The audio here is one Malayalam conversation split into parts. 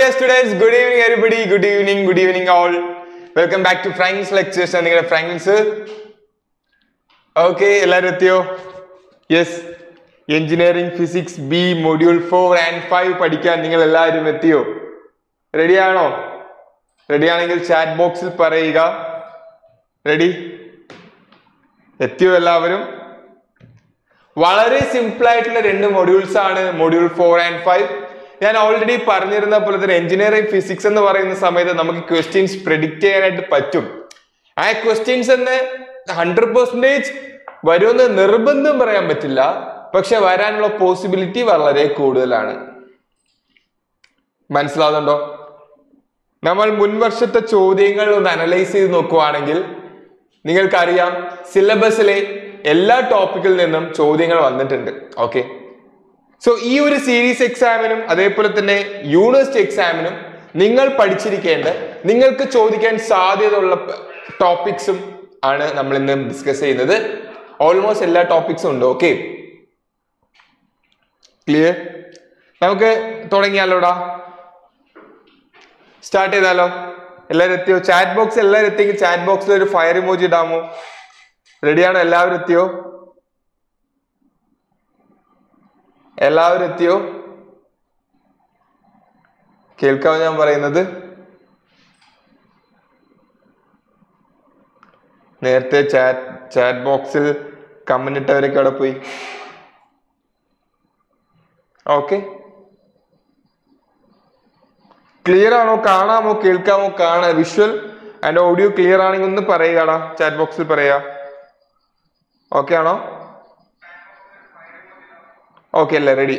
dear students, good evening everybody, good evening, good evening all. Welcome back to Franklin's lectures and നിങ്ങളുടെ ഫ്രാങ്ക്ലിൻസ് ഓക്കെ എല്ലാവരും എത്തിയോ yes engineering physics B module four and five പഠിക്കാൻ നിങ്ങൾ എല്ലാവരും എത്തിയോ റെഡിയാണോ റെഡിയാണെങ്കിൽ ചാറ്റ് ബോക്സിൽ പറയുക റെഡി എത്തിയോ എല്ലാവരും വളരെ സിമ്പിൾ ആയിട്ടുള്ള രണ്ട് മൊഡ്യൂൾസ് ആണ് മൊഡ്യൂൾ ഫോർ ആൻഡ് ഫൈവ് ഞാൻ ഓൾറെഡി പറഞ്ഞിരുന്ന പോലെ തന്നെ എഞ്ചിനീയറിംഗ് ഫിസിക്സ് എന്ന് പറയുന്ന സമയത്ത് നമുക്ക് ക്വസ്റ്റ്യൻസ് പ്രെഡിക്റ്റ് ചെയ്യാനായിട്ട് പറ്റും ആ ക്വസ്റ്റ്യൻസ് എന്ന് ഹൺഡ്രഡ് പെർസെൻറ്റേജ് വരുമെന്ന് നിർബന്ധം പറയാൻ പറ്റില്ല പക്ഷെ വരാനുള്ള പോസിബിലിറ്റി വളരെ കൂടുതലാണ് മനസ്സിലാവുന്നുണ്ടോ നമ്മൾ മുൻവർഷത്തെ ചോദ്യങ്ങൾ ഒന്ന് അനലൈസ് ചെയ്ത് നോക്കുവാണെങ്കിൽ നിങ്ങൾക്കറിയാം സിലബസിലെ എല്ലാ ടോപ്പിക്കിൽ നിന്നും ചോദ്യങ്ങൾ വന്നിട്ടുണ്ട് ഓക്കെ സോ ഈ ഒരു സീരീസ് എക്സാമിനും അതേപോലെ തന്നെ യൂണിവേഴ്സിറ്റി എക്സാമിനും നിങ്ങൾ പഠിച്ചിരിക്കേണ്ട നിങ്ങൾക്ക് ചോദിക്കാൻ സാധ്യതയുള്ള ടോപ്പിക്സും ആണ് നമ്മൾ ഇന്ന് ഡിസ്കസ് ചെയ്യുന്നത് ഓൾമോസ്റ്റ് എല്ലാ ടോപ്പിക്സും ഉണ്ട് ഓക്കെ ക്ലിയർ നമുക്ക് തുടങ്ങിയാലോടാ സ്റ്റാർട്ട് ചെയ്താലോ എല്ലാവരും എത്തിയോ ചാറ്റ് ബോക്സ് എല്ലാവരും എത്തിയെങ്കിൽ ചാറ്റ് ബോക്സിൽ ഒരു ഫയർ ഇമോജി ഇടാമോ റെഡിയാണോ എല്ലാവരും എത്തിയോ എല്ലാവരും എത്തിയോ കേൾക്കാമോ ഞാൻ പറയുന്നത് നേരത്തെ ചാറ്റ് ചാറ്റ് ബോക്സിൽ കമന്റ് ഇട്ടവരൊക്കെ അവിടെ പോയി ഓക്കെ ക്ലിയർ ആണോ കാണാമോ കേൾക്കാമോ കാണാ വിഷ്വൽ ആൻഡ് ഓഡിയോ ക്ലിയർ ആണെങ്കിൽ ഒന്ന് പറയുകടാ ചാറ്റ് ബോക്സിൽ പറയാ ഓക്കെ ആണോ ഓക്കെ അല്ലേ റെഡി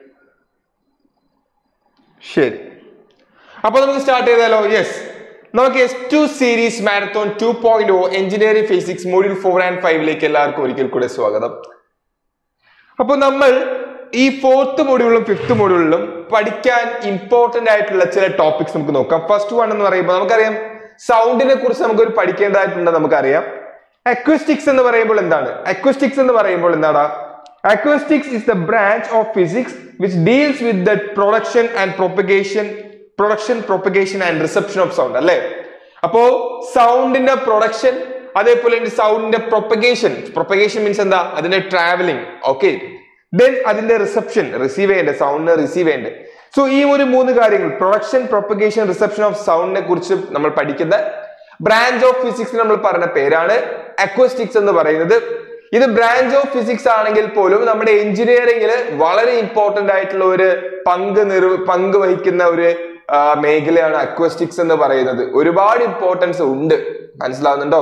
ശരി അപ്പൊ നമുക്ക് സ്റ്റാർട്ട് ചെയ്താലോ യെസ് നമുക്ക് S two series marathon two point O engineering physics module four and ഫൈവിലേക്ക് എല്ലാവർക്കും ഒരിക്കൽ കൂടെ സ്വാഗതം അപ്പൊ നമ്മൾ ഈ ഫോർത്ത് മൊഡ്യൂളിലും ഫിഫ്ത്ത് മൊഡ്യൂളിലും പഠിക്കാൻ ഇമ്പോർട്ടന്റ് ആയിട്ടുള്ള ചില ടോപ്പിക്സ് നമുക്ക് നോക്കാം ഫസ്റ്റ് വൺ എന്ന് പറയുമ്പോൾ നമുക്കറിയാം സൗണ്ടിനെ കുറിച്ച് നമുക്കൊരു പഠിക്കേണ്ടതായിട്ടുണ്ട് നമുക്കറിയാം അക്വസ്റ്റിക്സ് എന്ന് പറയുമ്പോൾ എന്താണ് അക്വസ്റ്റിക്സ് എന്ന് പറയുമ്പോൾ എന്താണ് acoustics is the branch of physics which deals with the production and propagation production propagation and reception of sound അല്ലേ അപ്പോ സൗണ്ടിന്റെ പ്രൊഡക്ഷൻ അതേപോലെ സൗണ്ടിന്റെ പ്രൊപ്പഗേഷൻ പ്രൊപ്പഗേഷൻ മീൻസ് എന്താ അതിന്റെ ട്രാവലിംഗ് ഓക്കെ ദെൻ അതിന്റെ റിസപ്ഷൻ റിസീവ് ചെയ്യേണ്ട സൗണ്ട് റിസീവ് ചെയ്യേണ്ട സോ ഈ ഒരു മൂന്ന് കാര്യങ്ങൾ പ്രൊഡക്ഷൻ പ്രൊപ്പഗേഷൻ റിസപ്ഷൻ ഓഫ് സൗണ്ടിനെ കുറിച്ച് നമ്മൾ പഠിക്കുന്ന ബ്രാഞ്ച് ഓഫ് ഫിസിക്സ് നമ്മൾ പറഞ്ഞ പേരാണ് അക്വസ്റ്റിക്സ് എന്ന് പറയുന്നത് ഇത് ബ്രാഞ്ച് ഓഫ് ഫിസിക്സ് ആണെങ്കിൽ പോലും നമ്മുടെ എഞ്ചിനീയറിംഗിൽ വളരെ ഇമ്പോർട്ടന്റ് ആയിട്ടുള്ള ഒരു പങ്ക് നിർ പങ്ക് വഹിക്കുന്ന ഒരു ആ, മേഖലയാണ് അക്വസ്റ്റിക്സ് എന്ന് പറയുന്നത് ഒരുപാട് ഇമ്പോർട്ടൻസ് ഉണ്ട് മനസ്സിലാവുന്നുണ്ടോ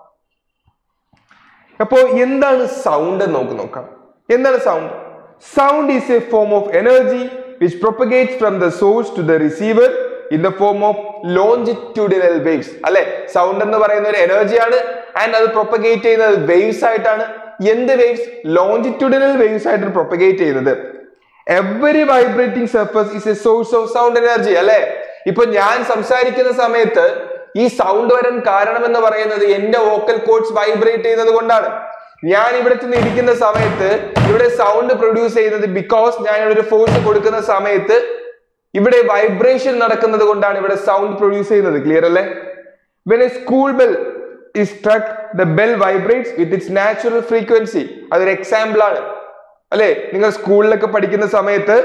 അപ്പോ എന്താണ് സൗണ്ട് എന്ന് നമുക്ക് നോക്കാം എന്താണ് sound sound is a form of energy which propagates from the source to the receiver in the form of longitudinal waves അല്ലെ സൗണ്ട് എന്ന് പറയുന്ന ഒരു എനർജിയാണ് ആൻഡ് അത് പ്രൊപ്പഗേറ്റ് ചെയ്യുന്നത് വേവ്സ് ആയിട്ടാണ് എന്ത് വേവ്സ് ലോഞ്ചിറ്റ്യൂഡിനൽ വേവ്സ് ആയിട്ടാണ് പ്രൊപ്പഗേറ്റ് ചെയ്യുന്നത് every vibrating surface is a source of sound energy അല്ലെ ഇപ്പൊ ഞാൻ സംസാരിക്കുന്ന സമയത്ത് ഈ സൗണ്ട് വരാൻ കാരണം എന്ന് പറയുന്നത് എന്റെ വോക്കൽ കോഡ്സ് വൈബ്രേറ്റ് ചെയ്യുന്നത് കൊണ്ടാണ് ഞാൻ ഇവിടെ ചെന്ന് ഇരിക്കുന്ന സമയത്ത് ഇവിടെ സൗണ്ട് പ്രൊഡ്യൂസ് ചെയ്യുന്നത് ബിക്കോസ് ഞാൻ ഇവിടെ ഒരു ഫോഴ്സ് കൊടുക്കുന്ന സമയത്ത് ഇവിടെ വൈബ്രേഷൻ നടക്കുന്നത് കൊണ്ടാണ് ഇവിടെ സൗണ്ട് പ്രൊഡ്യൂസ് ചെയ്യുന്നത് ക്ലിയർ അല്ലേ when a school bell is struck the bell vibrates with its natural frequency അതൊരു എക്സാമ്പിൾ ആണ് അല്ലെ നിങ്ങൾ സ്കൂളിലൊക്കെ പഠിക്കുന്ന സമയത്ത്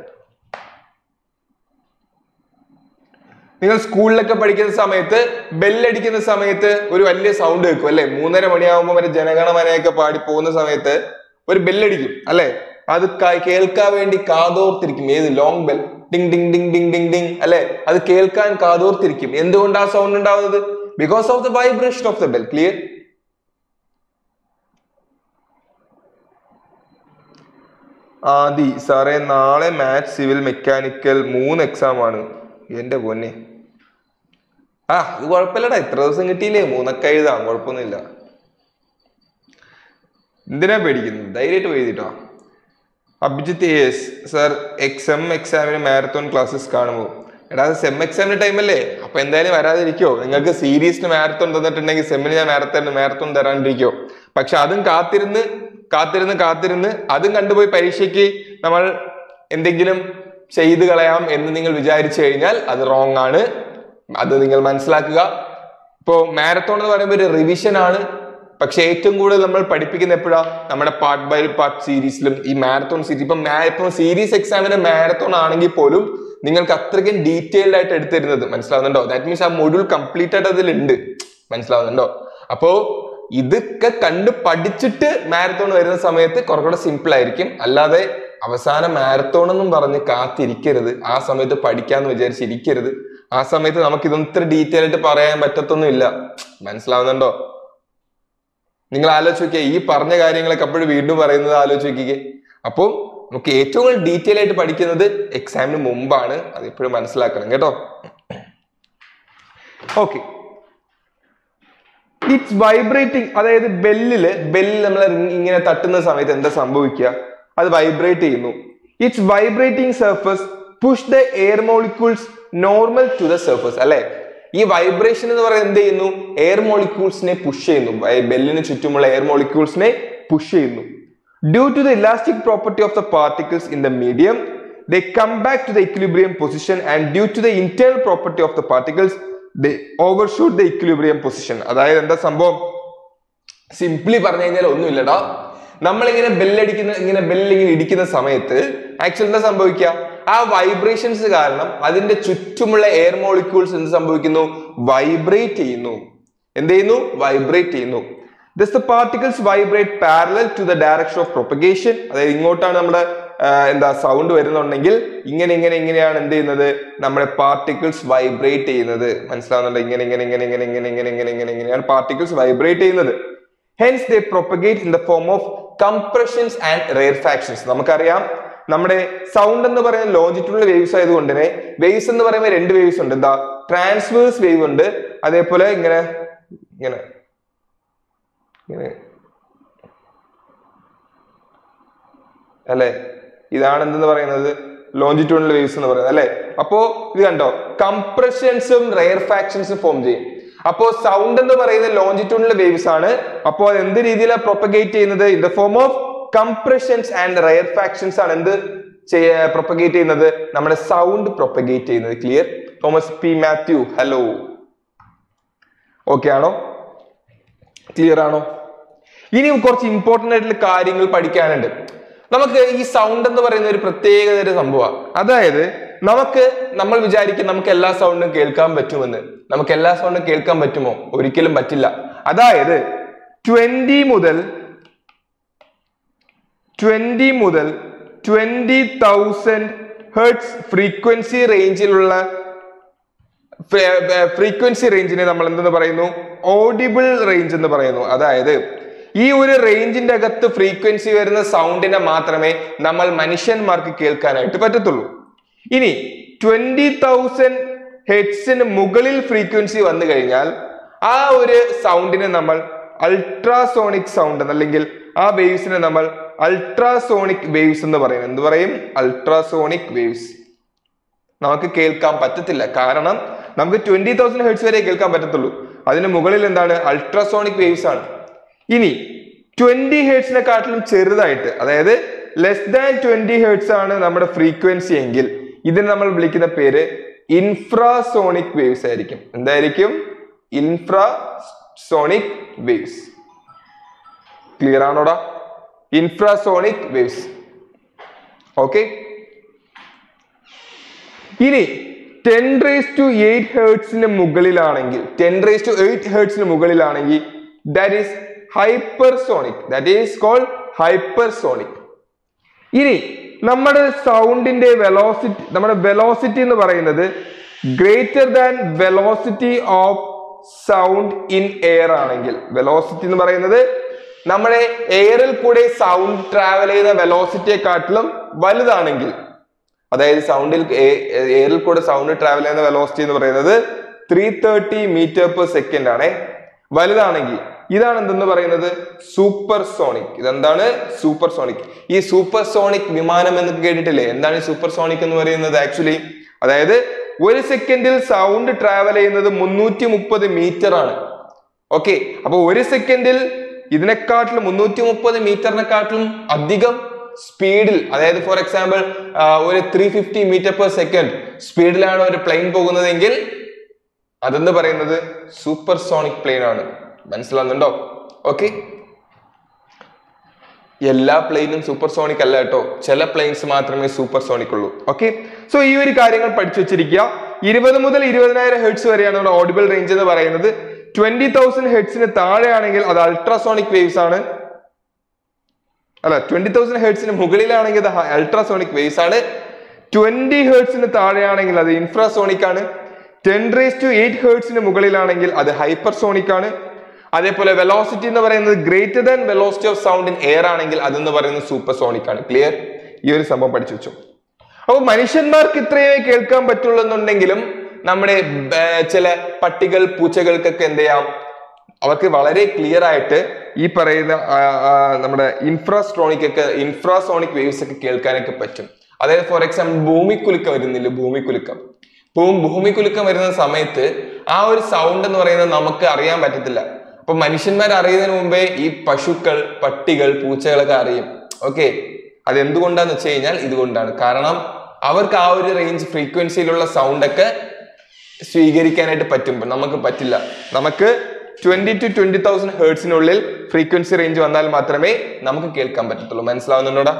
നിങ്ങൾ സ്കൂളിലൊക്കെ പഠിക്കുന്ന സമയത്ത് ബെല്ലടിക്കുന്ന സമയത്ത് ഒരു വലിയ സൗണ്ട് കേൾക്കും അല്ലെ മൂന്നര മണിയാകുമ്പോൾ വരെ ജനഗണമനയൊക്കെ പാടി പോകുന്ന സമയത്ത് ഒരു ബെല്ലടിക്കും അല്ലെ അത് ക- കേൾക്കാൻ വേണ്ടി കാതോർത്തിരിക്കും ഏത് long bell ding ding ding ding ding ding അല്ലെ അത് കേൾക്കാൻ കാതോർത്തിരിക്കും എന്തുകൊണ്ട് ആ സൗണ്ട് ഉണ്ടാവുന്നത് because of the vibration of the bell clear Adi സാറേ നാളെ മാത്സ് സിവിൽ മെക്കാനിക്കൽ മൂന്ന് എക്സാം ആണ് എന്റെ പൊന്നെ ആ ഇത് കുഴപ്പമില്ലടാ ഇത്ര ദിവസം കിട്ടിയില്ലേ മൂന്നൊക്കെ എഴുതാം കുഴപ്പമൊന്നുമില്ല എന്തിനാ പേടിക്കുന്നത് ധൈര്യമായിട്ട് എഴുതിട്ടോ അഭിജിത്ത് എസ് സർ എക്സാം എക്സാമിന് മാരത്തോൺ ക്ലാസ്സസ് കാണുമോ എടാ അത് സെം എക്സാമിന്റെ ടൈം അല്ലേ അപ്പൊ എന്തായാലും വരാതിരിക്കോ നിങ്ങൾക്ക് സീരീസിന് മാരത്തോൺ തന്നിട്ടുണ്ടെങ്കിൽ സെമ്മിന് ഞാൻ മാരത്തോൺ മാരത്തോൺ തരാണ്ടിരിക്കോ പക്ഷെ അതും കാത്തിരുന്ന് കാത്തിരുന്ന് കാത്തിരുന്ന് അതും കണ്ടുപോയി പരീക്ഷയ്ക്ക് നമ്മൾ എന്തെങ്കിലും ചെയ്തു കളയാം എന്ന് നിങ്ങൾ വിചാരിച്ചു കഴിഞ്ഞാൽ അത് റോങ് ആണ് അത് നിങ്ങൾ മനസ്സിലാക്കുക ഇപ്പോ മാരത്തോൺ എന്ന് പറയുമ്പോൾ ഒരു റിവിഷൻ ആണ് പക്ഷെ ഏറ്റവും കൂടുതൽ നമ്മൾ പഠിപ്പിക്കുന്ന എപ്പോഴാ നമ്മുടെ പാർട്ട് ബൈ പാർട്ട് സീരീസിലും ഈ മാരത്തോൺ സീരീസ് ഇപ്പൊ ഇപ്പൊ സീരീസ് എക്സാമിന് മാരത്തോൺ ആണെങ്കിൽ പോലും നിങ്ങൾക്ക് അത്രയ്ക്കും ഡീറ്റെയിൽഡ് ആയിട്ട് എടുത്തിരുന്നത് മനസ്സിലാവുന്നുണ്ടോ ദാറ്റ് മീൻസ് ആ മൊഡ്യൂൾ കംപ്ലീറ്റ് ആയിട്ട് അതിലുണ്ട് മനസ്സിലാവുന്നുണ്ടോ അപ്പോ ഇതൊക്കെ കണ്ട് പഠിച്ചിട്ട് മാരത്തോൺ വരുന്ന സമയത്ത് കുറെ കൂടെ സിമ്പിൾ ആയിരിക്കും അല്ലാതെ അവസാനം മാരത്തോൺ എന്നും പറഞ്ഞ് കാത്തിരിക്കരുത് ആ സമയത്ത് പഠിക്കാന്ന് വിചാരിച്ചിരിക്കരുത് ആ സമയത്ത് നമുക്ക് ഇതൊന്നും ഇത്ര ഡീറ്റെയിൽ ആയിട്ട് പറയാൻ പറ്റത്തൊന്നുമില്ല മനസ്സിലാവുന്നുണ്ടോ നിങ്ങൾ ആലോചിച്ച് നോക്കിയേ ഈ പറഞ്ഞ കാര്യങ്ങളൊക്കെ അപ്പോഴും വീണ്ടും പറയുന്നത് ആലോചിച്ച് നോക്കിക്കേ അപ്പോൾ നമുക്ക് ഏറ്റവും കൂടുതൽ ഡീറ്റെയിൽ ആയിട്ട് പഠിക്കുന്നത് എക്സാമിന് മുമ്പാണ് അത് ഇപ്പോഴും മനസ്സിലാക്കണം കേട്ടോ ഓക്കെ ഇറ്റ്സ് വൈബ്രേറ്റിംഗ് അതായത് ബെല്ലില് ബെല്ലിൽ നമ്മൾ ഇങ്ങനെ തട്ടുന്ന സമയത്ത് എന്താ സംഭവിക്കുക അത് വൈബ്രേറ്റ് ചെയ്യുന്നു it's vibrating surface push the air molecules normal to the surface അല്ലെ ഈ വൈബ്രേഷൻ എന്ന് പറയുന്നത് എന്ത് ചെയ്യുന്നു എയർ മോളിക്യൂൾസിനെ പുഷ് ചെയ്യുന്നു ബെല്ലിന് ചുറ്റുമുള്ള എയർ മോളിക്യൂൾസിനെ പുഷ് ചെയ്യുന്നു due to the elastic property of the particles in the medium they come back to the equilibrium position and due to the internal property of the particles they overshoot the equilibrium position അതായത് എന്താ സംഭവം സിംപ്ലി പറഞ്ഞു കഴിഞ്ഞാൽ ഒന്നുമില്ലടാ നമ്മളിങ്ങനെ ബെല്ലടിക്കുന്ന ഇങ്ങനെ ബെല്ലിങ്ങനെ ഇടിക്കുന്ന സമയത്ത് ആക്ച്വലി എന്താ സംഭവിക്കുക ആ വൈബ്രേഷൻസ് കാരണം അതിന്റെ ചുറ്റുമുള്ള എയർ മോളിക്യൂൾസ് എന്ത് സംഭവിക്കുന്നു വൈബ്രേറ്റ് ചെയ്യുന്നു എന്ത് ചെയ്യുന്നു വൈബ്രേറ്റ് ചെയ്യുന്നു this the particles vibrate parallel to the direction of propagation അതായത് ഇങ്ങോട്ടാണ് നമ്മുടെ ആ, എന്താ സൗണ്ട് വരുന്നുണ്ടെങ്കിൽ ഇങ്ങനെ ഇങ്ങനെ ഇങ്ങനെയാണ് എന്ത് ചെയ്യുന്നത് നമ്മുടെ പാർട്ടിക്കിൾസ് വൈബ്രേറ്റ് ചെയ്യുന്നത് മനസ്സിലാവുന്നുണ്ടോ ഇങ്ങനെ ഇങ്ങനെ ഇങ്ങനെ ഇങ്ങനെ ഇങ്ങനെ ഇങ്ങനെ ഇങ്ങനെ ഇങ്ങനെ ഇങ്ങനെയാണ് പാർട്ടിക്കിൾസ് വൈബ്രേറ്റ് ചെയ്യുന്നത് hence they propagate in the form of compressions and rarefactions നമുക്കറിയാം നമ്മുടെ സൗണ്ട് എന്ന് പറയുന്ന ലോഞ്ചിറ്റുള്ള വേവ്സ് ആയതുകൊണ്ട് തന്നെ വേവ്സ് എന്ന് പറയുമ്പോൾ രണ്ട് വേവ്സ് ഉണ്ട് എന്താ ട്രാൻസ്വേഴ്സ് വേവ് ഉണ്ട് അതേപോലെ ഇങ്ങനെ ഇങ്ങനെ ഇങ്ങനെ അല്ലെ ഇതാണ് എന്തെന്ന് പറയുന്നത് ലോഞ്ചിറ്റ്യൂണൽ വേവ്സ് എന്ന് പറയുന്നത് അല്ലെ അപ്പോ ഇത് കണ്ടോ കംപ്രഷൻസും റെയർ ഫാക്ഷൻസും ഫോം ചെയ്യും അപ്പോ സൗണ്ട് എന്ന് പറയുന്നത് ലോഞ്ചിറ്റ്യൂണൽ വേവ്സ് ആണ് അപ്പോൾ അത് എന്ത് രീതിയിലാണ് പ്രൊപ്പഗേറ്റ് ചെയ്യുന്നത് in the form of compressions and rarefactions ആണ് എന്ത് പ്രൊപ്പഗേറ്റ് ചെയ്യുന്നത് നമ്മുടെ സൗണ്ട് പ്രൊപ്പഗേറ്റ് ചെയ്യുന്നത് clear Thomas P Mathew hello okay ആണോ ക്ലിയർ ആണോ ഇനി കുറച്ച് ഇമ്പോർട്ടന്റ് ആയിട്ടുള്ള കാര്യങ്ങൾ പഠിക്കാനുണ്ട് നമുക്ക് ഈ സൗണ്ട് എന്ന് പറയുന്ന ഒരു പ്രത്യേകത ഒരു സംഭവമാണ് അതായത് നമുക്ക് നമ്മൾ വിചാരിക്കും നമുക്ക് എല്ലാ സൗണ്ടും കേൾക്കാൻ പറ്റുമെന്ന് നമുക്ക് എല്ലാ സൗണ്ടും കേൾക്കാൻ പറ്റുമോ ഒരിക്കലും പറ്റില്ല അതായത് ട്വന്റി മുതൽ ട്വന്റി മുതൽ ട്വന്റി തൗസൻഡ് ഹെർട്സ് ഫ്രീക്വൻസി റേഞ്ചിലുള്ള ഫ്രീക്വൻസി റേഞ്ചിനെ നമ്മൾ എന്തെന്ന് പറയുന്നു ഓഡിബിൾ റേഞ്ച് എന്ന് പറയുന്നു അതായത് ഈ ഒരു റേഞ്ചിന്റെ അകത്ത് ഫ്രീക്വൻസി വരുന്ന സൗണ്ടിനെ മാത്രമേ നമ്മൾ മനുഷ്യന്മാർക്ക് കേൾക്കാനായിട്ട് പറ്റത്തുള്ളൂ ഇനി ട്വന്റി തൗസൻഡ് ഹെഡ്സിന് മുകളിൽ ഫ്രീക്വൻസി വന്നു കഴിഞ്ഞാൽ ആ ഒരു സൗണ്ടിനെ നമ്മൾ അൾട്രാസോണിക് സൗണ്ട് അല്ലെങ്കിൽ ആ വേവ്സിനെ നമ്മൾ അൾട്രാസോണിക് വേവ്സ് എന്ന് പറയും എന്ത് പറയും അൾട്രാസോണിക് വേവ്സ് നമുക്ക് കേൾക്കാൻ പറ്റത്തില്ല കാരണം നമുക്ക് ട്വന്റി തൗസൻഡ് ഹെർട്സ് വരെ കേൾക്കാൻ പറ്റത്തുള്ളൂ അതിന് മുകളിൽ എന്താണ് അൾട്രാസോണിക് വേവ്സ് ആണ് ഇനി ട്വന്റി ഹെർട്സിനെക്കാട്ടിലും ചെറുതായിട്ട് അതായത് ലെസ് ദാൻ ട്വന്റി ഹെർട്സ് ആണ് നമ്മുടെ ഫ്രീക്വൻസി എങ്കിൽ ഇതിന് നമ്മൾ വിളിക്കുന്ന പേര് ഇൻഫ്രാസോണിക് വേവ്സ് ആയിരിക്കും എന്തായിരിക്കും ഇൻഫ്രാസോണിക് വേവ്സ് ക്ലിയർ ആണോടാ ഇൻഫ്രാസോണിക് വേവ്സ് ഓക്കെ ഇനി ടെൻ റേസ് ടു എയ്റ്റ് ഹേർട്സിന് മുകളിലാണെങ്കിൽ ടെൻ റേസ് ടു എയ്റ്റ് ഹേർട്സിന് മുകളിലാണെങ്കിൽ that is hypersonic that is called hypersonic ഇനി നമ്മുടെ സൗണ്ടിന്റെ വെലോസിറ്റി നമ്മുടെ വെലോസിറ്റി എന്ന് പറയുന്നത് greater than velocity of sound in air ആണെങ്കിൽ വെലോസിറ്റി എന്ന് പറയുന്നത് നമ്മുടെ എയറിൽ കൂടെ സൗണ്ട് ട്രാവൽ ചെയ്യുന്ന വെലോസിറ്റിയെക്കാട്ടിലും വലുതാണെങ്കിൽ അതായത് സൗണ്ടിൽ എയറിൽ കൂടെ സൗണ്ട് ട്രാവൽ ചെയ്യുന്ന വെലോസിറ്റി എന്ന് പറയുന്നത് three thirty metre per second ആണ് വലുതാണെങ്കിൽ ഇതാണ് എന്തെന്ന് പറയുന്നത് സൂപ്പർ സോണിക് ഇതെന്താണ് സൂപ്പർ സോണിക് ഈ സൂപ്പർ സോണിക് വിമാനം എന്ന് കേട്ടിട്ടില്ലേ എന്താണ് ഈ സൂപ്പർ സോണിക് എന്ന് പറയുന്നത് ആക്ച്വലി അതായത് ഒരു സെക്കൻഡിൽ സൗണ്ട് ട്രാവൽ ചെയ്യുന്നത് മുന്നൂറ്റി മുപ്പത് മീറ്റർ ആണ് ഓക്കെ അപ്പൊ ഒരു സെക്കൻഡിൽ ഇതിനെക്കാട്ടിലും മുന്നൂറ്റി മുപ്പത് മീറ്ററിനെക്കാട്ടിലും അധികം സ്പീഡിൽ അതായത് ഫോർ എക്സാമ്പിൾ ഒരു three fifty metre per second സ്പീഡിലാണ് ഒരു പ്ലെയിൻ പോകുന്നതെങ്കിൽ അതെന്ന് പറയുന്നത് സൂപ്പർ സോണിക് പ്ലെയിൻ ആണ് മനസ്സിലാവുന്നുണ്ടോ ഓക്കെ എല്ലാ പ്ലെയിനും സൂപ്പർ സോണിക് അല്ല കേട്ടോ ചില പ്ലെയിൻസ് മാത്രമേ സൂപ്പർ സോണിക് ഉള്ളൂ ഓക്കെ സോ ഈ ഒരു കാര്യങ്ങൾ പഠിച്ചു വെച്ചിരിക്കുക ഇരുപത് മുതൽ ഇരുപതിനായിരം ഹെഡ്സ് വരെയാണ് നമ്മുടെ ഓഡിബിൾ റേഞ്ച് എന്ന് പറയുന്നത് ട്വന്റി തൗസൻഡ് ഹെഡ്സിന് താഴെയാണെങ്കിൽ അത് അൾട്രാസോണിക് വേവ്സ് ആണ് അല്ല ട്വന്റി തൗസൻഡ് ഹെഡ്സിന് മുകളിലാണെങ്കിൽ അത് അൾട്രാസോണിക് വേവ്സ് ആണ് ട്വന്റി ഹേർട്സിന് താഴെയാണെങ്കിൽ അത് ഇൻഫ്രാസോണിക് ആണ് ടെൻ റേസ് ടു എയ്റ്റ് ഹേർട്സിന് മുകളിലാണെങ്കിൽ അത് ഹൈപ്പർസോണിക് ആണ് അതേപോലെ വെലോസിറ്റി എന്ന് പറയുന്നത് greater than velocity of sound in air ആണെങ്കിൽ അതെന്ന് പറയുന്നത് സൂപ്പർ സോണിക് ആണ് ക്ലിയർ ഈ ഒരു സംഭവം പഠിച്ചു വെച്ചു അപ്പൊ മനുഷ്യന്മാർക്ക് ഇത്രയേ കേൾക്കാൻ പറ്റുള്ളൂ എന്നുണ്ടെങ്കിലും നമ്മുടെ ഏർ, ചില പട്ടികൾ പൂച്ചകൾക്കൊക്കെ എന്ത് ചെയ്യാം അവർക്ക് വളരെ ക്ലിയർ ആയിട്ട് ഈ പറയുന്ന ആ, ആ, നമ്മുടെ ഇൻഫ്രാസ്ട്രോണിക് ഒക്കെ ഇൻഫ്രാസോണിക് വേവ്സ് ഒക്കെ കേൾക്കാനൊക്കെ പറ്റും അതായത് ഫോർ എക്സാമ്പിൾ ഭൂമിക്കുലുക്കം വരുന്നില്ല ഭൂമിക്കുലുക്കം ഭൂമി ഭൂമിക്കുലുക്കം വരുന്ന സമയത്ത് ആ ഒരു സൗണ്ട് എന്ന് പറയുന്നത് നമുക്ക് അറിയാൻ പറ്റത്തില്ല അപ്പൊ മനുഷ്യന്മാർ അറിയുന്നതിന് മുമ്പേ ഈ പശുക്കൾ പട്ടികൾ പൂച്ചകളൊക്കെ അറിയും ഓക്കെ അത് എന്തുകൊണ്ടാന്ന് വെച്ച് കഴിഞ്ഞാൽ ഇതുകൊണ്ടാണ് കാരണം അവർക്ക് ആ ഒരു റേഞ്ച് ഫ്രീക്വൻസിയിലുള്ള സൗണ്ട് ഒക്കെ സ്വീകരിക്കാനായിട്ട് പറ്റും നമുക്ക് പറ്റില്ല നമുക്ക് ട്വന്റി ടു ട്വന്റി തൗസൻഡ് ഹേർട്സിനുള്ളിൽ ഫ്രീക്വൻസി റേഞ്ച് വന്നാൽ മാത്രമേ നമുക്ക് കേൾക്കാൻ പറ്റത്തുള്ളൂ മനസ്സിലാവുന്നുണ്ടോടാ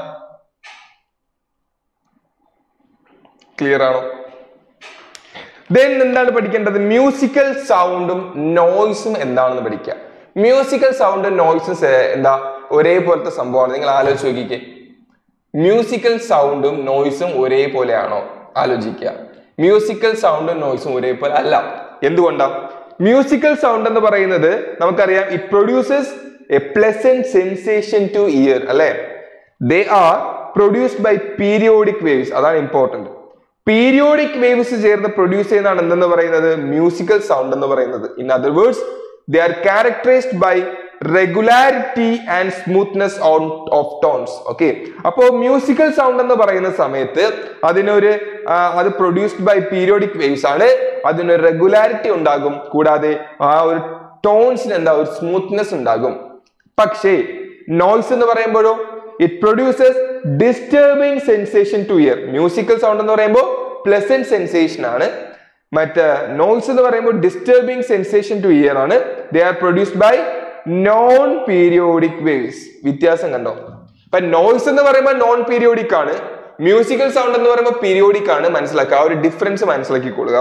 ക്ലിയർ ആണോ ദെൻ എന്താണ് പഠിക്കേണ്ടത് മ്യൂസിക്കൽ സൗണ്ടും നോയ്സും എന്താണെന്ന് പഠിക്കുക മ്യൂസിക്കൽ സൗണ്ടും നോയ്സും എന്താ ഒരേപോലത്തെ സംഭവമാണ് നിങ്ങൾ ആലോചിച്ച് നോക്കിക്കേ മ്യൂസിക്കൽ സൗണ്ടും നോയ്സും ഒരേപോലെയാണോ ആലോചിക്കുക മ്യൂസിക്കൽ സൗണ്ടും നോയ്സും ഒരേപോലെ അല്ല എന്തുകൊണ്ടാ മ്യൂസിക്കൽ സൗണ്ട് എന്ന് പറയുന്നത് നമുക്കറിയാം it produces a pleasant sensation to ear അല്ലെ they are produced by periodic waves അതാണ് ഇമ്പോർട്ടന്റ് പീരിയോഡിക് വേവ്സ് ചേർന്ന് പ്രൊഡ്യൂസ് ചെയ്യുന്നതാണ് എന്തെന്ന് പറയുന്നത് മ്യൂസിക്കൽ സൗണ്ട് എന്ന് പറയുന്നത് in other words they are characterised by regularity and smoothness on of tones okay അപ്പോ മ്യൂസിക്കൽ സൗണ്ട് എന്ന് പറയുന്ന സമയത്ത് അതിനൊരു ആ, അത് പ്രൊഡ്യൂസ്ഡ് ബൈ പീരിയോഡിക് വേവ്സ് ആണ് അതിനൊരു റെഗുലാരിറ്റി ഉണ്ടാകും കൂടാതെ ആ ഒരു ടോൺസിന് എന്താ ഒരു സ്മൂത്ത്നെസ് ഉണ്ടാകും പക്ഷേ നോയ്സ് എന്ന് പറയുമ്പോഴോ it produces disturbing sensation to ear musical sound എന്ന് പറയുമ്പോൾ പ്ലസന്റ് സെൻസേഷൻ ആണ് മറ്റ് നോയ്സ് എന്ന് പറയുമ്പോൾ ഡിസ്റ്റർബിങ് സെൻസേഷൻ ടു ഇയർ ആണ് they are produced by non periodic waves വ്യത്യാസം കണ്ടോ അപ്പൊ നോയ്സ് എന്ന് പറയുമ്പോൾ നോൺ പീരിയോഡിക് ആണ് മ്യൂസിക്കൽ സൗണ്ട് എന്ന് പറയുമ്പോൾ പീരിയോഡിക് ആണ് മനസ്സിലാക്കുക ആ ഒരു ഡിഫറൻസ് മനസ്സിലാക്കിക്കൊള്ളുക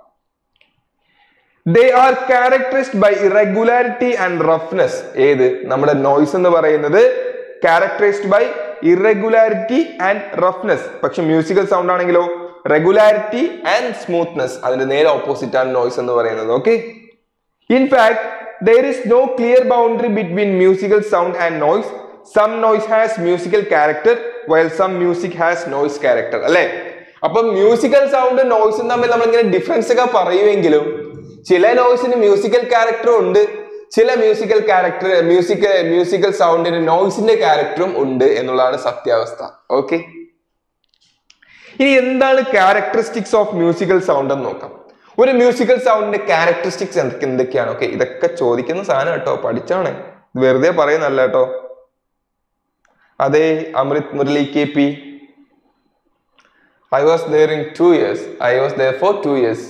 they are characterised by irregularity and roughness ഏത് നമ്മുടെ നോയ്സ് എന്ന് പറയുന്നത് characterised by irregularity and roughness പക്ഷെ മ്യൂസിക്കൽ സൗണ്ട് ആണെങ്കിലോ റെഗുലാരിറ്റി ആൻഡ് സ്മൂത്ത്നെസ് അതിന്റെ നേരെ ഓപ്പോസിറ്റ് ആണ് നോയ്സ് എന്ന് പറയുന്നത് okay in fact there is no clear boundary between musical sound and noise some noise has musical character while some music has noise character അല്ലെ അപ്പൊ മ്യൂസിക്കൽ സൗണ്ട് നോയ്സും തമ്മിൽ നമ്മൾ ഇങ്ങനെ ഡിഫറൻസ് ഒക്കെ പറയുമെങ്കിലും ചില നോയ്സിന് മ്യൂസിക്കൽ ക്യാരക്ടറും ഉണ്ട് ചില മ്യൂസിക്കൽ ക്യാരക്ടർ മ്യൂസിക് മ്യൂസിക്കൽ സൗണ്ടിന് നോയ്സിന്റെ ക്യാരക്ടറും ഉണ്ട് എന്നുള്ളതാണ് സത്യാവസ്ഥ ഓക്കെ ഇനി എന്താണ് ക്യാരക്ടറിസ്റ്റിക്സ് ഓഫ് മ്യൂസിക്കൽ സൗണ്ട് എന്ന് നോക്കാം ഒരു മ്യൂസിക്കൽ സൗണ്ടിന്റെ ക്യാരക്ടറിസ്റ്റിക്സ് എന്തൊക്കെ എന്തൊക്കെയാണ് ഓക്കെ ഇതൊക്കെ ചോദിക്കുന്ന സാധനം കേട്ടോ പഠിച്ചാണ് ഇത് വെറുതെ പറയുന്നല്ല കേട്ടോ അതെ Amrit Murali K P I was there in two years I was there for two years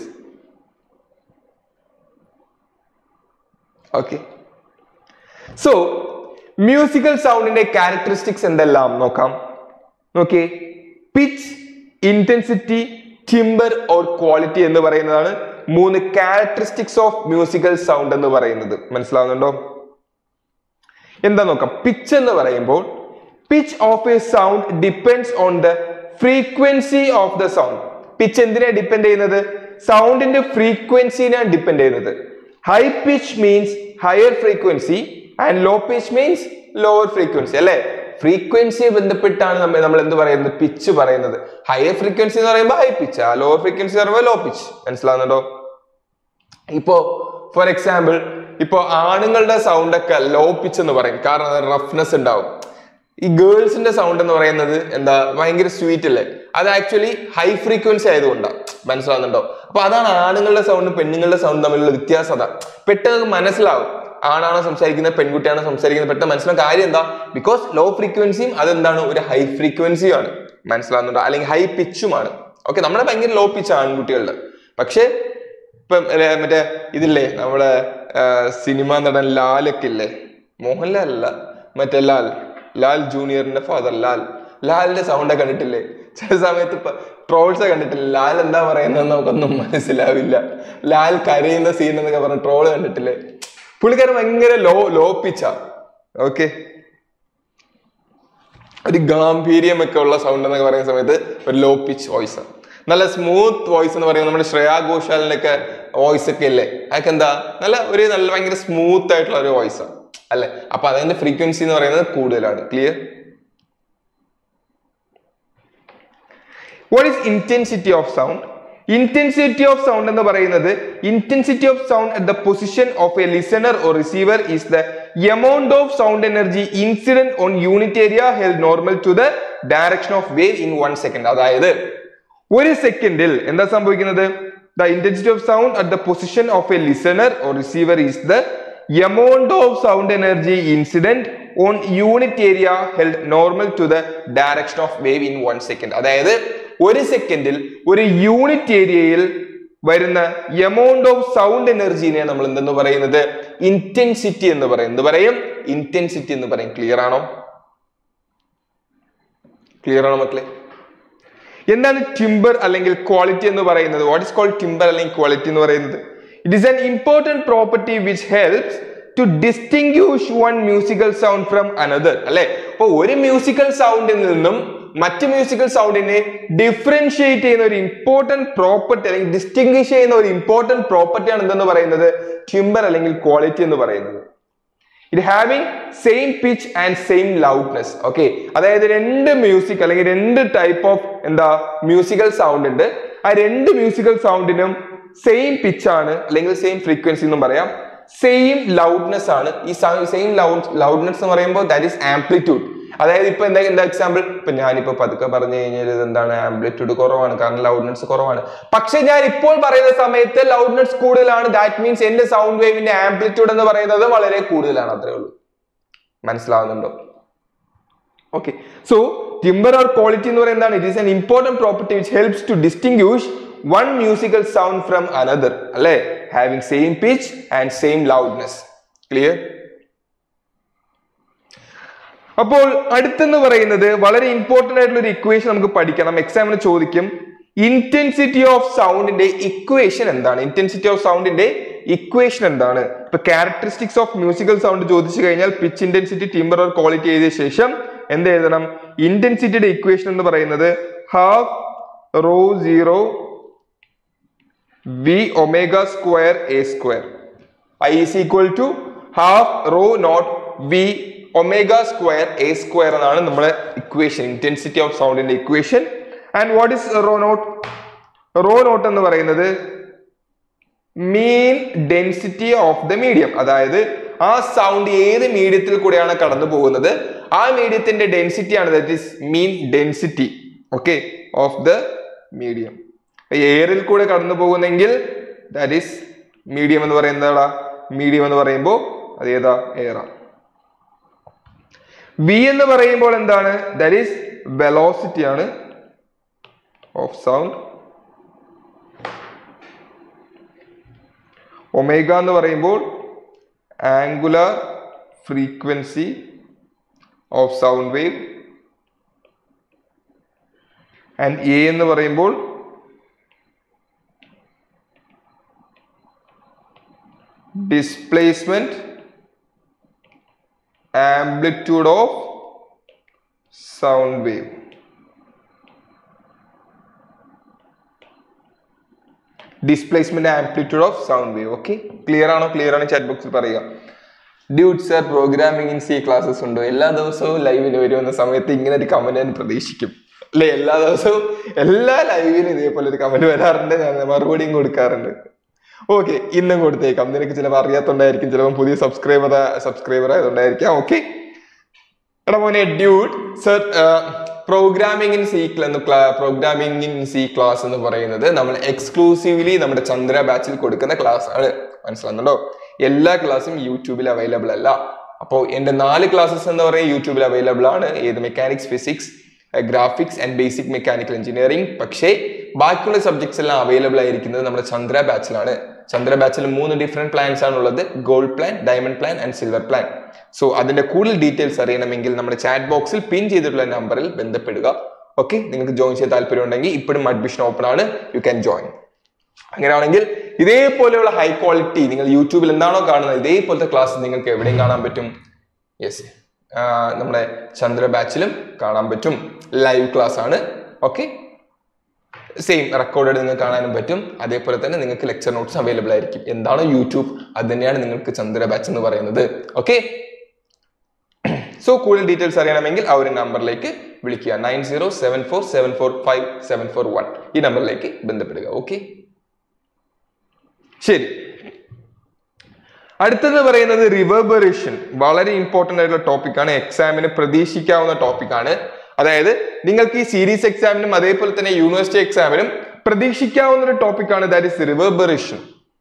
okay so musical സൗണ്ടിന്റെ ക്യാരക്ടറിസ്റ്റിക്സ് എന്തെല്ലാം നോക്കാം നോക്കിയേ pitch intensity timbre or quality എന്ന് പറയുന്നതാണ് മൂന്ന് ക്യാരക്ടറിസ്റ്റിക്സ് ഓഫ് മ്യൂസിക്കൽ സൗണ്ട് എന്ന് പറയുന്നത് മനസ്സിലാവുന്നുണ്ടോ എന്താ നോക്കാം പിച്ച് എന്ന് പറയുമ്പോൾ pitch of a sound depends on the frequency of the sound pitch എന്തിനാ ഡിപ്പെൻഡ് ചെയ്യുന്നത് സൗണ്ടിന്റെ ഫ്രീക്വൻസിനാണ് ഡിപ്പെൻഡ് ചെയ്യുന്നത് high pitch means higher frequency and low pitch means lower frequency അല്ലെ ഫ്രീക്വൻസിയെ ബന്ധപ്പെട്ടാണ് നമ്മൾ നമ്മൾ എന്ത് പറയുന്നത് പിച്ച് പറയുന്നത് ഹയർ ഫ്രീക്വൻസി എന്ന് പറയുമ്പോൾ ഹൈ പിച്ച് ആ ലോവർ ഫ്രീക്വൻസി എന്ന് പറയുമ്പോൾ ലോ പിച്ച് മനസ്സിലാവുന്നുണ്ടോ ഇപ്പോ ഫോർ എക്സാമ്പിൾ ഇപ്പോ ആണുങ്ങളുടെ സൗണ്ട് ഒക്കെ ലോ പിച്ച് എന്ന് പറയും കാരണം അത് റഫ്നെസ് ഉണ്ടാവും ഈ ഗേൾസിന്റെ സൗണ്ട് എന്ന് പറയുന്നത് എന്താ ഭയങ്കര സ്വീറ്റ് അല്ലേ അത് ആക്ച്വലി ഹൈ ഫ്രീക്വൻസി ആയതുകൊണ്ടാണ് മനസ്സിലാവുന്നുണ്ടോ അപ്പൊ അതാണ് ആണുങ്ങളുടെ സൗണ്ട് പെണ്ണുങ്ങളുടെ സൗണ്ട് തമ്മിലുള്ള വ്യത്യാസം അതാ പെട്ടെന്ന് മനസ്സിലാവും ആണാണോ സംസാരിക്കുന്നത് പെൺകുട്ടിയാണോ സംസാരിക്കുന്നത് പെട്ടെന്ന് മനസ്സിലാക്കാൻ കാര്യം എന്താ ബിക്കോസ് ലോ ഫ്രീക്വൻസിയും അതെന്താണ് ഒരു ഹൈ ഫ്രീക്വൻസിയും ആണ് മനസ്സിലാവുന്നുണ്ടോ അല്ലെങ്കിൽ ഹൈ പിച്ചുമാണ് ഓക്കെ നമ്മുടെ ഭയങ്കര ലോ പിച്ച് ആൺകുട്ടികളുടെ പക്ഷേ ഇപ്പം ഏ, മറ്റേ ഇതില്ലേ നമ്മുടെ സിനിമ നടൻ ലാലൊക്കെ ഇല്ലേ മോഹൻലാൽ അല്ല മറ്റേ ലാൽ ലാൽ ജൂനിയറിന്റെ ഫാദർ ലാൽ ലാലിന്റെ സൗണ്ട് കണ്ടിട്ടില്ലേ ചില സമയത്ത് ട്രോൾസ് കണ്ടിട്ടില്ല ലാൽ എന്താ പറയുന്നത് നമുക്കൊന്നും മനസ്സിലാവില്ല ലാൽ കരയുന്ന സീൻ എന്നൊക്കെ പറഞ്ഞ ട്രോള് കണ്ടിട്ടില്ലേ പുള്ളിക്കാരൻ ഭയങ്കര ലോ ലോ പിച്ചാ ഓക്കെ ഒരു ഗാംഭീര്യം ഒക്കെ ഉള്ള സൗണ്ട് എന്നൊക്കെ പറയുന്ന സമയത്ത് ഒരു ലോ പിച്ച് വോയിസ് നല്ല സ്മൂത്ത് വോയിസ് എന്ന് പറയുന്നത് നമ്മുടെ ശ്രേയാ ഘോഷാലിന്റെ ഒക്കെ വോയിസ് ഒക്കെ ഇല്ലേ അതൊക്കെ എന്താ നല്ല ഒരു നല്ല ഭയങ്കര സ്മൂത്ത് ആയിട്ടുള്ള ഒരു വോയിസ് അല്ലെ അപ്പൊ അതിന്റെ ഫ്രീക്വൻസി എന്ന് പറയുന്നത് കൂടുതലാണ് clear what is intensity of sound intensity of sound എന്ന് പറയുന്നത് intensity of sound at the position of a listener or receiver is the amount of sound energy incident on unit area held normal to the direction of wave in one second അതായത് ഒരു സെക്കൻഡിൽ എന്താ സംഭവിക്കുന്നത് the intensity of sound at the position of a listener or receiver is the amount of sound energy incident on unit area held normal to the direction of wave in one second അതായത് ഒരു സെക്കൻഡിൽ ഒരു യൂണിറ്റ് ഏരിയയിൽ വരുന്ന എമൗണ്ട് ഓഫ് സൗണ്ട് എനർജീനെ നമ്മൾ എന്തെന്ന് പറയുന്നത് ഇന്റൻസിറ്റി എന്ന് പറയും എന്ത് പറയും ഇന്റൻസിറ്റി എന്ന് പറയും ക്ലിയർ ആണോ ക്ലിയർ ആണോ മക്കളെ എന്താണ് ടിംബർ അല്ലെങ്കിൽ ക്വാളിറ്റി എന്ന് പറയുന്നത് വാട്ട് ഇസ് കോൾഡ് ടിംബർ അല്ലെങ്കിൽ ക്വാളിറ്റി എന്ന് പറയുന്നത് it is an important property which helps to distinguish one musical sound from another അല്ലെ അപ്പൊ ഒരു മ്യൂസിക്കൽ സൗണ്ടിൽ നിന്നും മറ്റ് മ്യൂസിക്കൽ സൗണ്ടിനെ ഡിഫറൻഷിയേറ്റ് ചെയ്യുന്ന ഒരു ഇമ്പോർട്ടൻറ്റ് പ്രോപ്പർട്ടി അല്ലെങ്കിൽ ഡിസ്റ്റിങ്വിഷ് ചെയ്യുന്ന ഒരു ഇമ്പോർട്ടൻറ്റ് പ്രോപ്പർട്ടിയാണ് എന്തെന്ന് പറയുന്നത് ടിംബർ അല്ലെങ്കിൽ ക്വാളിറ്റി എന്ന് പറയുന്നത് it having same pitch and same loudness okay അതായത് രണ്ട് മ്യൂസിക് അല്ലെങ്കിൽ രണ്ട് ടൈപ്പ് ഓഫ് എന്താ മ്യൂസിക്കൽ സൗണ്ട് ഉണ്ട് ആ രണ്ട് മ്യൂസിക്കൽ സൗണ്ടിനും സെയിം പിച്ച് ആണ് അല്ലെങ്കിൽ സെയിം ഫ്രീക്വൻസി എന്നും പറയാം സെയിം ലൗഡ്നെസ് ആണ് ഈ സെയിം ലൗഡ് ലൗഡ്നെസ് എന്ന് പറയുമ്പോൾ ദാറ്റ് ഈസ് ആംപ്ലിറ്റ്യൂഡ് അതായത് ഇപ്പൊ എന്താ എന്താ എക്സാമ്പിൾ ഇപ്പൊ ഞാനിപ്പോ പതുക്കെ പറഞ്ഞു കഴിഞ്ഞാൽ ഇത് എന്താണ് ആംപ്ലിറ്റ്യൂഡ് കുറവാണ് കാരണം ലൗഡ്നെസ് കുറവാണ് പക്ഷെ ഞാൻ ഇപ്പോൾ പറയുന്ന സമയത്ത് ലൗഡ്നെസ് കൂടുതലാണ് ദാറ്റ് മീൻസ് എന്റെ സൗണ്ട് വേവിന്റെ ആംപ്ലിറ്റ്യൂഡ് എന്ന് പറയുന്നത് വളരെ കൂടുതലാണ് അത്രേ ഉള്ളൂ മനസ്സിലാവുന്നുണ്ടോ okay so timbre or quality എന്ന് പറയുന്നത് it is an important property which helps to distinguish one musical sound from another അല്ലെ having same pitch and same loudness clear അപ്പോൾ അടുത്തെന്ന് പറയുന്നത് വളരെ ഇമ്പോർട്ടന്റ് ആയിട്ടുള്ള ഒരു ഇക്വേഷൻ നമുക്ക് പഠിക്കണം എക്സാമിന് ചോദിക്കും ഇന്റൻസിറ്റി ഓഫ് സൗണ്ടിന്റെ ഇക്വേഷൻ എന്താണ് ഇന്റൻസിറ്റി ഓഫ് സൗണ്ടിന്റെ ഇക്വേഷൻ എന്താണ് ഇപ്പൊ ക്യാരക്ടറിസ്റ്റിക്സ് ഓഫ് മ്യൂസിക്കൽ സൗണ്ട് ചോദിച്ചു കഴിഞ്ഞാൽ pitch intensity timbre or quality എഴുതിയ ശേഷം എന്ത് എഴുതണം ഇന്റൻസിറ്റിയുടെ ഇക്വേഷൻ എന്ന് പറയുന്നത് half rho zero V omega square A square I is equal to half rho naught V omega square A square എന്നാണ് നമ്മുടെ ഇക്വേഷൻ ഇന്റൻസിറ്റി ഓഫ് സൗണ്ടിന്റെ equation and what is rho naught rho naught എന്ന് പറയുന്നത് മീൻ ഡെൻസിറ്റി ഓഫ് ദ മീഡിയം അതായത് ആ സൗണ്ട് ഏത് മീഡിയത്തിൽ കൂടെയാണ് കടന്നു പോകുന്നത് ആ മീഡിയത്തിന്റെ ഡെൻസിറ്റി ആണ് that is mean density okay of the medium എയറിൽ കൂടെ കടന്നു പോകുന്നെങ്കിൽ ദാറ്റ് ഈസ് മീഡിയം എന്ന് പറയുന്നതാ മീഡിയം എന്ന് പറയുമ്പോൾ അത് ഏതാ എയറാ വി എന്ന് പറയുമ്പോൾ എന്താണ് ദാറ്റ് ഈസ് വെലോസിറ്റി ആണ് ഓഫ് സൗണ്ട് ഒമേഗ എന്ന് പറയുമ്പോൾ angular frequency of sound wave and A എന്ന് പറയുമ്പോൾ displacement amplitude of sound wave displacement amplitude of sound wave okay clear ആണോ ക്ലിയർ ആണോ ചാറ്റ് ബോക്സിൽ പറയുക doubt sir programming in C classes ഉണ്ടോ എല്ലാ ദിവസവും ലൈവിന് വരുന്ന സമയത്ത് ഇങ്ങനെ ഒരു കമന്റ് ഞാൻ പ്രതീക്ഷിക്കും അല്ലെ എല്ലാ ദിവസവും എല്ലാ ലൈവിനും ഇതേപോലെ ഒരു കമന്റ് വരാറുണ്ട് ഞാൻ മറുപടിയും കൊടുക്കാറുണ്ട് ഓക്കെ ഇന്നും കൊടുത്തേക്കാം നിനക്ക് ചിലപ്പോൾ അറിയാത്തോണ്ടായിരിക്കും ചിലപ്പോൾ പുതിയ സബ്സ്ക്രൈബർ സബ്സ്ക്രൈബർ ആയതുകൊണ്ടായിരിക്കാം ഓക്കെ എടാ മോനെ doubt sir programming in C എന്ന് പ്രോഗ്രാമിംഗ് ഇൻ സി ക്ലാസ് എന്ന് പറയുന്നത് നമ്മൾ എക്സ്ക്ലൂസീവ്ലി നമ്മുടെ ചന്ദ്ര ബാച്ചിൽ കൊടുക്കുന്ന ക്ലാസ് ആണ് മനസ്സിലാകുന്നുണ്ടോ എല്ലാ ക്ലാസ്സും യൂട്യൂബിൽ അവൈലബിൾ അല്ല അപ്പോൾ എൻ്റെ നാല് ക്ലാസ്സസ് എന്ന് പറയുന്നത് യൂട്യൂബിൽ അവൈലബിൾ ആണ് ഏത് mechanics physics graphics and basic mechanical engineering പക്ഷേ ബാക്കിയുള്ള സബ്ജക്ട്സ് എല്ലാം അവൈലബിൾ ആയിരിക്കുന്നത് നമ്മുടെ ചന്ദ്ര ബാച്ചിലാണ് ചന്ദ്ര ബാച്ചിൽ മൂന്ന് ഡിഫറെന്റ് പ്ലാൻസ് ആണുള്ളത് gold plan diamond plan and silver plan so അതിന്റെ കൂടുതൽ ഡീറ്റെയിൽസ് അറിയണമെങ്കിൽ നമ്മുടെ ചാറ്റ് ബോക്സിൽ പിൻ ചെയ്തിട്ടുള്ള നമ്പറിൽ ബന്ധപ്പെടുക ഓക്കെ നിങ്ങൾക്ക് ജോയിൻ ചെയ്യാൻ താല്പര്യം ഉണ്ടെങ്കിൽ ഇപ്പോഴും അഡ്മിഷൻ ഓപ്പൺ ആണ് യു ക്യാൻ ജോയിൻ അങ്ങനെയാണെങ്കിൽ ഇതേപോലെയുള്ള ഹൈ ക്വാളിറ്റി നിങ്ങൾ യൂട്യൂബിൽ എന്താണോ കാണുന്നത് ഇതേപോലത്തെ ക്ലാസ് നിങ്ങൾക്ക് എവിടെയും കാണാൻ പറ്റും യെസ് നമ്മുടെ ചന്ദ്ര ബാച്ചിലും കാണാൻ പറ്റും ലൈവ് ക്ലാസ് ആണ് ഓക്കെ സെയിം റെക്കോർഡഡ് നിങ്ങൾക്ക് കാണാനും പറ്റും അതേപോലെ തന്നെ നിങ്ങൾക്ക് ലെക്ചർ നോട്ട്സ് അവൈലബിൾ ആയിരിക്കും എന്താണോ യൂട്യൂബ് അത് തന്നെയാണ് നിങ്ങൾക്ക് ചന്ദ്ര ബാച്ച് എന്ന് പറയുന്നത് ഓക്കെ സോ കൂടുതൽ ഡീറ്റെയിൽസ് അറിയണമെങ്കിൽ ആ ഒരു നമ്പറിലേക്ക് വിളിക്കുക nine zero seven four seven four five seven four one ഈ നമ്പറിലേക്ക് ബന്ധപ്പെടുക ഓക്കെ ശരി അടുത്തെന്ന് പറയുന്നത് റിവേർബറേഷൻ വളരെ ഇമ്പോർട്ടന്റ് ആയിട്ടുള്ള ടോപ്പിക്കാണ് എക്സാമിന് പ്രതീക്ഷിക്കാവുന്ന ടോപ്പിക്കാണ് അതായത് നിങ്ങൾക്ക് ഈ സീരീസ് എക്സാമിനും അതേപോലെ തന്നെ യൂണിവേഴ്സിറ്റി എക്സാമിനും പ്രതീക്ഷിക്കാവുന്ന ഒരു ടോപ്പിക്കാണ് ദാറ്റ് ഇസ് റിവേർബറേഷൻ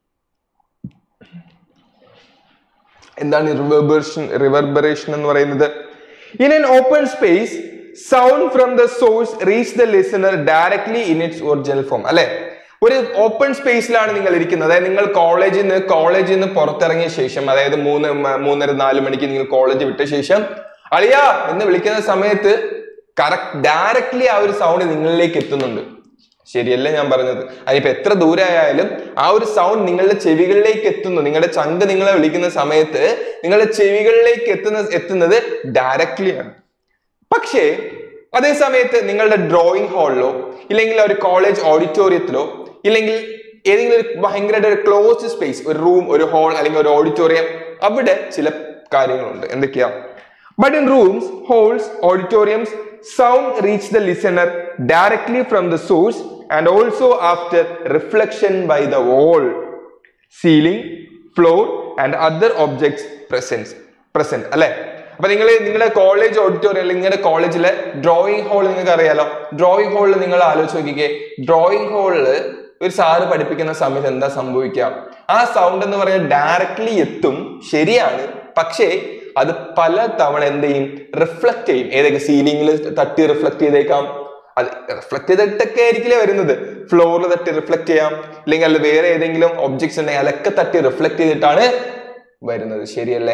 എന്താണ് റിവേർബറേഷൻ റിവർബറേഷൻ എന്ന് പറയുന്നത് in an open space sound from the source reach the listener directly in its original form അല്ലെ ഒരു ഓപ്പൺ സ്പേസിലാണ് നിങ്ങൾ ഇരിക്കുന്നത് അതായത് നിങ്ങൾ കോളേജിൽ നിന്ന് കോളേജിൽ നിന്ന് പുറത്തിറങ്ങിയ ശേഷം അതായത് മൂന്ന് മ- മൂന്നര നാല് മണിക്ക് നിങ്ങൾ കോളേജ് വിട്ട ശേഷം അളിയ എന്ന് വിളിക്കുന്ന സമയത്ത് കറക്റ്റ് ഡയറക്ട്ലി ആ ഒരു സൗണ്ട് നിങ്ങളിലേക്ക് എത്തുന്നുണ്ട് ശരിയല്ലേ ഞാൻ പറഞ്ഞത് അതിനിപ്പോ എത്ര ദൂരായാലും ആ ഒരു സൗണ്ട് നിങ്ങളുടെ ചെവികളിലേക്ക് എത്തുന്നു നിങ്ങളുടെ ചങ്ക് നിങ്ങളെ വിളിക്കുന്ന സമയത്ത് നിങ്ങളുടെ ചെവികളിലേക്ക് എത്തുന്ന എത്തുന്നത് ഡയറക്ട്ലി ആണ് പക്ഷേ അതേ സമയത്ത് നിങ്ങളുടെ ഡ്രോയിങ് ഹാളിലോ ഇല്ലെങ്കിൽ ഒരു കോളേജ് ഓഡിറ്റോറിയത്തിലോ ഇല്ലെങ്കിൽ ഏതെങ്കിലും ഒരു ഭയങ്കരമായിട്ട് ഒരു ക്ലോസ്ഡ് സ്പേസ് ഒരു റൂം ഒരു ഹാൾ അല്ലെങ്കിൽ ഒരു ഓഡിറ്റോറിയം അവിടെ ചില കാര്യങ്ങളുണ്ട് എന്തൊക്കെയാ but in rooms halls auditoriums sound reach the listener directly from the source and also after reflection by the wall ceiling floor and other objects presence present അല്ലെ അപ്പൊ നിങ്ങൾ നിങ്ങളുടെ കോളേജ് ഓഡിറ്റോറിയം അല്ലെങ്കിൽ നിങ്ങളുടെ കോളേജിലെ ഡ്രോയിങ് ഹാൾ നിങ്ങൾക്ക് അറിയാലോ ഡ്രോയിങ് ഹാളിൽ നിങ്ങൾ ആലോചിച്ച് നോക്കിക്കേ ഡ്രോയിങ് ഹാളിൽ ഒരു സാറ് പഠിപ്പിക്കുന്ന സമയത്ത് എന്താ സംഭവിക്കുക ആ സൗണ്ട് എന്ന് പറയുന്നത് ഡയറക്ട്ലി എത്തും ശരിയാണ് പക്ഷേ അത് പല തവണ എന്ത് ചെയ്യും റിഫ്ലക്ട് ചെയ്യും ഏതൊക്കെ സീലിംഗിൽ തട്ടി റിഫ്ലക്ട് ചെയ്തേക്കാം അത് റിഫ്ലക്ട് ചെയ്തിട്ടൊക്കെ ആയിരിക്കില്ലേ വരുന്നത് ഫ്ലോറിൽ തട്ടി റിഫ്ലക്ട് ചെയ്യാം അല്ലെങ്കിൽ അല്ല വേറെ ഏതെങ്കിലും ഒബ്ജക്ട്സ് ഉണ്ടെങ്കിൽ അതൊക്കെ തട്ടി റിഫ്ലക്ട് ചെയ്തിട്ടാണ് വരുന്നത് ശരിയല്ലേ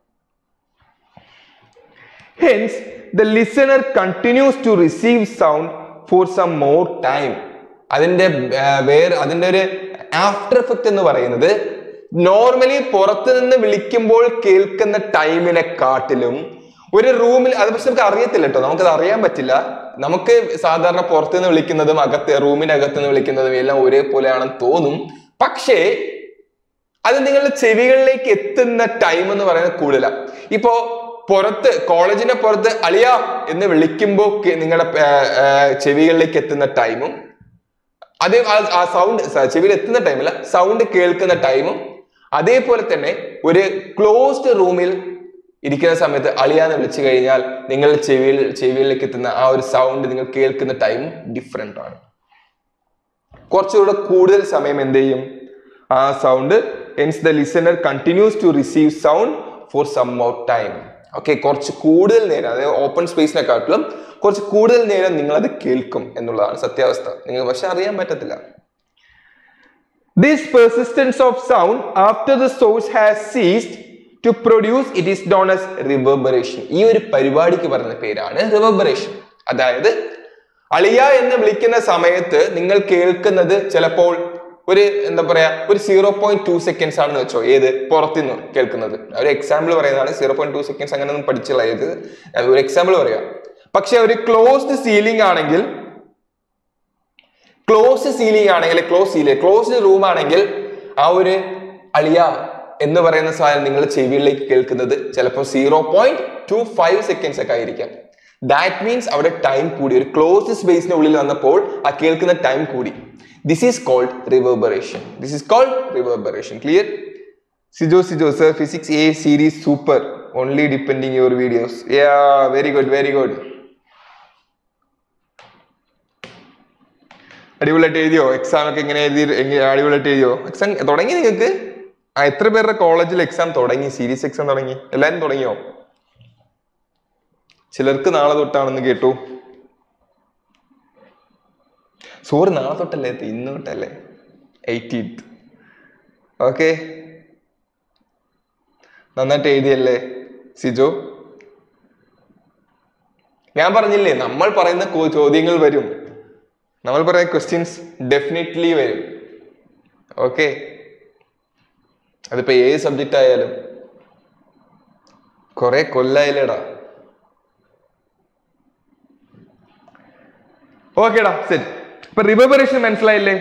hence the listener continues to receive sound for some more time അതിന്റെ ആ, വേറെ അതിന്റെ ഒരു ആഫ്റ്റർ എഫക്റ്റ് എന്ന് പറയുന്നത് നോർമലി പുറത്ത് നിന്ന് വിളിക്കുമ്പോൾ കേൾക്കുന്ന ടൈമിനെ കാട്ടിലും ഒരു റൂമിൽ അത് പക്ഷെ നമുക്ക് അറിയത്തില്ല കേട്ടോ നമുക്കത് അറിയാൻ പറ്റില്ല നമുക്ക് സാധാരണ പുറത്തു നിന്ന് വിളിക്കുന്നതും അകത്ത് റൂമിനകത്ത് നിന്ന് വിളിക്കുന്നതും എല്ലാം ഒരേപോലെയാണെന്ന് തോന്നും പക്ഷേ അത് നിങ്ങളുടെ ചെവികളിലേക്ക് എത്തുന്ന ടൈം എന്ന് പറയുന്നത് കൂടുതലാണ് ഇപ്പോ പുറത്ത് കോളേജിന്റെ പുറത്ത് അളിയ എന്ന് വിളിക്കുമ്പോൾ നിങ്ങളുടെ ചെവികളിലേക്ക് എത്തുന്ന ടൈമും അതേ ആ- ആ സൗണ്ട് ചെവിയിൽ എത്തുന്ന ടൈമില്ല സൗണ്ട് കേൾക്കുന്ന ടൈമും അതേപോലെ തന്നെ ഒരു ക്ലോസ്ഡ് റൂമിൽ ഇരിക്കുന്ന സമയത്ത് അളിയാന്ന് വിളിച്ചു കഴിഞ്ഞാൽ നിങ്ങൾ ചെവിയിൽ ചെവിയിലേക്ക് എത്തുന്ന ആ ഒരു സൗണ്ട് നിങ്ങൾ കേൾക്കുന്ന ടൈം ഡിഫറെന്റ് ആണ് കുറച്ചുകൂടെ കൂടുതൽ സമയം എന്ത് ചെയ്യും ആ sound hence the listener continues to receive sound for some more time okay കുറച്ച് കൂടുതൽ നേരം അതായത് ഓപ്പൺ സ്പേസിനെക്കാട്ടിലും കുറച്ച് കൂടുതൽ നേരം നിങ്ങൾ അത് കേൾക്കും എന്നുള്ളതാണ് സത്യാവസ്ഥ നിങ്ങൾ പക്ഷെ അറിയാൻ പറ്റത്തില്ല This persistence of sound after the source has ceased to produce it is known as reverberation. ഈ ഒരു പരിപാടിക്ക് പറയുന്ന പേരാണ് റിവർബറേഷൻ അതായത് അളിയ എന്ന് വിളിക്കുന്ന സമയത്ത് നിങ്ങൾ കേൾക്കുന്നത് ചിലപ്പോൾ ഒരു എന്താ പറയാ ഒരു സീറോ പോയിന്റ് ടു സെക്കൻഡ്സ് ആണെന്ന് വെച്ചോ ഏത് പുറത്തുനിന്ന് കേൾക്കുന്നത് ഒരു എക്സാമ്പിൾ പറയുന്നതാണ് സീറോ പോയിന്റ് ടു സെക്കൻഡ്സ് അങ്ങനെ ഒന്നും പഠിച്ചുള്ള ഏത് ഒരു എക്സാമ്പിൾ പറയാം പക്ഷെ ഒരു ക്ലോസ്ഡ് സീലിംഗ് ആണെങ്കിൽ ക്ലോസ് സീലിംഗ് ആണെങ്കിൽ ക്ലോസ് സീലിംഗ് ക്ലോസ്ഡ് റൂം ആണെങ്കിൽ ആ ഒരു അളിയ എന്ന് പറയുന്ന സാധനം നിങ്ങൾ ചെവികളിലേക്ക് കേൾക്കുന്നത് ചിലപ്പോൾ zero point two five seconds ഒക്കെ ആയിരിക്കാം ദാറ്റ് മീൻസ് അവിടെ ടൈം കൂടി ഒരു ക്ലോസ്ഡ് സ്പേസിന്റെ ഉള്ളിൽ വന്നപ്പോൾ ആ കേൾക്കുന്ന ടൈം കൂടി this is called reverberation this is called reverberation clear Sijo Sijo sir physics A series super only depending your videos yeah very good very good അടിപൊളിയായിട്ട് എഴുതിയോ എക്സാം ഒക്കെ എങ്ങനെ എഴുതി എങ്ങനെ അടിപൊളിയായിട്ട് എഴുതിയോ എക്സാം തുടങ്ങി നിങ്ങൾക്ക് ആ എത്ര പേരുടെ കോളേജിൽ എക്സാം തുടങ്ങി സീരീസ് എക്സാം തുടങ്ങി എല്ലാരും തുടങ്ങിയോ ചിലർക്ക് നാളെ തൊട്ടാണെന്ന് കേട്ടു സോറി നാളെ തൊട്ടല്ലേ ഇത് ഇന്ന് തൊട്ടല്ലേ എയ്റ്റീൻത്ത് ഓക്കെ നന്നായിട്ട് എഴുതിയല്ലേ സിജോ ഞാൻ പറഞ്ഞില്ലേ നമ്മൾ പറയുന്ന കോ- ചോദ്യങ്ങൾ വരും നമ്മൾ പറയുന്ന ക്വസ്റ്റ്യൻസ് ഡെഫിനറ്റ്ലി വരും ഓക്കെ അതിപ്പോ ഏത് സബ്ജക്റ്റ് ആയാലും കുറെ കൊല്ലായില്ലടാ ഓക്കേടാ ശരി ഇപ്പൊ റിവബറേഷൻ മനസ്സിലായില്ലേ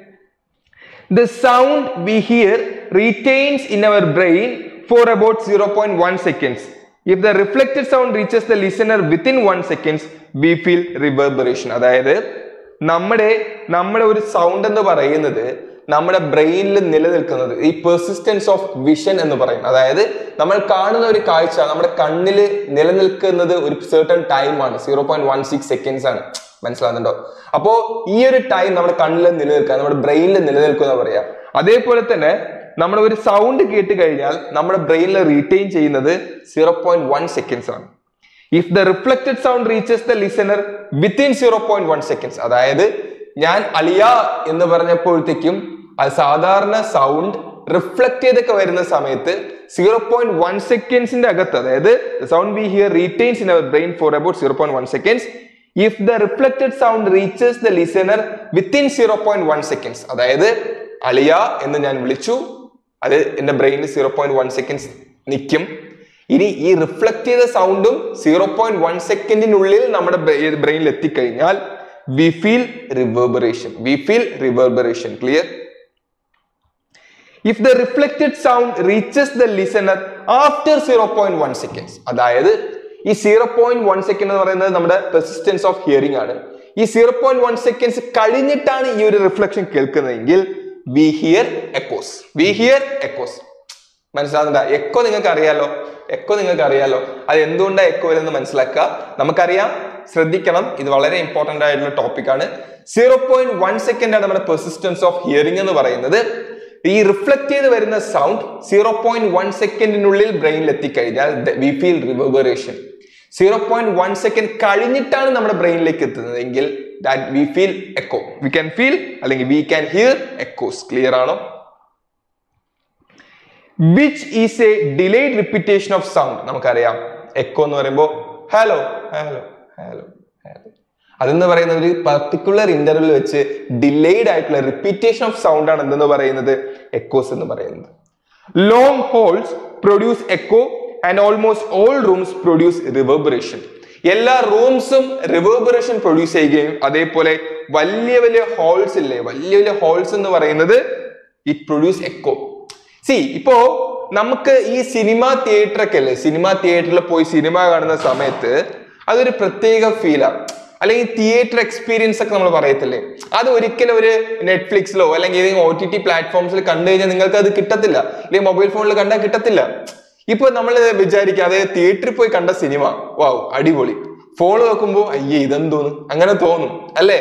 The sound we hear retains in our brain for about 0.1 seconds. If the reflected sound reaches the listener within 1 seconds, we feel reverberation. അതായത് നമ്മുടെ നമ്മുടെ ഒരു സൗണ്ട് എന്ന് പറയുന്നത് നമ്മുടെ ബ്രെയിനിൽ നിലനിൽക്കുന്നത് ഈ പെർസിസ്റ്റൻസ് ഓഫ് വിഷൻ എന്ന് പറയും അതായത് നമ്മൾ കാണുന്ന ഒരു കാഴ്ച നമ്മുടെ കണ്ണിൽ നിലനിൽക്കുന്നത് ഒരു certain ടൈം ആണ് zero point one six seconds ആണ് മനസ്സിലാകുന്നുണ്ടോ അപ്പോ ഈ ഒരു ടൈം നമ്മുടെ കണ്ണിൽ നിലനിൽക്കുക നമ്മുടെ ബ്രെയിനിൽ നിലനിൽക്കുക എന്ന് പറയാം അതേപോലെ തന്നെ നമ്മൾ ഒരു സൗണ്ട് കേട്ട് കഴിഞ്ഞാൽ നമ്മുടെ ബ്രെയിനിൽ റീറ്റെയിൻ ചെയ്യുന്നത് സീറോ പോയിന്റ് വൺ സെക്കൻഡ്സ് ആണ് if the reflected sound reaches the listener within zero point one seconds അതായത് ഞാൻ അലിയ എന്ന് പറഞ്ഞപ്പോഴത്തേക്കും അത് സാധാരണ സൗണ്ട് റിഫ്ലക്ട് ചെയ്തൊക്കെ വരുന്ന സമയത്ത് സീറോ പോയിന്റ് വൺ സെക്കൻഡ്സിന്റെ അകത്ത് അതായത് sound we hear retains in our brain for about zero point one seconds if the reflected sound reaches the listener within zero point one seconds അതായത് അലിയ എന്ന് ഞാൻ വിളിച്ചു അത് എന്റെ ബ്രെയിനിൽ സീറോ പോയിന്റ് വൺ സെക്കൻഡ്സ് നിൽക്കും ഇനി ഈ റിഫ്ലക്ട് ചെയ്ത സൗണ്ടും സീറോ പോയിന്റ് വൺ സെക്കൻഡിനുള്ളിൽ നമ്മുടെ ബ്രെയിനിൽ എത്തിക്കഴിഞ്ഞാൽ we feel reverberation we feel reverberation clear if the reflected sound reaches the listener after zero point one seconds അതായത് ഈ സീറോ പോയിന്റ് വൺ സെക്കൻഡ് എന്ന് പറയുന്നത് നമ്മുടെ പെർസിസ്റ്റൻസ് ഓഫ് ഹിയറിംഗ് ആണ് ഈ സീറോ പോയിന്റ് വൺ സെക്കൻഡ്സ് കഴിഞ്ഞിട്ടാണ് ഈ ഒരു റിഫ്ലക്ഷൻ കേൾക്കുന്നതെങ്കിൽ we hear echoes we hear echoes മനസ്സിലാകുന്നുണ്ടോ എക്കോ നിങ്ങൾക്ക് അറിയാലോ എക്കോ നിങ്ങൾക്ക് അറിയാലോ അത് എന്തുകൊണ്ടാണ് എക്കോ വരുന്നത് മനസ്സിലാക്കുക നമുക്കറിയാം ശ്രദ്ധിക്കണം ഇത് വളരെ ഇമ്പോർട്ടന്റ് ആയിട്ടുള്ള ടോപ്പിക് ആണ് സീറോ പോയിന്റ് വൺ സെക്കൻഡ് ആണ് നമ്മുടെ പെർസിസ്റ്റൻസ് ഓഫ് ഹിയറിംഗ് എന്ന് പറയുന്നത് ഈ റിഫ്ലക്ട് ചെയ്ത് വരുന്ന സൗണ്ട് സീറോ പോയിന്റ് വൺ സെക്കൻഡിനുള്ളിൽ ബ്രെയിനിൽ എത്തിക്കഴിഞ്ഞാൽ we feel reverberation zero point one second കഴിഞ്ഞിട്ടാണ് നമ്മുടെ ബ്രെയിനിലേക്ക് എത്തുന്നതെങ്കിൽ that we feel echo we can feel അല്ലെങ്കിൽ we can hear echoes clear ആണോ which is a delayed repetition of sound നമുക്കറിയാം എക്കോ എന്ന് പറയുമ്പോൾ ഹലോ ഹലോ ഹലോ ഹലോ അതെന്ന് പറയുന്ന ഒരു പർട്ടിക്കുലർ ഇന്റർവെൽ വെച്ച് ഡിലേഡ് ആയിട്ടുള്ള റിപ്പീറ്റേഷൻ ഓഫ് സൗണ്ട് ആണ് എന്തെന്ന് പറയുന്നത് എക്കോസ് എന്ന് പറയുന്നത് long holes produce echo and almost all rooms produce reverberation എല്ലാ റൂംസും റിവേർബറേഷൻ പ്രൊഡ്യൂസ് ചെയ്യുകയും അതേപോലെ വലിയ വലിയ ഹോൾസ് ഇല്ലേ വലിയ വലിയ ഹോൾസ് എന്ന് പറയുന്നത് ഇറ്റ് പ്രൊഡ്യൂസ് എക്കോ സി ഇപ്പോ നമുക്ക് ഈ സിനിമ തിയേറ്റർ ഒക്കെ അല്ലേ സിനിമ തിയേറ്ററിൽ പോയി സിനിമ കാണുന്ന സമയത്ത് അതൊരു പ്രത്യേക ഫീലാണ് അല്ലെങ്കിൽ തിയേറ്റർ എക്സ്പീരിയൻസ് ഒക്കെ നമ്മൾ പറയത്തില്ലേ അത് ഒരിക്കലും ഒരു നെറ്റ്ഫ്ലിക്സിലോ അല്ലെങ്കിൽ ഏതെങ്കിലും ഒ ടി ടി പ്ലാറ്റ്ഫോംസിൽ കണ്ടു കഴിഞ്ഞാൽ നിങ്ങൾക്ക് അത് കിട്ടത്തില്ല അല്ലെങ്കിൽ മൊബൈൽ ഫോണിൽ കണ്ടാൽ കിട്ടത്തില്ല ഇപ്പൊ നമ്മൾ വിചാരിക്കുക അതായത് തിയേറ്ററിൽ പോയി കണ്ട സിനിമ വാവ് അടിപൊളി ഫോൺ നോക്കുമ്പോൾ അയ്യേ ഇതെന്തോന്ന് അങ്ങനെ തോന്നും അല്ലേ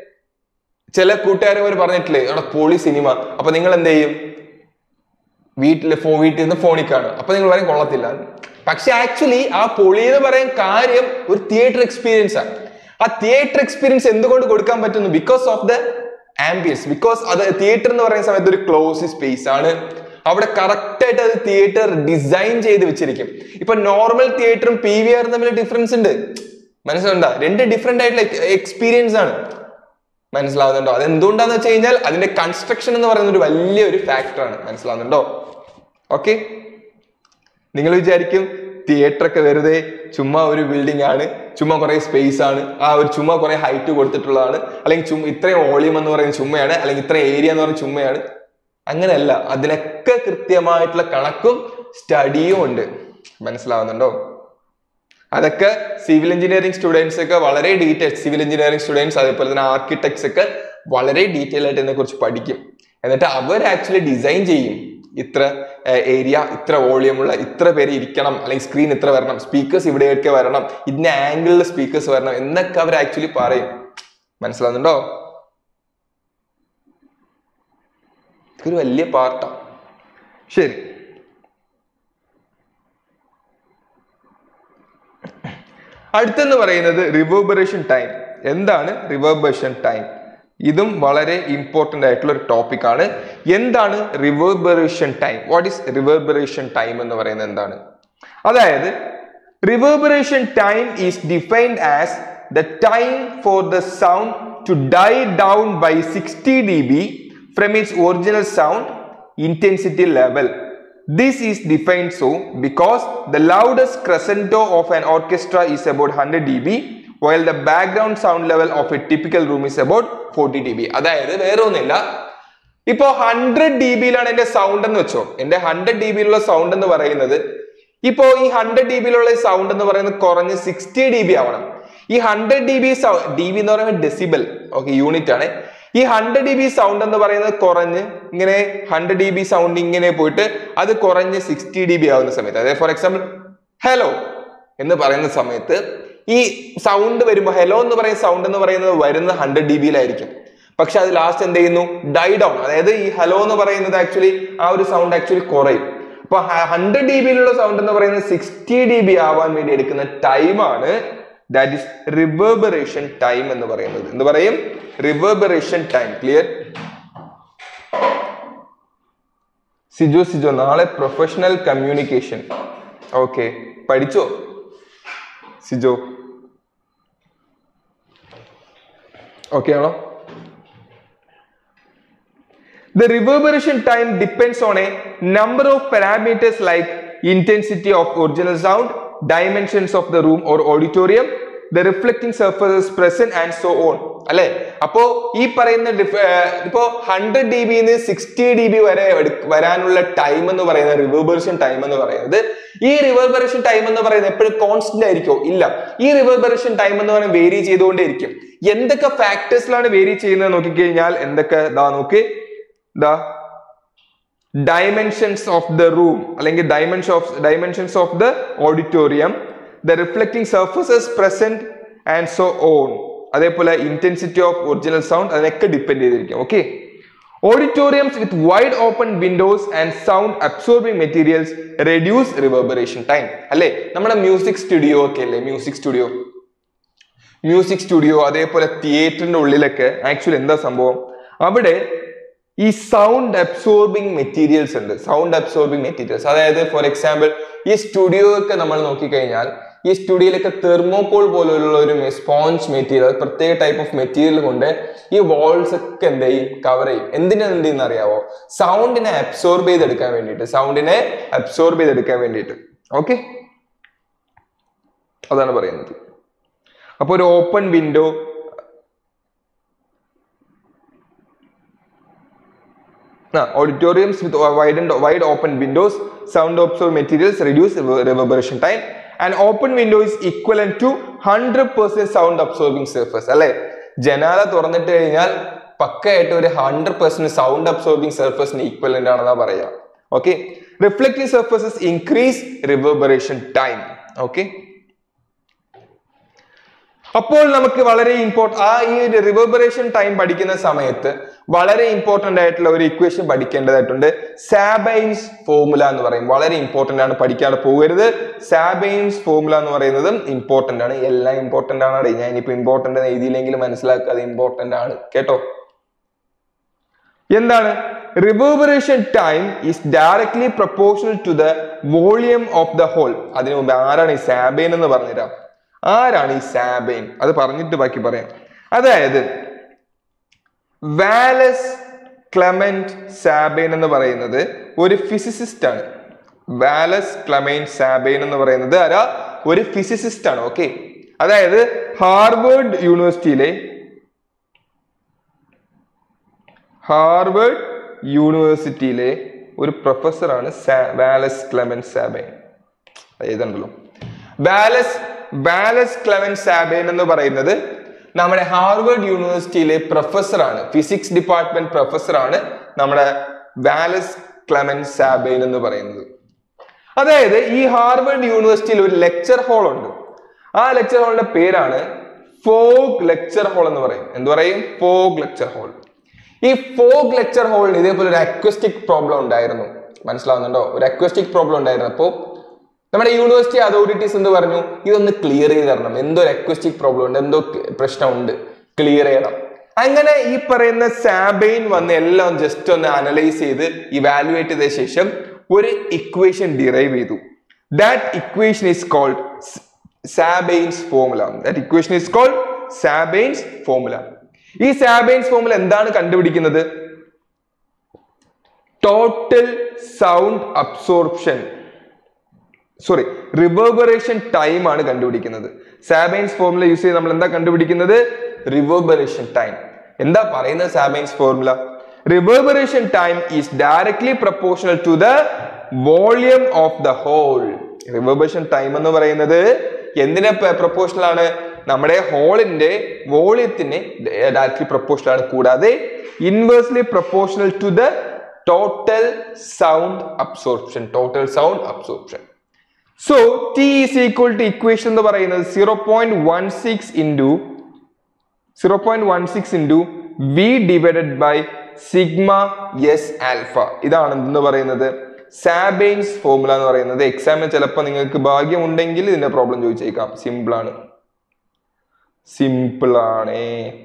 ചില കൂട്ടുകാരന്മാർ പറഞ്ഞിട്ടില്ലേ അവിടെ പൊളി സിനിമ അപ്പൊ നിങ്ങൾ എന്ത് ചെയ്യും വീട്ടിൽ ഫോ വീട്ടിൽ നിന്ന് ഫോണിൽ കാണും അപ്പൊ നിങ്ങൾ പറയും കൊള്ളത്തില്ല പക്ഷെ ആക്ച്വലി ആ പൊളി എന്ന് പറയാൻ കാര്യം ഒരു തിയേറ്റർ എക്സ്പീരിയൻസ് ആണ് ആ തിയേറ്റർ എക്സ്പീരിയൻസ് എന്തുകൊണ്ട് കൊടുക്കാൻ പറ്റുന്നു because of the ambience because അത് തിയേറ്റർ എന്ന് പറയുന്ന സമയത്ത് ഒരു ക്ലോസ് സ്പേസ് ആണ് അവിടെ കറക്റ്റ് ആയിട്ട് അത് തിയേറ്റർ ഡിസൈൻ ചെയ്ത് വെച്ചിരിക്കും ഇപ്പൊ നോർമൽ തിയേറ്ററും പി വി ആറും തമ്മിൽ ഡിഫറൻസ് ഉണ്ട് മനസ്സിലുണ്ടോ രണ്ട് ഡിഫറെന്റ് ആയിട്ടുള്ള എക്സ്പീരിയൻസ് ആണ് മനസ്സിലാവുന്നുണ്ടോ അത് എന്തുകൊണ്ടാന്ന് വെച്ച് കഴിഞ്ഞാൽ അതിന്റെ കൺസ്ട്രക്ഷൻ എന്ന് പറയുന്ന ഒരു വലിയൊരു ഫാക്ടറാണ് മനസ്സിലാവുന്നുണ്ടോ ഓക്കെ നിങ്ങൾ വിചാരിക്കും തിയേറ്റർ ഒക്കെ വെറുതെ ചുമ്മാ ഒരു ബിൽഡിംഗ് ആണ് ചുമ്മാ കുറെ സ്പേസ് ആണ് ആ ഒരു ചുമ്മാ കുറെ ഹൈറ്റ് കൊടുത്തിട്ടുള്ളതാണ് അല്ലെങ്കിൽ ചുമ്മാ ഇത്രയും വോളിയം എന്ന് പറയുന്ന ചുമ്മയാണ് അല്ലെങ്കിൽ ഇത്രയും ഏരിയ എന്ന് പറയുന്ന ചുമ്മയാണ് അങ്ങനെയല്ല അതിനൊക്കെ കൃത്യമായിട്ടുള്ള കണക്കും സ്റ്റഡിയും ഉണ്ട് മനസ്സിലാവുന്നുണ്ടോ അതൊക്കെ സിവിൽ എഞ്ചിനീയറിംഗ് സ്റ്റുഡൻസ് ഒക്കെ വളരെ ഡീറ്റെയിൽ സിവിൽ എഞ്ചിനീയറിംഗ് സ്റ്റുഡൻസ് അതേപോലെ തന്നെ ആർക്കിടെക്ട്സ് ഒക്കെ വളരെ ഡീറ്റെയിൽ ആയിട്ട് ഇതിനെ കുറിച്ച് പഠിക്കും എന്നിട്ട് അവർ ആക്ച്വലി ഡിസൈൻ ചെയ്യും ഇത്ര ഏരിയ ഇത്ര വോളിയമുള്ള ഇത്ര പേര് ഇരിക്കണം അല്ലെങ്കിൽ സ്ക്രീൻ ഇത്ര വരണം സ്പീക്കേഴ്സ് ഇവിടെയൊക്കെ വരണം ഇന്ന ആംഗിളിൽ സ്പീക്കേഴ്സ് വരണം എന്നൊക്കെ അവർ ആക്ച്വലി പറയും മനസ്സിലാവുന്നുണ്ടോ ഇതൊരു വലിയ പാർട്ടാണ് ശരി അടുത്തെന്ന് പറയുന്നത് റിവേർബറേഷൻ ടൈം എന്താണ് റിവേർബറേഷൻ ടൈം ഇതും വളരെ ഇമ്പോർട്ടന്റ് ആയിട്ടുള്ള ഒരു ടോപ്പിക് ആണ് എന്താണ് reverberation time what is reverberation time എന്ന് പറയുന്നത് എന്താണ് അതായത് reverberation time is defined as the time for the sound to die down by sixty D B from its original sound intensity level. This is defined so because the loudest crescendo of an orchestra is about 100 dB while the background sound level of a typical room is about 40 dB. അതായത് വേറെ ഒന്നുമില്ല ഇപ്പോ ഹൺഡ്രഡ് ഡി ബിയിലാണ് എന്റെ സൗണ്ട് എന്ന് വെച്ചോ എന്റെ ഹൺഡ്രഡ് ഡി ബിയിലുള്ള സൗണ്ട് എന്ന് പറയുന്നത് ഇപ്പോ ഈ ഹൺഡ്രഡ് ഡി ബിയിലുള്ള സൗണ്ട് എന്ന് പറയുന്നത് കുറഞ്ഞ് സിക്സ്റ്റി ഡി ബി ആവണം ഈ hundred D B D B എന്ന് പറയുന്നത് ഡെസിബൽ ഓക്കെ യൂണിറ്റ് ആണ് ഈ ഹൺഡ്രഡ് ഡി ബി സൗണ്ട് എന്ന് പറയുന്നത് കുറഞ്ഞ് ഇങ്ങനെ ഹൺഡ്രഡ് ഡി ബി സൗണ്ട് ഇങ്ങനെ പോയിട്ട് അത് കുറഞ്ഞ് സിക്സ്റ്റി ഡി ബി ആവുന്ന സമയത്ത് അതായത് ഫോർ എക്സാമ്പിൾ ഹലോ എന്ന് പറയുന്ന സമയത്ത് ഈ സൗണ്ട് വരുമ്പോൾ ഹലോ എന്ന് പറയുന്ന സൗണ്ട് എന്ന് പറയുന്നത് വരുന്നത് ഹൺഡ്രഡ് ഡി ബിയിലായിരിക്കും പക്ഷെ അത് ലാസ്റ്റ് എന്ത് ചെയ്യുന്നു ഡൈ ഡൗൺ അതായത് ഈ ഹലോ എന്ന് പറയുന്നത് ആക്ച്വലി ആ ഒരു സൗണ്ട് ആക്ച്വലി കുറയും അപ്പൊ ഹൺഡ്രഡ് ഡി ബിയിലുള്ള സൗണ്ട് എന്ന് പറയുന്നത് സിക്സ്റ്റി ഡി ബി ആവാൻ വേണ്ടി എടുക്കുന്ന ടൈമാണ് ദാറ്റ് ഇസ് റിവേർബറേഷൻ ടൈം എന്ന് പറയുന്നത് എന്ത് പറയും reverberation time clear Sijo Sijo നാളെ പ്രൊഫഷണൽ കമ്മ്യൂണിക്കേഷൻ ഓക്കെ പഠിച്ചോ സിജോ ഓക്കെ ആണോ The reverberation time depends on a number of parameters like intensity of original sound, dimensions of the room or auditorium, the reflecting surfaces present and so on. അല്ലെ അപ്പോ ഈ പറയുന്ന ഡിഫ- ഏർ ഇപ്പോ ഹൺഡ്രഡ് ഡി ബിന്ന് സിക്സ്റ്റി ഡി ബി വരെ എടുക്ക- വരാനുള്ള ടൈം എന്ന് പറയുന്നത് റിവേർബറേഷൻ ടൈം എന്ന് പറയുന്നത് ഈ റിവേർബറേഷൻ ടൈം എന്ന് പറയുന്നത് എപ്പോഴും കോൺസ്റ്റന്റ് ആയിരിക്കോ ഇല്ല ഈ റിവേർബറേഷൻ ടൈം എന്ന് പറയുന്നത് വേരി ചെയ്തുകൊണ്ടേയിരിക്കും എന്തൊക്കെ ഫാക്ടേഴ്സിലാണ് വേരി ചെയ്യുന്നത് നോക്കിക്കഴിഞ്ഞാൽ എന്തൊക്കെ ഇതാ നോക്ക് the dimensions of the room അല്ലെങ്കിൽ dimension of dimensions of the auditorium the reflecting surfaces present and so on അതേപോലെ ഇന്റൻസിറ്റി ഓഫ് ഒറിജിനൽ സൗണ്ട് അതിനൊക്കെ ഡിപ്പെൻഡ് ചെയ്തിരിക്കും okay auditoriums with wide open windows and sound absorbing materials reduce reverberation time അല്ലേ നമ്മുടെ മ്യൂസിക് സ്റ്റുഡിയോ ഒക്കെ അല്ലേ മ്യൂസിക് സ്റ്റുഡിയോ മ്യൂസിക് സ്റ്റുഡിയോ അതേപോലെ തിയേറ്ററിന്റെ ഉള്ളിലൊക്കെ ആക്ച്വലി എന്താ സംഭവം അവിടെ ഈ സൗണ്ട് അബ്സോർബിംഗ് മെറ്റീരിയൽസ് ഉണ്ട് സൗണ്ട് അബ്സോർബിംഗ് മെറ്റീരിയൽസ് അതായത് ഫോർ എക്സാമ്പിൾ ഈ സ്റ്റുഡിയോ ഒക്കെ നമ്മൾ നോക്കിക്കഴിഞ്ഞാൽ ഈ സ്റ്റുഡിയോയിലൊക്കെ തെർമോകോൾ പോലുള്ള ഒരു സ്പോഞ്ച് മെറ്റീരിയൽ പ്രത്യേക ടൈപ്പ് ഓഫ് മെറ്റീരിയൽ കൊണ്ട് ഈ വാൾസ് ഒക്കെ എന്ത് ചെയ്യും കവർ ചെയ്യും എന്തിനാ എന്ത് ചെയ്യുന്ന അറിയാവോ സൗണ്ടിനെ അബ്സോർബ് ചെയ്തെടുക്കാൻ വേണ്ടിയിട്ട് സൗണ്ടിനെ അബ്സോർബ് ചെയ്തെടുക്കാൻ വേണ്ടിയിട്ട് ഓക്കെ അതാണ് പറയുന്നത് അപ്പൊ ഒരു open window auditoriums with wide and wide open windows, sound absorb materials reduce rever- reverberation time. An open window is equivalent to 100% sound absorbing surface. അല്ലെ ജനാല തുറന്നിട്ട് കഴിഞ്ഞാൽ പക്കയായിട്ട് ഒരു ഹൺഡ്രഡ് പെർസെന്റ് സൗണ്ട് അബ്സോർബിംഗ് സർഫസിന് ഈക്വലന്റ് ആണെന്നാ പറയാ okay reflective surfaces increase reverberation time okay അപ്പോൾ നമുക്ക് വളരെ ഇമ്പോർട്ടൻ്റ് ആ ഈ ഒരു റിവേർബറേഷൻ ടൈം പഠിക്കുന്ന സമയത്ത് വളരെ ഇമ്പോർട്ടന്റ് ആയിട്ടുള്ള ഒരു ഇക്വേഷൻ പഠിക്കേണ്ടതായിട്ടുണ്ട് സാബൈൻസ് ഫോർമുല എന്ന് പറയും വളരെ ഇമ്പോർട്ടന്റ് ആണ് പഠിക്കാതെ പോകരുത് സാബൈൻസ് ഫോർമുല എന്ന് പറയുന്നതും ഇമ്പോർട്ടന്റ് ആണ് എല്ലാം ഇമ്പോർട്ടന്റ് ആണ് ഞാൻ ഇനിയിപ്പോ ഇമ്പോർട്ടന്റ് എഴുതിയില്ലെങ്കിലും മനസ്സിലാക്കുക അത് ഇമ്പോർട്ടന്റ് ആണ് കേട്ടോ എന്താണ് reverberation time is directly proportional to the volume of the hall അതിനു മുമ്പ് ആരാണ് ഈ സാബൈൻ എന്ന് പറഞ്ഞുതരാം ആരാണ് ഈ സാബൈൻ അത് പറഞ്ഞിട്ട് ബാക്കി പറയാം അതായത് വാലസ് ക്ലമന്റ് സാബൈൻ എന്ന് പറയുന്നത് ഒരു ഫിസിസിസ്റ്റ് ആണ് വാലസ് ക്ലമൈൻ സാബൈൻ എന്ന് പറയുന്നത് ആരാ ഒരു ഫിസിസിസ്റ്റ് ആണ് ഓക്കെ അതായത് ഹാർവേഡ് യൂണിവേഴ്സിറ്റിയിലെ ഹാർവേഡ് യൂണിവേഴ്സിറ്റിയിലെ ഒരു പ്രൊഫസറാണ് വാലസ് ക്ലെമൻ സാബൈൻ എഴുതണ്ടല്ലോ വാലസ് വാലസ് ക്ലെമൻ സാബൈൻ എന്ന് പറയുന്നത് നമ്മുടെ ഹാർവേഡ് യൂണിവേഴ്സിറ്റിയിലെ പ്രൊഫസറാണ് ഫിസിക്സ് ഡിപ്പാർട്ട്മെന്റ് പ്രൊഫസറാണ് നമ്മുടെ വാലസ് ക്ലെമൻ സാബൈൻ എന്ന് പറയുന്നത് അതായത് ഈ ഹാർവേഡ് യൂണിവേഴ്സിറ്റിയിൽ ഒരു ലെക്ചർ ഹാൾ ഉണ്ട് ആ ലെക്ചർ ഹാളിന്റെ പേരാണ് ഫോഗ് ലെക്ചർ ഹാൾ എന്ന് പറയും എന്ത് പറയും ഫോഗ് ലെക്ചർ ഹാൾ ഈ ഫോഗ് ലെക്ചർ ഹാളിന് ഇതേപോലെ ഒരു അക്വസ്റ്റിക് പ്രോബ്ലം ഉണ്ടായിരുന്നു മനസ്സിലാവുന്നുണ്ടോ ഒരു അക്വസ്റ്റിക് പ്രോബ്ലം ഉണ്ടായിരുന്നു അപ്പോൾ നമ്മുടെ യൂണിവേഴ്സിറ്റി അതോറിറ്റീസ് എന്ത് പറഞ്ഞു ഇതൊന്ന് ക്ലിയർ ചെയ്ത് തരണം എന്തോ ഒരു അക്വസ്റ്റിക് പ്രോബ്ലം ഉണ്ട് എന്തോ പ്രശ്നമുണ്ട് ക്ലിയർ ചെയ്യണം അങ്ങനെ ഈ പറയുന്ന സാബെയിൻ വന്ന് എല്ലാം ജസ്റ്റ് ഒന്ന് അനലൈസ് ചെയ്ത് ഇവാലുവേറ്റ് ചെയ്ത ശേഷം ഒരു ഇക്വേഷൻ ഡിറൈവ് ചെയ്തു that equation is called Sabine's formula that equation is called Sabine's formula ഈ സാബെയിൻസ് ഫോർമുല എന്താണ് കണ്ടുപിടിക്കുന്നത് total sound absorption sorry reverberation time ആണ് കണ്ടുപിടിക്കുന്നത് സാബൈൻസ് ഫോർമുല യൂസ് ചെയ്ത് നമ്മൾ എന്താ കണ്ടുപിടിക്കുന്നത് റിവേർബറേഷൻ ടൈം എന്താ പറയുന്നത് Sabine's formula reverberation time is directly proportional to the volume of the hall reverberation time എന്ന് പറയുന്നത് എന്തിനെ പ്രപ്പോർഷണൽ ആണ് നമ്മുടെ ഹോളിന്റെ വോളിയത്തിന് ഡയറക്ട്ലി പ്രപ്പോർഷണൽ ആണ് കൂടാതെ inversely proportional to the total sound absorption total sound absorption so T is equal to equation എന്ന് പറയുന്നത് zero point one six into zero point one six into V divided by sigma S alpha ഇതാണ് എന്തെന്ന് പറയുന്നത് സാബെയിൻസ് ഫോർമുല എന്ന് പറയുന്നത് എക്സാമിന് ചിലപ്പോൾ നിങ്ങൾക്ക് ഭാഗ്യമുണ്ടെങ്കിൽ ഇതിന്റെ പ്രോബ്ലം ചോദിച്ചേക്കാം സിമ്പിൾ ആണ് സിമ്പിൾ ആണേ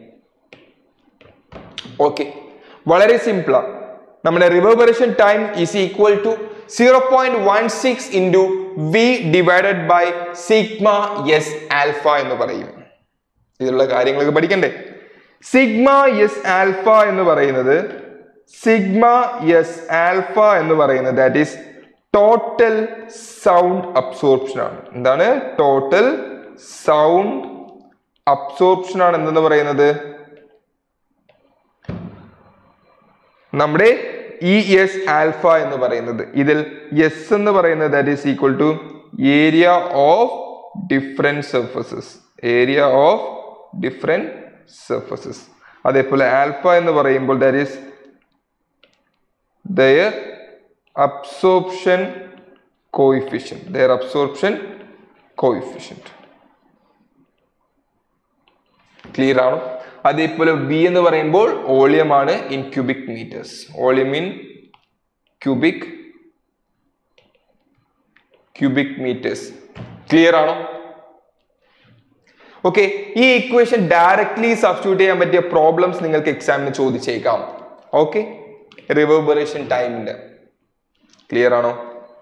ഓക്കെ വളരെ സിമ്പിളാ നമ്മുടെ reverberation time is equal to zero point one six into V divided by sigma S alpha എന്ന് പറയും ഇതിലുള്ള കാര്യങ്ങളൊക്കെ പഠിക്കണ്ടേ സിഗ്മ എസ് ആൽഫ എന്ന് പറയുന്നത് സിഗ്മ എസ് ആൽഫ എന്ന് പറയുന്നത് that is total sound absorption ആണ് എന്താണ് ടോട്ടൽ സൗണ്ട് അബ്സോർപ്ഷൻ ആണ് എന്തെന്ന് പറയുന്നത് നമ്മുടെ ഇ എസ് ആൽഫ എന്ന് പറയുന്നത് ഇതിൽ എസ് എന്ന് പറയുന്നത് that is equal to area of different surfaces area of different surfaces അതേപോലെ ആൽഫ എന്ന് പറയുമ്പോൾ that is their absorption coefficient their absorption coefficient clear ആണോ അതേപോലെ വി എന്ന് പറയുമ്പോൾ വോളിയം ആണ് in cubic metres volume in cubic cubic metres clear ആണോ ഓക്കെ ഈ ഇക്വേഷൻ ഡയറക്ട്ലി സബ്സ്റ്റിറ്റ്യൂട്ട് ചെയ്യാൻ പറ്റിയ പ്രോബ്ലംസ് നിങ്ങൾക്ക് എക്സാമിന് ചോദിച്ചേക്കാം ഓക്കെ റിവേർബറേഷൻ ടൈമിന്റെ ക്ലിയർ ആണോ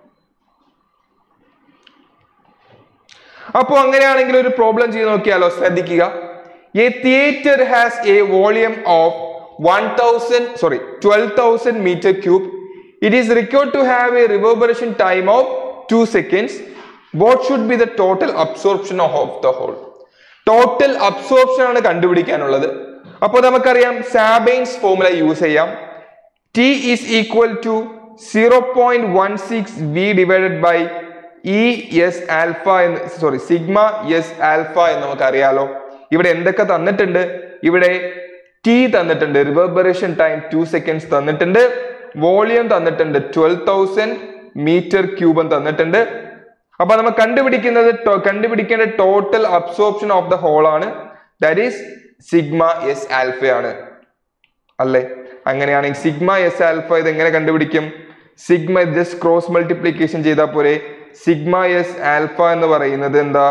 അപ്പോൾ അങ്ങനെയാണെങ്കിൽ ഒരു പ്രോബ്ലം ചെയ്ത് നോക്കിയാലോ ശ്രദ്ധിക്കുക a theatre has a volume of one thousand sorry twelve thousand metre cube it is required to have a reverberation time of two seconds what should be the total absorption of the hall total absorption ആണ് കണ്ടുപിടിക്കാനുള്ളത് അപ്പോൾ നമുക്കറിയാം സാബൈൻസ് ഫോർമുല യൂസ് ചെയ്യാം T is equal to zero point one six V divided by E S alpha എന്ന് സോറി സിഗ്മ എസ് ആൽഫ എന്ന് നമുക്കറിയാലോ ഇവിടെ എന്തൊക്കെ തന്നിട്ടുണ്ട് ഇവിടെ ടി തന്നിട്ടുണ്ട് റിവേർബറേഷൻ ടൈം ടു സെക്കൻഡ്സ് തന്നിട്ടുണ്ട് വോളിയം തന്നിട്ടുണ്ട് ട്വൽവ് തൗസൻഡ് മീറ്റർ ക്യൂബും തന്നിട്ടുണ്ട് അപ്പൊ നമ്മൾ കണ്ടുപിടിക്കുന്നത് ടോ- കണ്ടുപിടിക്കേണ്ട total absorption of the hall ആണ് ദാറ്റ് ഈസ് സിഗ്മ എസ് ആൽഫയാണ് അല്ലേ അങ്ങനെയാണെങ്കിൽ സിഗ്മ എസ് ആൽഫ ഇത് എങ്ങനെ കണ്ടുപിടിക്കും സിഗ്മ ജസ്റ്റ് ക്രോസ് മൾട്ടിപ്ലിക്കേഷൻ ചെയ്താൽ പോരെ സിഗ്മ എസ് ആൽഫ എന്ന് പറയുന്നത് എന്താ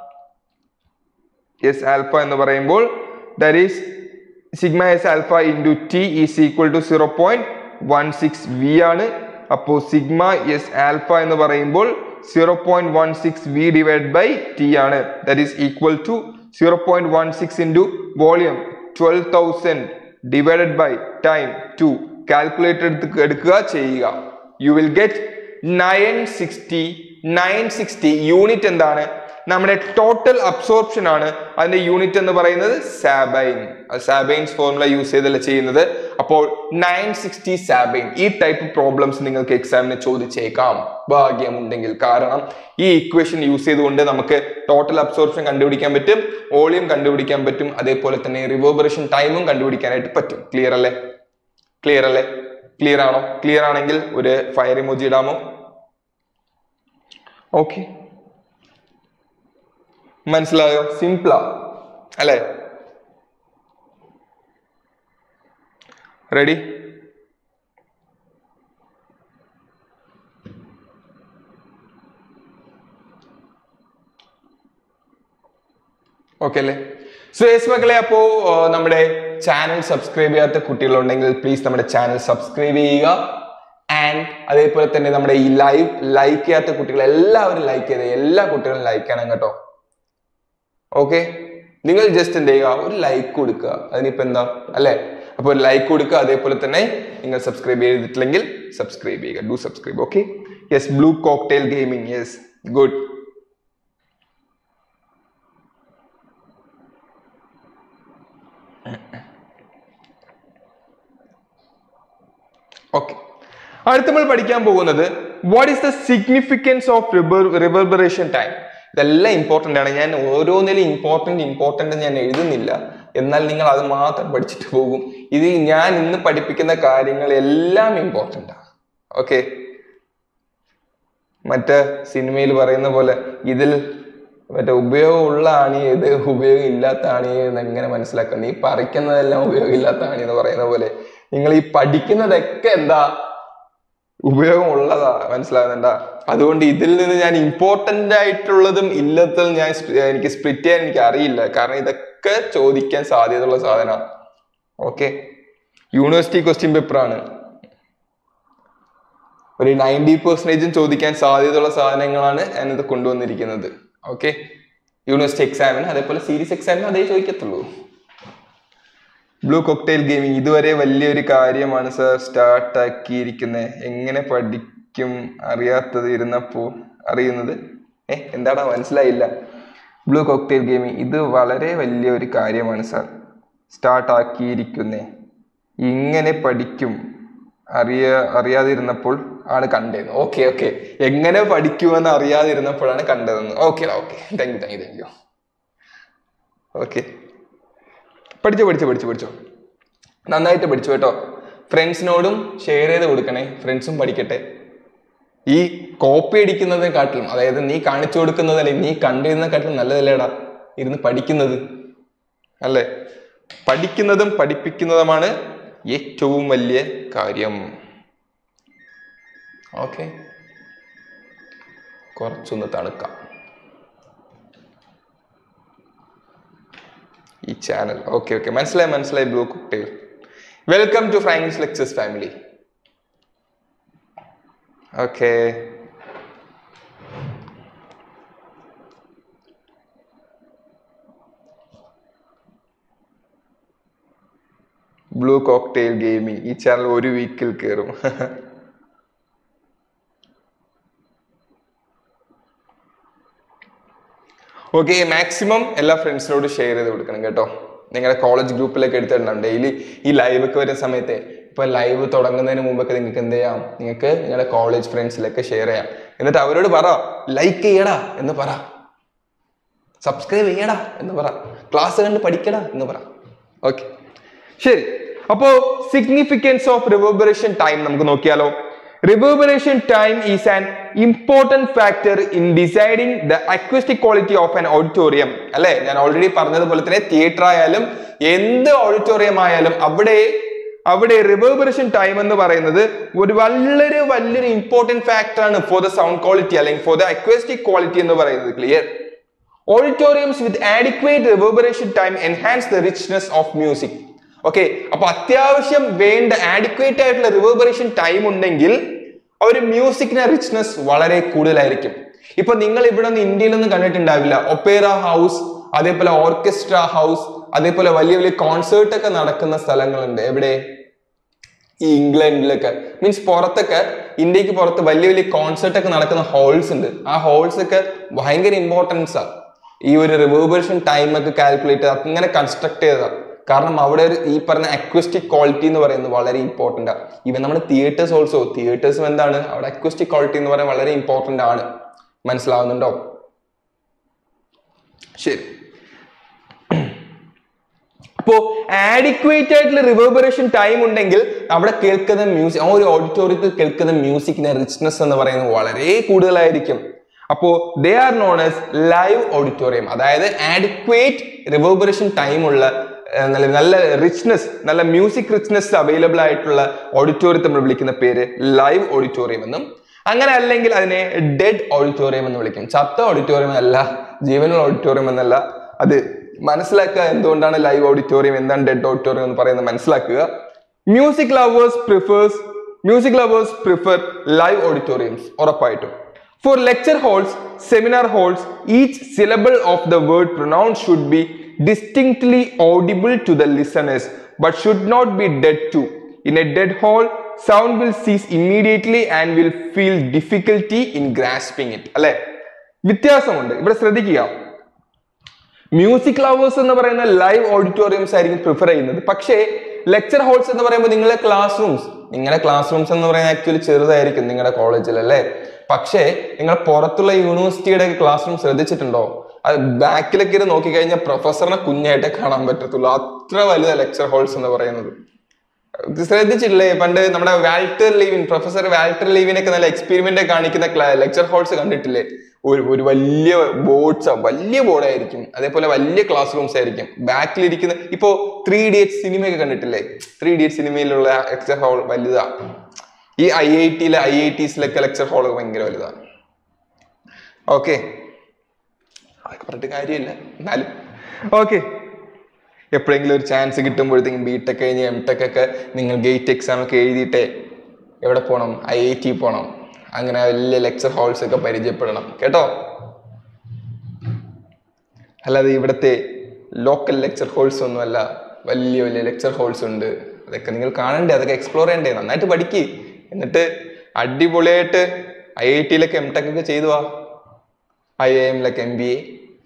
എസ് ആൽഫ എന്ന് പറയുമ്പോൾ that is sigma S alpha into T is equal to zero point one six V ആണ് അപ്പോൾ സിഗ്മ എസ് ആൽഫ എന്ന് പറയുമ്പോൾ zero point one six V divide by T ആണ് that is equal to zero point one six into volume twelve thousand divided by time two calculator എടുത്ത് എടുക്കുക ചെയ്യുക you will get nine sixty nine sixty unit എന്താണ് നമ്മുടെ ടോട്ടൽ അബ്സോർപ്ഷൻ ആണ് അതിന്റെ യൂണിറ്റ് എന്ന് പറയുന്നത് സാബൈൻ സാബൈൻസ് ഫോർമുല യൂസ് ചെയ്തല്ല ചെയ്യുന്നത് അപ്പോൾ നയൻ സിക്സ്റ്റി സാബൈൻ ഈ ടൈപ്പ് പ്രോബ്ലംസ് നിങ്ങൾക്ക് എക്സാമിന് ചോദിച്ചേക്കാം ഭാഗ്യമുണ്ടെങ്കിൽ കാരണം ഈ ഇക്വേഷൻ യൂസ് ചെയ്തുകൊണ്ട് നമുക്ക് ടോട്ടൽ അബ്സോർപ്ഷൻ കണ്ടുപിടിക്കാൻ പറ്റും വോളിയം കണ്ടുപിടിക്കാൻ പറ്റും അതേപോലെ തന്നെ റിവേർബറേഷൻ ടൈമും കണ്ടുപിടിക്കാനായിട്ട് പറ്റും ക്ലിയർ അല്ലേ ക്ലിയർ അല്ലേ ക്ലിയർ ആണോ ക്ലിയർ ആണെങ്കിൽ ഒരു ഫയർ ഇമോജി ഇടാമോ ഓക്കെ മനസ്സിലായോ സിംപിളാ അല്ലേ റെഡി ഓക്കെ അല്ലേ സോ യെസ് മക്കളെ അപ്പോ ആ, നമ്മുടെ ചാനൽ സബ്സ്ക്രൈബ് ചെയ്യാത്ത കുട്ടികളുണ്ടെങ്കിൽ പ്ലീസ് നമ്മുടെ ചാനൽ സബ്സ്ക്രൈബ് ചെയ്യുക ആൻഡ് അതേപോലെ തന്നെ നമ്മുടെ ഈ ലൈവ് ലൈക്ക് ചെയ്യാത്ത കുട്ടികൾ എല്ലാവരും ലൈക്ക് ചെയ്ത് എല്ലാ കുട്ടികളും ലൈക്ക് ചെയ്യണം കേട്ടോ ഓക്കെ നിങ്ങൾ ജസ്റ്റ് എന്ത് ചെയ്യുക ഒരു ലൈക്ക് കൊടുക്കുക അതിനിപ്പോ എന്താ അല്ലേ അപ്പൊ ഒരു ലൈക്ക് കൊടുക്കുക അതേപോലെ തന്നെ നിങ്ങൾ സബ്സ്ക്രൈബ് ചെയ്തിട്ടില്ലെങ്കിൽ സബ്സ്ക്രൈബ് ചെയ്യുക do subscribe okay yes blue cocktail gaming yes good okay അടുത്ത നമ്മൾ പഠിക്കാൻ പോകുന്നത് what is the significance of reverberation time ഇതെല്ലാം ഇമ്പോർട്ടൻ്റ് ആണ് ഞാൻ ഓരോന്നിലും ഇമ്പോർട്ടൻ്റ് ഇമ്പോർട്ടൻ്റ് ഞാൻ എഴുതുന്നില്ല എന്നാൽ നിങ്ങൾ അത് മാത്രം പഠിച്ചിട്ട് പോകും ഇത് ഞാൻ ഇന്ന് പഠിപ്പിക്കുന്ന കാര്യങ്ങൾ എല്ലാം ഇമ്പോർട്ടൻ്റ് ആണ് ഓക്കെ മറ്റേ സിനിമയിൽ പറയുന്ന പോലെ ഇതിൽ മറ്റേ ഉപയോഗമുള്ള ആണി ഏത് ഉപയോഗം ഇല്ലാത്ത ആണി എന്ന് എങ്ങനെ മനസ്സിലാക്കണം ഈ പറിക്കുന്നതെല്ലാം ഉപയോഗമില്ലാത്ത ആണി എന്ന് പറയുന്ന പോലെ നിങ്ങൾ ഈ പഠിക്കുന്നതൊക്കെ എന്താ ഉപയോഗമുള്ളതാ മനസ്സിലാകുന്നുണ്ടാ അതുകൊണ്ട് ഇതിൽ നിന്ന് ഞാൻ ഇമ്പോർട്ടന്റ് ആയിട്ടുള്ളതും ഇല്ലാത്തതും ഞാൻ സ്പ- എനിക്ക് സ്പ്ലിറ്റ് ചെയ്യാൻ എനിക്ക് അറിയില്ല കാരണം ഇതൊക്കെ ചോദിക്കാൻ സാധ്യതയുള്ള സാധനമാണ് ഓക്കെ യൂണിവേഴ്സിറ്റി ക്വസ്റ്റ്യൻ പേപ്പറാണ് ഒരു നയൻറ്റി പെർസെൻറ്റേജും ചോദിക്കാൻ സാധ്യതയുള്ള സാധനങ്ങളാണ് ഞാനിത് കൊണ്ടുവന്നിരിക്കുന്നത് ഓക്കെ യൂണിവേഴ്സിറ്റി എക്സാമിന് അതേപോലെ സീരീസ് എക്സാമിന് അതേ ചോദിക്കത്തുള്ളൂ ബ്ലൂ കോക്ടെയിൽ ഗെയിമിംഗ് ഇതുവരെ വലിയൊരു കാര്യമാണ് സർ സ്റ്റാർട്ട് ആക്കിയിരിക്കുന്നത് എങ്ങനെ പഠിക്കും അറിയാത്തത് ഇരുന്നപ്പോ അറിയുന്നത് ഏ എന്താടാ മനസ്സിലായില്ല ബ്ലൂ കോക്ടെയിൽ ഗെയിമിംഗ് ഇത് വളരെ വലിയൊരു കാര്യമാണ് സാർ സ്റ്റാർട്ട് ആക്കിയിരിക്കുന്നേ ഇങ്ങനെ പഠിക്കും അറിയ അറിയാതിരുന്നപ്പോൾ ആണ് കണ്ടത് ഓക്കെ ഓക്കെ എങ്ങനെ പഠിക്കുമെന്ന് അറിയാതിരുന്നപ്പോഴാണ് കണ്ടതെന്ന് okay okay thank you thank you thank you okay പഠിച്ചോ പഠിച്ചോ പഠിച്ചോ പഠിച്ചോ നന്നായിട്ട് പഠിച്ചു കേട്ടോ ഫ്രണ്ട്സിനോടും ഷെയർ ചെയ്ത് കൊടുക്കണേ ഫ്രണ്ട്സും പഠിക്കട്ടെ ഈ കോപ്പി അടിക്കുന്നതിനെക്കാട്ടിലും അതായത് നീ കാണിച്ചു കൊടുക്കുന്നതല്ലേ നീ കണ്ടിരുന്നതിനെക്കാട്ടിലും നല്ലതല്ലേടാ ഇരുന്ന് പഠിക്കുന്നത് അല്ലേ പഠിക്കുന്നതും പഠിപ്പിക്കുന്നതുമാണ് ഏറ്റവും വലിയ കാര്യം ഓക്കെ കുറച്ചൊന്ന് തണുക്കാം ഈ ചാനൽ ഓക്കെ ഓക്കെ മനസ്സിലായി മനസ്സിലായി ബ്ലൂ കുട്ടികൾ welcome to Frankie's lectures family okay blue cocktail gaming ഈ ചാനൽ ഒരു വീക്കിൽ കയറും ഓക്കെ മാക്സിമം എല്ലാ ഫ്രണ്ട്സിനോടും ഷെയർ ചെയ്ത് കൊടുക്കണം കേട്ടോ നിങ്ങളുടെ കോളേജ് ഗ്രൂപ്പിലൊക്കെ എടുത്തിട്ടുണ്ടാവും ഡെയിലി ഈ ലൈവ് ഒക്കെ വരുന്ന സമയത്ത് ഇപ്പൊ ലൈവ് തുടങ്ങുന്നതിന് മുമ്പൊക്കെ നിങ്ങൾക്ക് എന്ത് ചെയ്യാം നിങ്ങൾക്ക് നിങ്ങളുടെ കോളേജ് ഫ്രണ്ട്സിലൊക്കെ ഷെയർ ചെയ്യാം എന്നിട്ട് അവരോട് പറ ലൈക്ക് ചെയ്യടാ എന്ന് പറ സബ്സ്ക്രൈബ് ചെയ്യടാ എന്ന് പറ ക്ലാസ് കണ്ട് പഠിക്കടാ എന്ന് പറ ഓക്കെ ശരി അപ്പോ സിഗ്നിഫിക്കൻസ് ഓഫ് റിവേർബറേഷൻ ടൈം നമുക്ക് നോക്കിയാലോ reverberation time is an important factor in deciding the acoustic quality of an auditorium അല്ലെ ഞാൻ ഓൾറെഡി പറഞ്ഞതുപോലെ തന്നെ തിയേറ്റർ ആയാലും എന്ത് ഓഡിറ്റോറിയം ആയാലും അവിടെ അവിടെ റിവേർബറേഷൻ ടൈം എന്ന് പറയുന്നത് ഒരു വളരെ വലിയൊരു ഇമ്പോർട്ടന്റ് ഫാക്ടർ ആണ് ഫോർ ദ സൗണ്ട് ക്വാളിറ്റി അല്ലെങ്കിൽ ഫോർ ദ അക്വസ്റ്റിക് ക്വാളിറ്റി എന്ന് പറയുന്നത് clear auditoriums with adequate reverberation time enhance the richness of music okay അപ്പൊ അത്യാവശ്യം വേണ്ട ആഡിക്വേറ്റ് ആയിട്ടുള്ള റിവേർബറേഷൻ ടൈം ഉണ്ടെങ്കിൽ ആ ഒരു മ്യൂസിക്കിന്റെ റിച്ച്നെസ് വളരെ കൂടുതലായിരിക്കും ഇപ്പൊ നിങ്ങൾ ഇവിടെ നിന്ന് ഇന്ത്യയിലൊന്നും കണ്ടിട്ടുണ്ടാവില്ല ഒപ്പേറ ഹൗസ് അതേപോലെ ഓർക്കസ്ട്ര ഹൗസ് അതേപോലെ വലിയ വലിയ കോൺസേർട്ട് ഒക്കെ നടക്കുന്ന സ്ഥലങ്ങളുണ്ട് എവിടെ ഈ ഇംഗ്ലണ്ടിലൊക്കെ മീൻസ് പുറത്തൊക്കെ ഇന്ത്യക്ക് പുറത്ത് വലിയ വലിയ കോൺസേർട്ട് ഒക്കെ നടക്കുന്ന ഹോൾസ് ഉണ്ട് ആ ഹോൾസ് ഒക്കെ ഭയങ്കര ഇമ്പോർട്ടൻസ് ആ ഈ ഒരു റിവേർബറേഷൻ ടൈം ഒക്കെ കാൽക്കുലേറ്റ് ചെയ്ത് അങ്ങനെ കൺസ്ട്രക്ട് ചെയ്തതാ കാരണം അവിടെ ഒരു ഈ പറഞ്ഞ അക്വസ്റ്റിക് ക്വാളിറ്റി എന്ന് പറയുന്നത് വളരെ ഇമ്പോർട്ടൻ്റ് ആണ് ഇവൻ നമ്മുടെ തിയേറ്റേഴ്സ് ഓൾസോ തിയേറ്റേഴ്സും എന്താണ് അവിടെ അക്വസ്റ്റിക് ക്വാളിറ്റി എന്ന് പറയുന്നത് വളരെ ഇമ്പോർട്ടൻ്റ് ആണ് മനസ്സിലാവുന്നുണ്ടോ ശരി അപ്പോ ആഡിക്വേറ്റ് ആയിട്ടുള്ള റിവേർബറേഷൻ ടൈം ഉണ്ടെങ്കിൽ അവിടെ കേൾക്കുന്ന മ്യൂസിക് ആ ഒരു ഓഡിറ്റോറിയത്തിൽ കേൾക്കുന്ന മ്യൂസിക്കിന്റെ റിച്ച്നെസ് എന്ന് പറയുന്നത് വളരെ കൂടുതലായിരിക്കും അപ്പോ they are known as live auditorium അതായത് ആഡിക്വേറ്റ് റിവേർബറേഷൻ ടൈം ഉള്ള ഏർ, നല്ല നല്ല റിച്ച്നെസ് നല്ല മ്യൂസിക് റിച്ച്നെസ് അവൈലബിൾ ആയിട്ടുള്ള ഓഡിറ്റോറിയത്തെ നമ്മൾ വിളിക്കുന്ന പേര് ലൈവ് ഓഡിറ്റോറിയം എന്നും അങ്ങനെ അല്ലെങ്കിൽ അതിനെ ഡെഡ് ഓഡിറ്റോറിയം എന്ന് വിളിക്കും ചത്ത ഓഡിറ്റോറിയം എന്നല്ല ജീവനുള്ള ഓഡിറ്റോറിയം എന്നല്ല അത് മനസ്സിലാക്കുക എന്തുകൊണ്ടാണ് ലൈവ് ഓഡിറ്റോറിയം എന്താണ് ഡെഡ് ഓഡിറ്റോറിയം എന്ന് പറയുന്നത് മനസ്സിലാക്കുക music lovers prefers music lovers prefer live auditoriums ഉറപ്പായിട്ടും for lecture halls seminar halls each syllable of the word pronounce should be distinctly audible to the listeners but should not be dead too. In a dead hall, sound will cease immediately and will feel difficulty in grasping it. അല്ലെ വ്യത്യാസമുണ്ട് ഇവിടെ ശ്രദ്ധിക്കുക മ്യൂസിക് ലവേഴ്സ് എന്ന് പറയുന്ന ലൈവ് ഓഡിറ്റോറിയംസ് ആയിരിക്കും പ്രിഫർ ചെയ്യുന്നത് പക്ഷേ ലെക്ചർ ഹോൾസ് എന്ന് പറയുമ്പോൾ നിങ്ങളെ ക്ലാസ് റൂംസ് നിങ്ങളുടെ ക്ലാസ് റൂംസ് എന്ന് പറയുന്നത് ആക്ച്വലി ചെറുതായിരിക്കും നിങ്ങളുടെ കോളേജിൽ അല്ലേ പക്ഷേ നിങ്ങൾ പുറത്തുള്ള യൂണിവേഴ്സിറ്റിയുടെ ക്ലാസ് റൂം ശ്രദ്ധിച്ചിട്ടുണ്ടോ അത് ബാക്കിലൊക്കെ ഇരുന്ന് നോക്കിക്കഴിഞ്ഞാൽ പ്രൊഫസറിനെ കുഞ്ഞായിട്ടേ കാണാൻ പറ്റത്തുള്ളൂ അത്ര വലുതാ ലെക്ചർ ഹോൾസ് എന്ന് പറയുന്നത് ഇത് ശ്രദ്ധിച്ചിട്ടില്ലേ പണ്ട് നമ്മുടെ വാൾട്ടർ ലീവിൻ പ്രൊഫസർ വാൾട്ടർ ലീവിനൊക്കെ നല്ല എക്സ്പെരിമെന്റ് കാണിക്കുന്ന ലെക്ചർ ഹോൾസ് കണ്ടിട്ടില്ലേ ഒരു ഒരു വലിയ ബോർഡ്സ് വലിയ ബോർഡായിരിക്കും അതേപോലെ വലിയ ക്ലാസ് റൂംസ് ആയിരിക്കും ബാക്കിലിരിക്കുന്ന ഇപ്പോ ത്രീ ഇഡിയറ്റ് സിനിമയൊക്കെ കണ്ടിട്ടില്ലേ ത്രീ ഇഡിയറ്റ് സിനിമയിലുള്ള ലെക്ചർ ഹോൾ വലുതാ ഈ ഐ ഐ ടിയിലെ ഐ ഐ ടീസിലൊക്കെ ലെക്ചർ ഹോൾ ഭയങ്കര വലുതാണ് ഓക്കെ അതൊക്കെ പറഞ്ഞിട്ട് കാര്യമില്ല എന്നാലും ഓക്കെ എപ്പോഴെങ്കിലും ഒരു ചാൻസ് കിട്ടുമ്പോഴത്തേക്കും ബി ടെക് കഴിഞ്ഞ് എം ടെക് ഒക്കെ നിങ്ങൾ ഗേറ്റ് എക്സാം ഒക്കെ എഴുതിയിട്ടേ എവിടെ പോകണം ഐ ഐ ടി പോകണം അങ്ങനെ വലിയ ലെക്ചർ ഹോൾസ് ഒക്കെ പരിചയപ്പെടണം കേട്ടോ അല്ലാതെ ഇവിടുത്തെ ലോക്കൽ ലെക്ചർ ഹോൾസ് ഒന്നുമല്ല വലിയ വലിയ ലെക്ചർ ഹോൾസ് ഉണ്ട് അതൊക്കെ നിങ്ങൾ കാണണ്ടേ അതൊക്കെ എക്സ്പ്ലോർ ചെയ്യണ്ടേ നന്നായിട്ട് പഠിക്ക് എന്നിട്ട് അടിപൊളിയായിട്ട് ഐ ഐ ടിയിലൊക്കെ എം ടെക് ഒക്കെ ചെയ്തു വാ ഐ ഐ എമ്മിലൊക്കെ എം ബി എ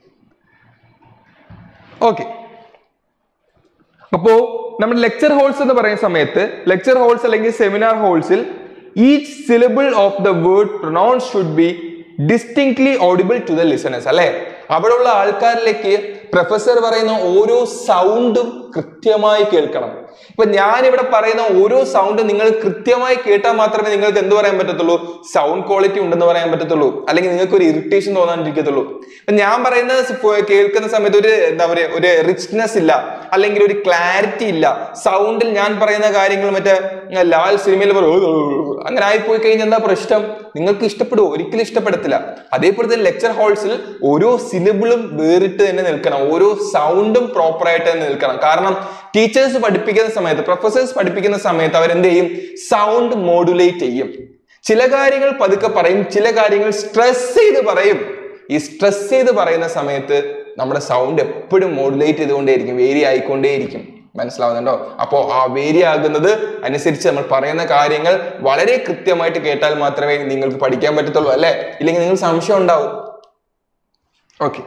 ഓക്കെ അപ്പോ നമ്മുടെ ലെക്ചർ ഹോൾസ് എന്ന് പറയുന്ന സമയത്ത് ലെക്ചർ ഹോൾസ് അല്ലെങ്കിൽ സെമിനാർ ഹോൾസിൽ each syllable of the word pronounce should be distinctly audible to the listeners അല്ലെ അവിടെയുള്ള ആൾക്കാരിലേക്ക് പ്രൊഫസർ പറയുന്ന ഓരോ സൗണ്ടും കൃത്യമായി കേൾക്കണം ഇപ്പൊ ഞാൻ ഇവിടെ പറയുന്ന ഓരോ സൗണ്ട് നിങ്ങൾ കൃത്യമായി കേട്ടാൽ മാത്രമേ നിങ്ങൾക്ക് എന്ത് പറയാൻ പറ്റത്തുള്ളൂ സൗണ്ട് ക്വാളിറ്റി ഉണ്ടെന്ന് പറയാൻ പറ്റത്തുള്ളൂ അല്ലെങ്കിൽ നിങ്ങൾക്ക് ഒരു ഇറിറ്റേഷൻ തോന്നാണ്ടിരിക്കത്തുള്ളൂ ഇപ്പൊ ഞാൻ പറയുന്നത് സ് കേൾക്കുന്ന സമയത്ത് ഒരു എന്താ പറയുക ഒരു റിച്ച്നെസ് ഇല്ല അല്ലെങ്കിൽ ഒരു ക്ലാരിറ്റി ഇല്ല സൗണ്ടിൽ ഞാൻ പറയുന്ന കാര്യങ്ങൾ മറ്റേ ലാൽ സിനിമയിൽ അങ്ങനെ ആയിപ്പോയി കഴിഞ്ഞാൽ എന്താ പ്രശ്നം നിങ്ങൾക്ക് ഇഷ്ടപ്പെടുമോ ഒരിക്കലും ഇഷ്ടപ്പെടത്തില്ല അതേപോലെ തന്നെ ലെക്ചർ ഹോൾസിൽ ഓരോ സിലബിളും വേറിട്ട് തന്നെ നിൽക്കണം ഓരോ സൗണ്ടും പ്രോപ്പർ ആയിട്ട് തന്നെ നിൽക്കണം കാരണം ടീച്ചേഴ്സ് പഠിപ്പിക്കുന്ന സമയത്ത് പ്രൊഫസേഴ്സ് പഠിപ്പിക്കുന്ന സമയത്ത് അവരെന്ത് ചെയ്യും സൗണ്ട് മോഡുലേറ്റ് ചെയ്യും ചില കാര്യങ്ങൾ പതുക്കെ പറയും ചില കാര്യങ്ങൾ സ്ട്രെസ് ചെയ്ത് പറയും ഈ സ്ട്രെസ് ചെയ്ത് പറയുന്ന സമയത്ത് നമ്മുടെ സൗണ്ട് എപ്പോഴും മോഡുലേറ്റ് ചെയ്തുകൊണ്ടേയിരിക്കും വേരി ആയിക്കൊണ്ടേയിരിക്കും മനസ്സിലാവുന്നുണ്ടോ അപ്പോൾ ആ വേരി ആകുന്നത് അനുസരിച്ച് നമ്മൾ പറയുന്ന കാര്യങ്ങൾ വളരെ കൃത്യമായിട്ട് കേട്ടാൽ മാത്രമേ നിങ്ങൾക്ക് പഠിക്കാൻ പറ്റത്തുള്ളൂ അല്ലെ ഇല്ലെങ്കിൽ നിങ്ങൾ സംശയം ഉണ്ടാവും okay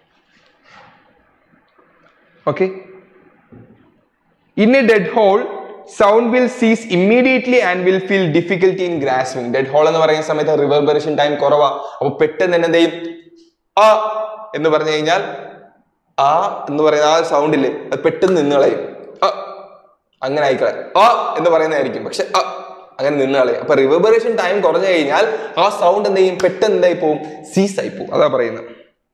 okay in a dead hall sound will cease immediately and will feel difficulty in grasping dead hall എന്ന് പറയുന്ന സമയത്ത് റിവർബറേഷൻ ടൈം കുറവാ അപ്പൊ പെട്ടെന്ന് തന്നെ എന്ത് ചെയ്യും ആ എന്ന് പറഞ്ഞു കഴിഞ്ഞാൽ ആ എന്ന് പറയുന്ന ആ സൗണ്ട് ഇല്ലേ അത് പെട്ടെന്ന് നിന്ന് കളയും അ അങ്ങനെ ആയിക്കളെ ആ എന്ന് പറയുന്നതായിരിക്കും പക്ഷെ അ അങ്ങനെ നിന്ന് കളയും അപ്പൊ റിവർബറേഷൻ ടൈം കുറഞ്ഞു കഴിഞ്ഞാൽ ആ സൗണ്ട് എന്ത് ചെയ്യും പെട്ടെന്ന് എന്തായി പോവും സീസ് ആയി പോവും അതാ പറയുന്നത്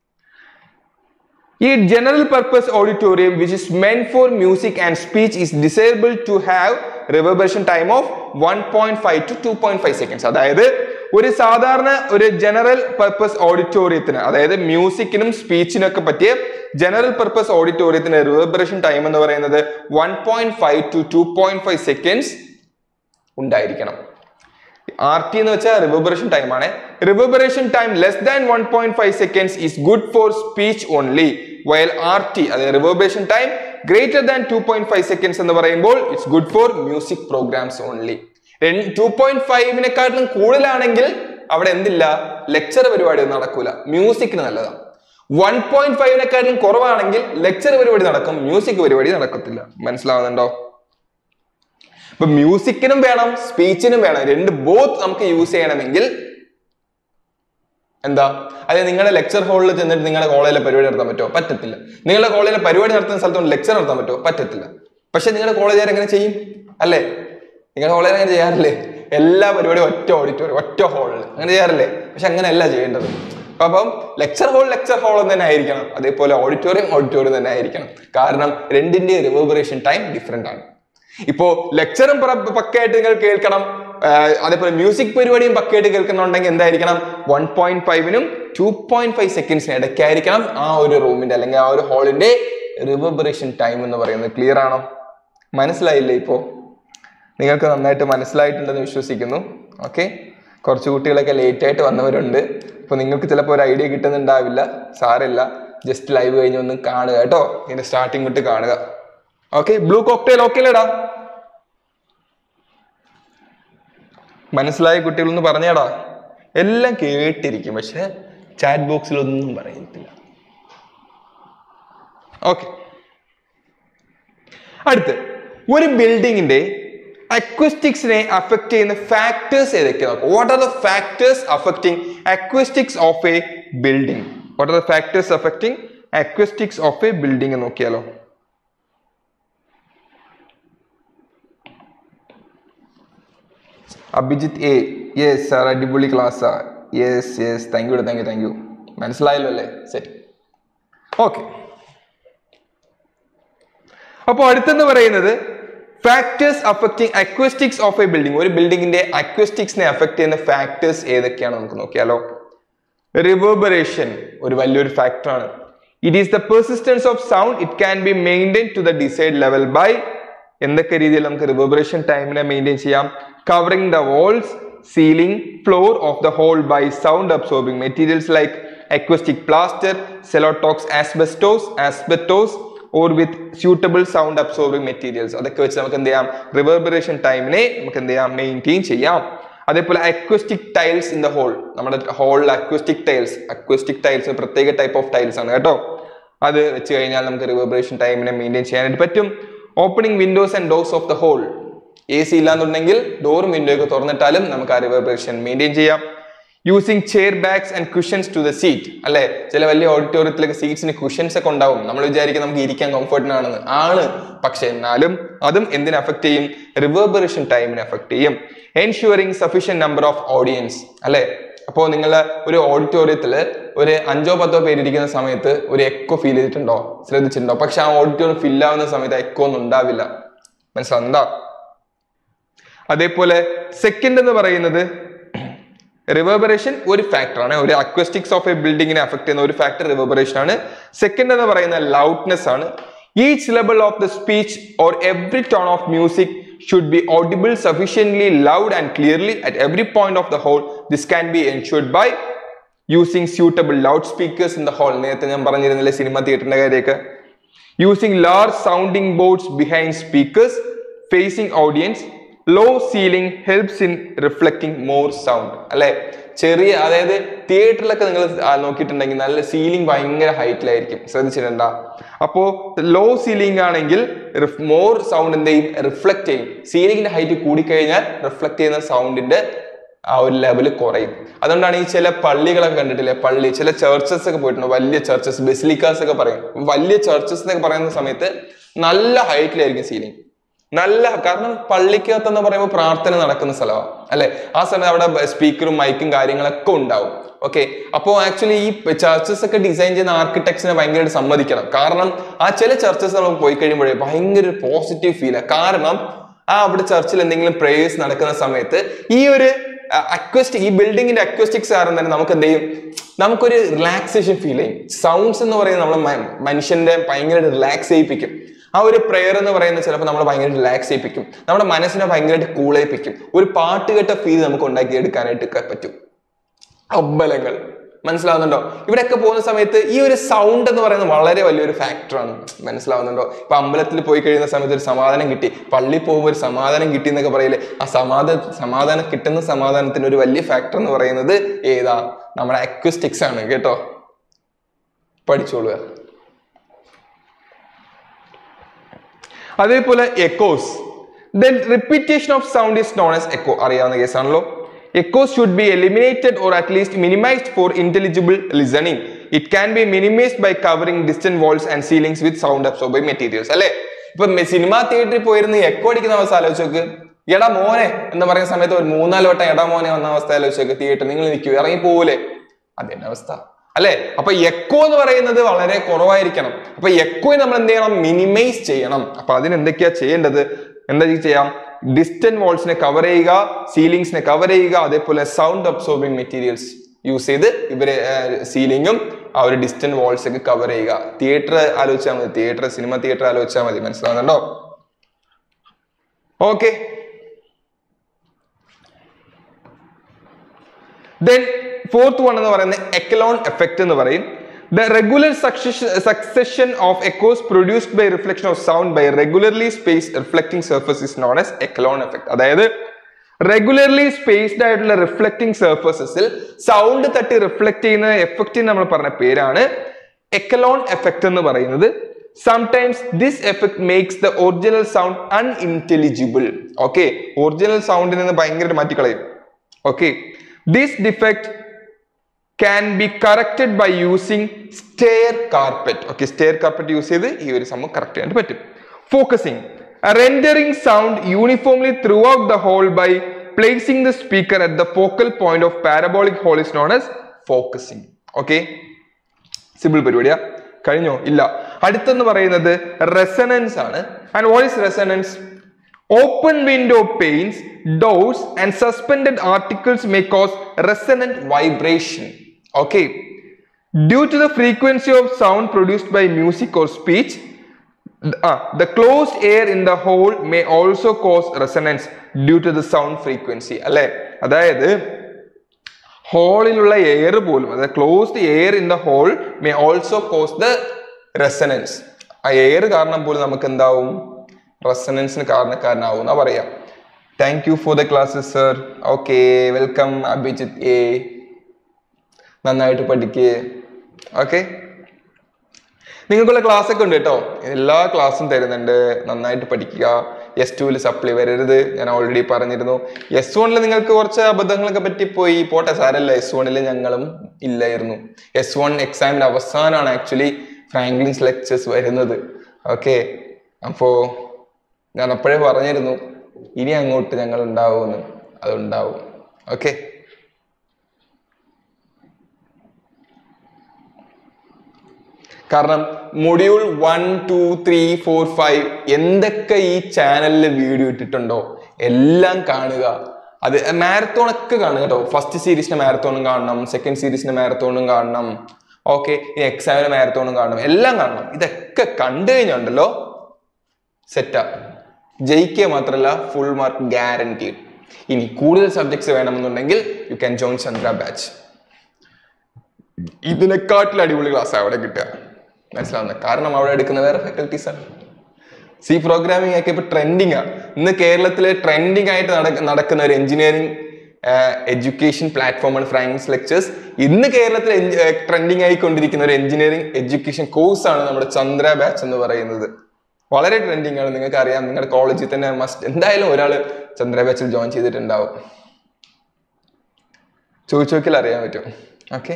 ഈ general purpose auditorium which is meant for music and speech is desirable to have reverberation time of one point five to two point five seconds അതായത് ഒരു സാധാരണ ഒരു ജനറൽ പർപ്പസ് ഓഡിറ്റോറിയത്തിന് അതായത് മ്യൂസിക്കിനും സ്പീച്ചിനും ഒക്കെ പറ്റിയ ജനറൽ പർപ്പസ് ഓഡിറ്റോറിയത്തിന് റിവർബറേഷൻ ടൈം എന്ന് പറയുന്നത് one point five to two point five seconds ഉണ്ടായിരിക്കണം ആർ ടി എന്ന് വെച്ചാൽ റിവർബറേഷൻ ടൈം ആണ് reverberation time less than one point five seconds is good for speech only while R T അതായത് reverberation time greater than two point five seconds എന്ന് പറയുമ്പോൾ it's good for music programmes only two point ഫൈവിനെക്കാട്ടിലും കൂടുതലാണെങ്കിൽ അവിടെ എന്തില്ല ലെക്ചർ പരിപാടി ഒന്നും നടക്കൂല മ്യൂസിക്കിന് നല്ലതാണ് വൺ പോയിന്റ് ഫൈവിനെക്കാട്ടിലും കുറവാണെങ്കിൽ ലെക്ചർ പരിപാടി നടക്കും മ്യൂസിക് പരിപാടി നടക്കത്തില്ല മനസ്സിലാവുന്നുണ്ടോ ഇപ്പൊ മ്യൂസിക്കിനും വേണം സ്പീച്ചിനും വേണം രണ്ട് ബോത്ത് നമുക്ക് യൂസ് ചെയ്യണമെങ്കിൽ എന്താ അതായത് നിങ്ങളുടെ ലെക്ചർ ഹാളിൽ ചെന്നിട്ട് നിങ്ങളുടെ കോളേജിലെ പരിപാടി നടത്താൻ പറ്റുമോ പറ്റത്തില്ല നിങ്ങളുടെ കോളേജിലെ പരിപാടി നടത്തുന്ന സ്ഥലത്ത് ലെക്ചർ നടത്താൻ പറ്റുമോ പറ്റത്തില്ല പക്ഷെ നിങ്ങളുടെ കോളേജുകാർ എങ്ങനെ ചെയ്യും അല്ലേ നിങ്ങളുടെ കോളേജ് അങ്ങനെ ചെയ്യാറില്ലേ എല്ലാ പരിപാടിയും ഒറ്റ ഓഡിറ്റോറിയം ഒറ്റ ഹാളിൽ അങ്ങനെ ചെയ്യാറില്ലേ പക്ഷെ അങ്ങനെയല്ല ചെയ്യേണ്ടത് അപ്പം ലെക്ചർ ഹാൾ ലെക്ചർ ഹാൾ തന്നെ ആയിരിക്കണം അതേപോലെ ഓഡിറ്റോറിയം ഓഡിറ്റോറിയം തന്നെ ആയിരിക്കണം കാരണം രണ്ടിന്റെ റിവേബറേഷൻ ടൈം ഡിഫറെന്റ് ആണ് ഇപ്പോ ലെക്ചറും പക്കയായിട്ട് നിങ്ങൾ കേൾക്കണം ആഹ് അതേപോലെ മ്യൂസിക് പരിപാടിയും പക്കയായിട്ട് കേൾക്കുന്നുണ്ടെങ്കിൽ എന്തായിരിക്കണം വൺ പോയിന്റ് ഫൈവിനും ടു പോയിന്റ് ഫൈവ് സെക്കൻഡ്സിന് ഇടയ്ക്കായിരിക്കണം ആ ഒരു റൂമിന്റെ അല്ലെങ്കിൽ ആ ഒരു ഹാളിന്റെ റിവർബറേഷൻ ടൈം എന്ന് പറയുന്നത് ക്ലിയർ ആണോ മനസ്സിലായില്ലേ ഇപ്പോൾ നിങ്ങൾക്ക് നന്നായിട്ട് മനസ്സിലായിട്ടുണ്ടെന്ന് വിശ്വസിക്കുന്നു ഓക്കെ കുറച്ച് കുട്ടികളൊക്കെ ലേറ്റ് ആയിട്ട് വന്നവരുണ്ട് അപ്പോൾ നിങ്ങൾക്ക് ചിലപ്പോൾ ഒരു ഐഡിയ കിട്ടുന്നുണ്ടാവില്ല സാരമില്ല ജസ്റ്റ് ലൈവ് കഴിഞ്ഞ് ഒന്ന് കാണുക കേട്ടോ ഇതിന്റെ സ്റ്റാർട്ടിങ് വിട്ട് കാണുക ഓക്കെ ബ്ലൂ കോക്ടെയിൽ ഓക്കെ അല്ലേടാ മനസ്സിലായ കുട്ടികളൊന്ന് പറഞ്ഞേടാ എല്ലാം കേട്ടിരിക്കും പക്ഷെ ചാറ്റ് ബോക്സിലൊന്നും പറയത്തില്ല ഓക്കെ അടുത്ത് ഒരു ബിൽഡിങ്ങിന്റെ അക്വസ്റ്റിക്സിനെ അഫക്ട് ചെയ്യുന്ന ഫാക്ടേഴ്സ് ഏതൊക്കെയാണ് what are the factors affecting acoustics of a building what are the factors affecting acoustics of a building നോക്കിയാലോ അഭിജിത്ത് എ യെസ് സാർ അടിപൊളി ക്ലാസ്സാ yes yes thank you thank you thank you മനസ്സിലായല്ലോ അല്ലേ സെറ്റ് ഓക്കെ അപ്പോൾ അടുത്തെന്ന് പറയുന്നത് factors affecting acoustics of a building ഒരു ബിൽഡിങ്ങിന്റെ അക്വസ്റ്റിക്സിനെ അഫക്ട് ചെയ്യുന്ന ഫാക്ടേഴ്സ് ഏതൊക്കെയാണ് നമുക്ക് നോക്കിയാലോ റിവേർബറേഷൻ ഒരു വലിയൊരു ഫാക്ടറാണ് it is the persistence of sound it can be maintain to the decide level by എന്തൊക്കെ രീതിയിൽ നമുക്ക് റിവേർബറേഷൻ ടൈമിനെ മെയിൻറ്റെയിൻ ചെയ്യാം covering the walls ceiling floor of the hall by sound absorbing materials like acoustic plaster Celotex asbestos asbestos or with suitable sound absorbing materials അതൊക്കെ വെച്ച് നമുക്ക് എന്ത് ചെയ്യാം റിവേർബറേഷൻ ടൈമിനെ നമുക്ക് എന്ത് ചെയ്യാം മെയിൻറ്റെയിൻ ചെയ്യാം അതേപോലെ acoustic tiles in the hall നമ്മുടെ ഹോളിൽ അക്വസ്റ്റിക് ടൈൽസ് അക്വസ്റ്റിക് ടൈൽസ് പ്രത്യേക ടൈപ്പ് ഓഫ് ടൈൽസ് ആണ് കേട്ടോ അത് വെച്ച് കഴിഞ്ഞാൽ നമുക്ക് റിവേർബറേഷൻ ടൈമിനെ മെയിൻറ്റെയിൻ ചെയ്യാനായിട്ട് പറ്റും opening windows and doors of the hall A C ഇല്ലാന്നുണ്ടെങ്കിൽ ഡോറും വിൻഡോ ഒക്കെ തുറന്നിട്ടാലും നമുക്ക് ആ റിവേർബറേഷൻ മെയിൻറ്റെയിൻ ചെയ്യാം using chair bags and cushions to the seat അല്ലെ ചില വലിയ ഓഡിറ്റോറിയത്തിലൊക്കെ സീറ്റ്സിന് കുഷൻസ് ഒക്കെ ഉണ്ടാവും നമ്മൾ വിചാരിക്കും നമുക്ക് ഇരിക്കാൻ കംഫർട്ടിനാണെന്ന് ആണ് പക്ഷെ എന്നാലും അതും എന്തിനെ അഫക്ട് ചെയ്യും റിവേർബറേഷൻ ടൈമിനെ അഫക്ട് ചെയ്യും ensuring sufficient number of audience അല്ലെ അപ്പോൾ നിങ്ങൾ ഒരു ഓഡിറ്റോറിയത്തിൽ ഒരു അഞ്ചോ പത്തോ പേര് ഇരിക്കുന്ന സമയത്ത് ഒരു എക്കോ ഫീൽ ചെയ്തിട്ടുണ്ടോ ശ്രദ്ധിച്ചിട്ടുണ്ടോ പക്ഷെ ആ ഓഡിറ്റോറിയം ഫിൽ ആവുന്ന സമയത്ത് എക്കോ ഒന്നും ഉണ്ടാവില്ല മനസ്സിലാ അതേപോലെ സെക്കൻഡ് എന്ന് പറയുന്നത് റിവേർബറേഷൻ ഒരു ഫാക്ടറാണ് ഒരു അക്വസ്റ്റിക്സ് ഓഫ് എ ബിൽഡിങ്ങിനെ അഫക്ട് ചെയ്യുന്ന ഒരു ഫാക്ടർ റിവേർബറേഷൻ ആണ് സെക്കൻഡ് എന്ന് പറയുന്ന ലൗഡ്നെസ് ആണ് each syllable of the speech or every tone of music should be audible sufficiently loud and clearly at every point of the hall this can be ensured by using suitable loudspeakers in the hall നേരത്തെ ഞാൻ പറഞ്ഞിരുന്നില്ലേ സിനിമ തിയേറ്ററിന്റെ കാര്യമൊക്കെ using large sounding boards behind speakers facing audience low ceiling helps in reflecting more sound അല്ലെ ചെറിയ അതായത് തിയേറ്ററിലൊക്കെ നിങ്ങൾ നോക്കിയിട്ടുണ്ടെങ്കിൽ നല്ല സീലിംഗ് ഭയങ്കര ഹൈറ്റിലായിരിക്കും ശ്രദ്ധിച്ചിട്ടുണ്ടാ അപ്പോ ലോ സീലിംഗ് ആണെങ്കിൽ മോർ സൗണ്ട് എന്ത് ചെയ്യും റിഫ്ലക്ട് ചെയ്യും സീലിംഗിന്റെ ഹൈറ്റ് കൂടിക്കഴിഞ്ഞാൽ റിഫ്ലക്ട് ചെയ്യുന്ന സൗണ്ടിന്റെ ആ ഒരു ലെവൽ കുറയും അതുകൊണ്ടാണ് ഈ ചില പള്ളികളൊക്കെ കണ്ടിട്ടില്ലേ പള്ളി ചില ചർച്ചസ് ഒക്കെ പോയിട്ടുണ്ട് വലിയ ചർച്ചസ് ബെസിലിക്കാസ് ഒക്കെ പറയും വലിയ ചർച്ചസ് എന്നൊക്കെ പറയുന്ന സമയത്ത് നല്ല ഹൈറ്റിലായിരിക്കും സീലിംഗ് നല്ല കാരണം പള്ളിക്കകത്ത് എന്ന് പറയുമ്പോൾ പ്രാർത്ഥന നടക്കുന്ന സ്ഥലമാണ് അല്ലെ ആ സമയത്ത് അവിടെ സ്പീക്കറും മൈക്കും കാര്യങ്ങളൊക്കെ ഉണ്ടാവും ഓക്കെ അപ്പോൾ ആക്ച്വലി ഈ ചർച്ചസ് ഒക്കെ ഡിസൈൻ ചെയ്യുന്ന ആർക്കിടെക്ട്സിനെ ഭയങ്കരമായിട്ട് സമ്മതിക്കണം കാരണം ആ ചില ചർച്ചസ് നമുക്ക് പോയി കഴിയുമ്പോഴേ ഭയങ്കര ഒരു പോസിറ്റീവ് ഫീലാണ് കാരണം ആ അവിടെ ചർച്ചിൽ എന്തെങ്കിലും പ്രേയേഴ്സ് നടക്കുന്ന സമയത്ത് ഈ ഒരു അക്വസ്റ്റിക് ഈ ബിൽഡിങ്ങിന്റെ അക്വസ്റ്റിക്സ് കാരണം തന്നെ നമുക്ക് എന്ത് ചെയ്യും നമുക്കൊരു റിലാക്സേഷൻ ഫീൽ ചെയ്യും സൗണ്ട്സ് എന്ന് പറയുന്നത് നമ്മളെ മനുഷ്യന്റെ ഭയങ്കര റിലാക്സ് ചെയ്യിപ്പിക്കും ആ ഒരു പ്രെയർ എന്ന് പറയുന്നത് ചിലപ്പോൾ നമ്മൾ ഭയങ്കര റിലാക്സ് ചെയ്യിപ്പിക്കും നമ്മുടെ മനസ്സിനെ ഭയങ്കരമായിട്ട് കൂൾ ചെയ്യിപ്പിക്കും ഒരു പാട്ട് കേട്ട ഫീൽ നമുക്ക് ഉണ്ടാക്കിയെടുക്കാനായിട്ട് പറ്റും അമ്പലങ്ങൾ മനസ്സിലാവുന്നുണ്ടോ ഇവിടെയൊക്കെ പോകുന്ന സമയത്ത് ഈ ഒരു സൗണ്ട് എന്ന് പറയുന്നത് വളരെ വലിയൊരു ഫാക്ടറാണ് മനസ്സിലാവുന്നുണ്ടോ ഇപ്പൊ അമ്പലത്തിൽ പോയി കഴിയുന്ന സമയത്ത് ഒരു സമാധാനം കിട്ടി പള്ളിയിൽ പോകുമ്പോൾ ഒരു സമാധാനം കിട്ടി എന്നൊക്കെ പറയില്ലേ ആ സമാധാന സമാധാനം കിട്ടുന്ന സമാധാനത്തിന് ഒരു വലിയ ഫാക്ടർ എന്ന് പറയുന്നത് ഏതാ നമ്മുടെ അക്വസ്റ്റിക്സ് ആണ് കേട്ടോ പഠിച്ചോളുക അതേപോലെ echoes then repetition of sound is known as echo അറിയാവുന്ന കേസാണല്ലോ echoes should be eliminated or at least minimised for intelligible listening it can be minimised by covering distant walls and ceilings with sound absorbing materials അല്ലേ ഇപ്പൊ സിനിമാ തിയേറ്ററിൽ പോയിരുന്ന് എക്കോ അടിക്കുന്ന അവസ്ഥ ആലോചിച്ച് നോക്ക് എടാ മോനെ എന്ന് പറയുന്ന സമയത്ത് ഒരു മൂന്നാല് വട്ടം എടാ മോനെ വന്ന അവസ്ഥ ആലോചിച്ച് നോക്ക് തിയേറ്റർ നിങ്ങൾ നിൽക്കൂ ഇറങ്ങി പോകൂലേ അതന്നെ അവസ്ഥ അല്ലെ അപ്പൊ എക്കോ എന്ന് പറയുന്നത് വളരെ കുറവായിരിക്കണം അപ്പൊ എക്കോ നമ്മൾ എന്ത് ചെയ്യണം മിനിമൈസ് ചെയ്യണം അപ്പൊ അതിന് എന്തൊക്കെയാ ചെയ്യേണ്ടത് എന്താ ചെയ്യാം ഡിസ്റ്റന്റ് വാൾസിനെ കവർ ചെയ്യുക സീലിംഗ്സിനെ കവർ ചെയ്യുക അതേപോലെ സൗണ്ട് അബ്സോർബിംഗ് മെറ്റീരിയൽസ് യൂസ് ചെയ്ത് ഇവരെ സീലിംഗും ആ ഒരു ഡിസ്റ്റന്റ് വാൾസ് ഒക്കെ കവർ ചെയ്യുക തിയേറ്റർ ആലോചിച്ചാൽ മതി തിയേറ്റർ സിനിമ തിയേറ്റർ ആലോചിച്ചാൽ മതി മനസ്സിലാവുന്നുണ്ടോ ഓക്കെ ദെൻ ഫോർത്ത് വൺ എന്ന് പറയുന്നത് എക്കലോൺ എഫക്റ്റ് എന്ന് പറയും the regular succession of echoes produced by reflection of sound by regularly space reflecting surface is known as echelon effect അതായത് റെഗുലർലി സ്പേസ്ഡ് ആയിട്ടുള്ള റിഫ്ലക്ടിംഗ് സർഫസസിൽ സൗണ്ട് തട്ടി റിഫ്ലക്ട് ചെയ്യുന്ന എഫക്റ്റ് നമ്മൾ പറഞ്ഞ പേരാണ് എക്കലോൺ എഫക്ട് എന്ന് പറയുന്നത് sometimes this effect makes the original sound unintelligible okay original സൗണ്ടിൽ നിന്ന് ഭയങ്കരമായിട്ട് മാറ്റിക്കളയും okay this defect can be corrected by using stair carpet okay stair carpet use ചെയ്ത് ഈ ഒരു സംഭവം കറക്റ്റ് ചെയ്യാൻ പറ്റും focusing rendering sound uniformly throughout the hole by placing the speaker at the focal point of parabolic hole is known as focusing okay simple പരിപാടിയാ കഴിഞ്ഞോ ഇല്ല അടുത്തെന്ന് പറയുന്നത് റെസനൻസ് ആണ് and what is resonance open window panes doors and suspended articles may cause resonant vibration okay due to the frequency of sound produced by music or speech ah, the closed air in the hole may also cause resonance due to the sound frequency അല്ലെ അതായത് ഹോളിലുള്ള എയർ പോലും അതായത് closed air in the hall may also cause the resonance ആ എയർ കാരണം പോലും നമുക്ക് എന്താവും റെസനൻസിന് കാരണക്കാരനാവും എന്നാ പറയാം thank you for the classes sir okay welcome Abhijith എ നന്നായിട്ട് പഠിക്കേ ഓക്കെ നിങ്ങൾക്കുള്ള ക്ലാസ് ഒക്കെ ഉണ്ട് കേട്ടോ എല്ലാ ക്ലാസ്സും തരുന്നുണ്ട് നന്നായിട്ട് പഠിക്കുക എസ് ടുവിൽ സപ്ലി വരരുത് ഞാൻ ഓൾറെഡി പറഞ്ഞിരുന്നു എസ് വണ്ണിൽ നിങ്ങൾക്ക് കുറച്ച് അബദ്ധങ്ങളൊക്കെ പറ്റിപ്പോയി പോട്ടെ സാരല്ല എസ് വണ്ണിൽ ഞങ്ങളും ഇല്ലായിരുന്നു എസ് വൺ എക്സാമിന്റെ അവസാനമാണ് ആക്ച്വലി ഫ്രാങ്ക്ലിൻസ് ലെക്ചേഴ്സ് വരുന്നത് ഓക്കെ അപ്പോ ഞാൻ അപ്പോഴേ പറഞ്ഞിരുന്നു ഇനി അങ്ങോട്ട് ഞങ്ങൾ ഉണ്ടാവുമെന്ന് അതുണ്ടാവും ഓക്കെ കാരണം module one two three four five എന്തൊക്കെ ഈ ചാനലിൽ വീഡിയോ ഇട്ടിട്ടുണ്ടോ എല്ലാം കാണുക അത് മാരത്തോൺ ഒക്കെ കാണുക കേട്ടോ ഫസ്റ്റ് സീരീസിന്റെ മാരത്തോണും കാണണം സെക്കൻഡ് സീരീസിന്റെ മാരത്തോണും കാണണം ഓക്കെ ഇനി എക്സാമിന്റെ മാരത്തോണും കാണണം എല്ലാം കാണണം ഇതൊക്കെ കണ്ടു കഴിഞ്ഞുണ്ടല്ലോ സെറ്റാ ജയിക്കുക മാത്രമല്ല ഫുൾ മാർക്ക് ഗ്യാരണ്ടീഡ് ഇനി കൂടുതൽ സബ്ജക്ട്സ് വേണമെന്നുണ്ടെങ്കിൽ you can join Chandra batch ഇതിനെക്കാട്ടിൽ അടിപൊളി ക്ലാസ് അവിടെ കിട്ടുക മനസ്സിലാവുന്നത് കാരണം അവിടെ എടുക്കുന്ന വേറെ ഫാക്കൽറ്റീസ് ആണ് സി പ്രോഗ്രാമിംഗ് ഒക്കെ ഇപ്പൊ ട്രെൻഡിങ് ആണ് ഇന്ന് കേരളത്തിലെ ട്രെൻഡിങ് ആയിട്ട് നടക്ക- നടക്കുന്ന ഒരു എഞ്ചിനീയറിംഗ് എഡ്യൂക്കേഷൻ പ്ലാറ്റ്ഫോമാണ് ഫ്രാങ്ക്സ് ലെക്ചേഴ്സ് ഇന്ന് കേരളത്തിൽ ട്രെൻഡിങ് ആയിക്കൊണ്ടിരിക്കുന്ന ഒരു എഞ്ചിനീയറിംഗ് എഡ്യൂക്കേഷൻ കോഴ്സാണ് നമ്മുടെ ചന്ദ്ര ബാച്ച് എന്ന് പറയുന്നത് വളരെ ട്രെൻഡിങ് ആണ് നിങ്ങൾക്ക് അറിയാം നിങ്ങളുടെ കോളേജിൽ തന്നെ മസ്റ്റ് എന്തായാലും ഒരാൾ ചന്ദ്ര ബാച്ചിൽ ജോയിൻ ചെയ്തിട്ടുണ്ടാവും ചോദിച്ചു നോക്കിയാൽ അറിയാൻ പറ്റും okay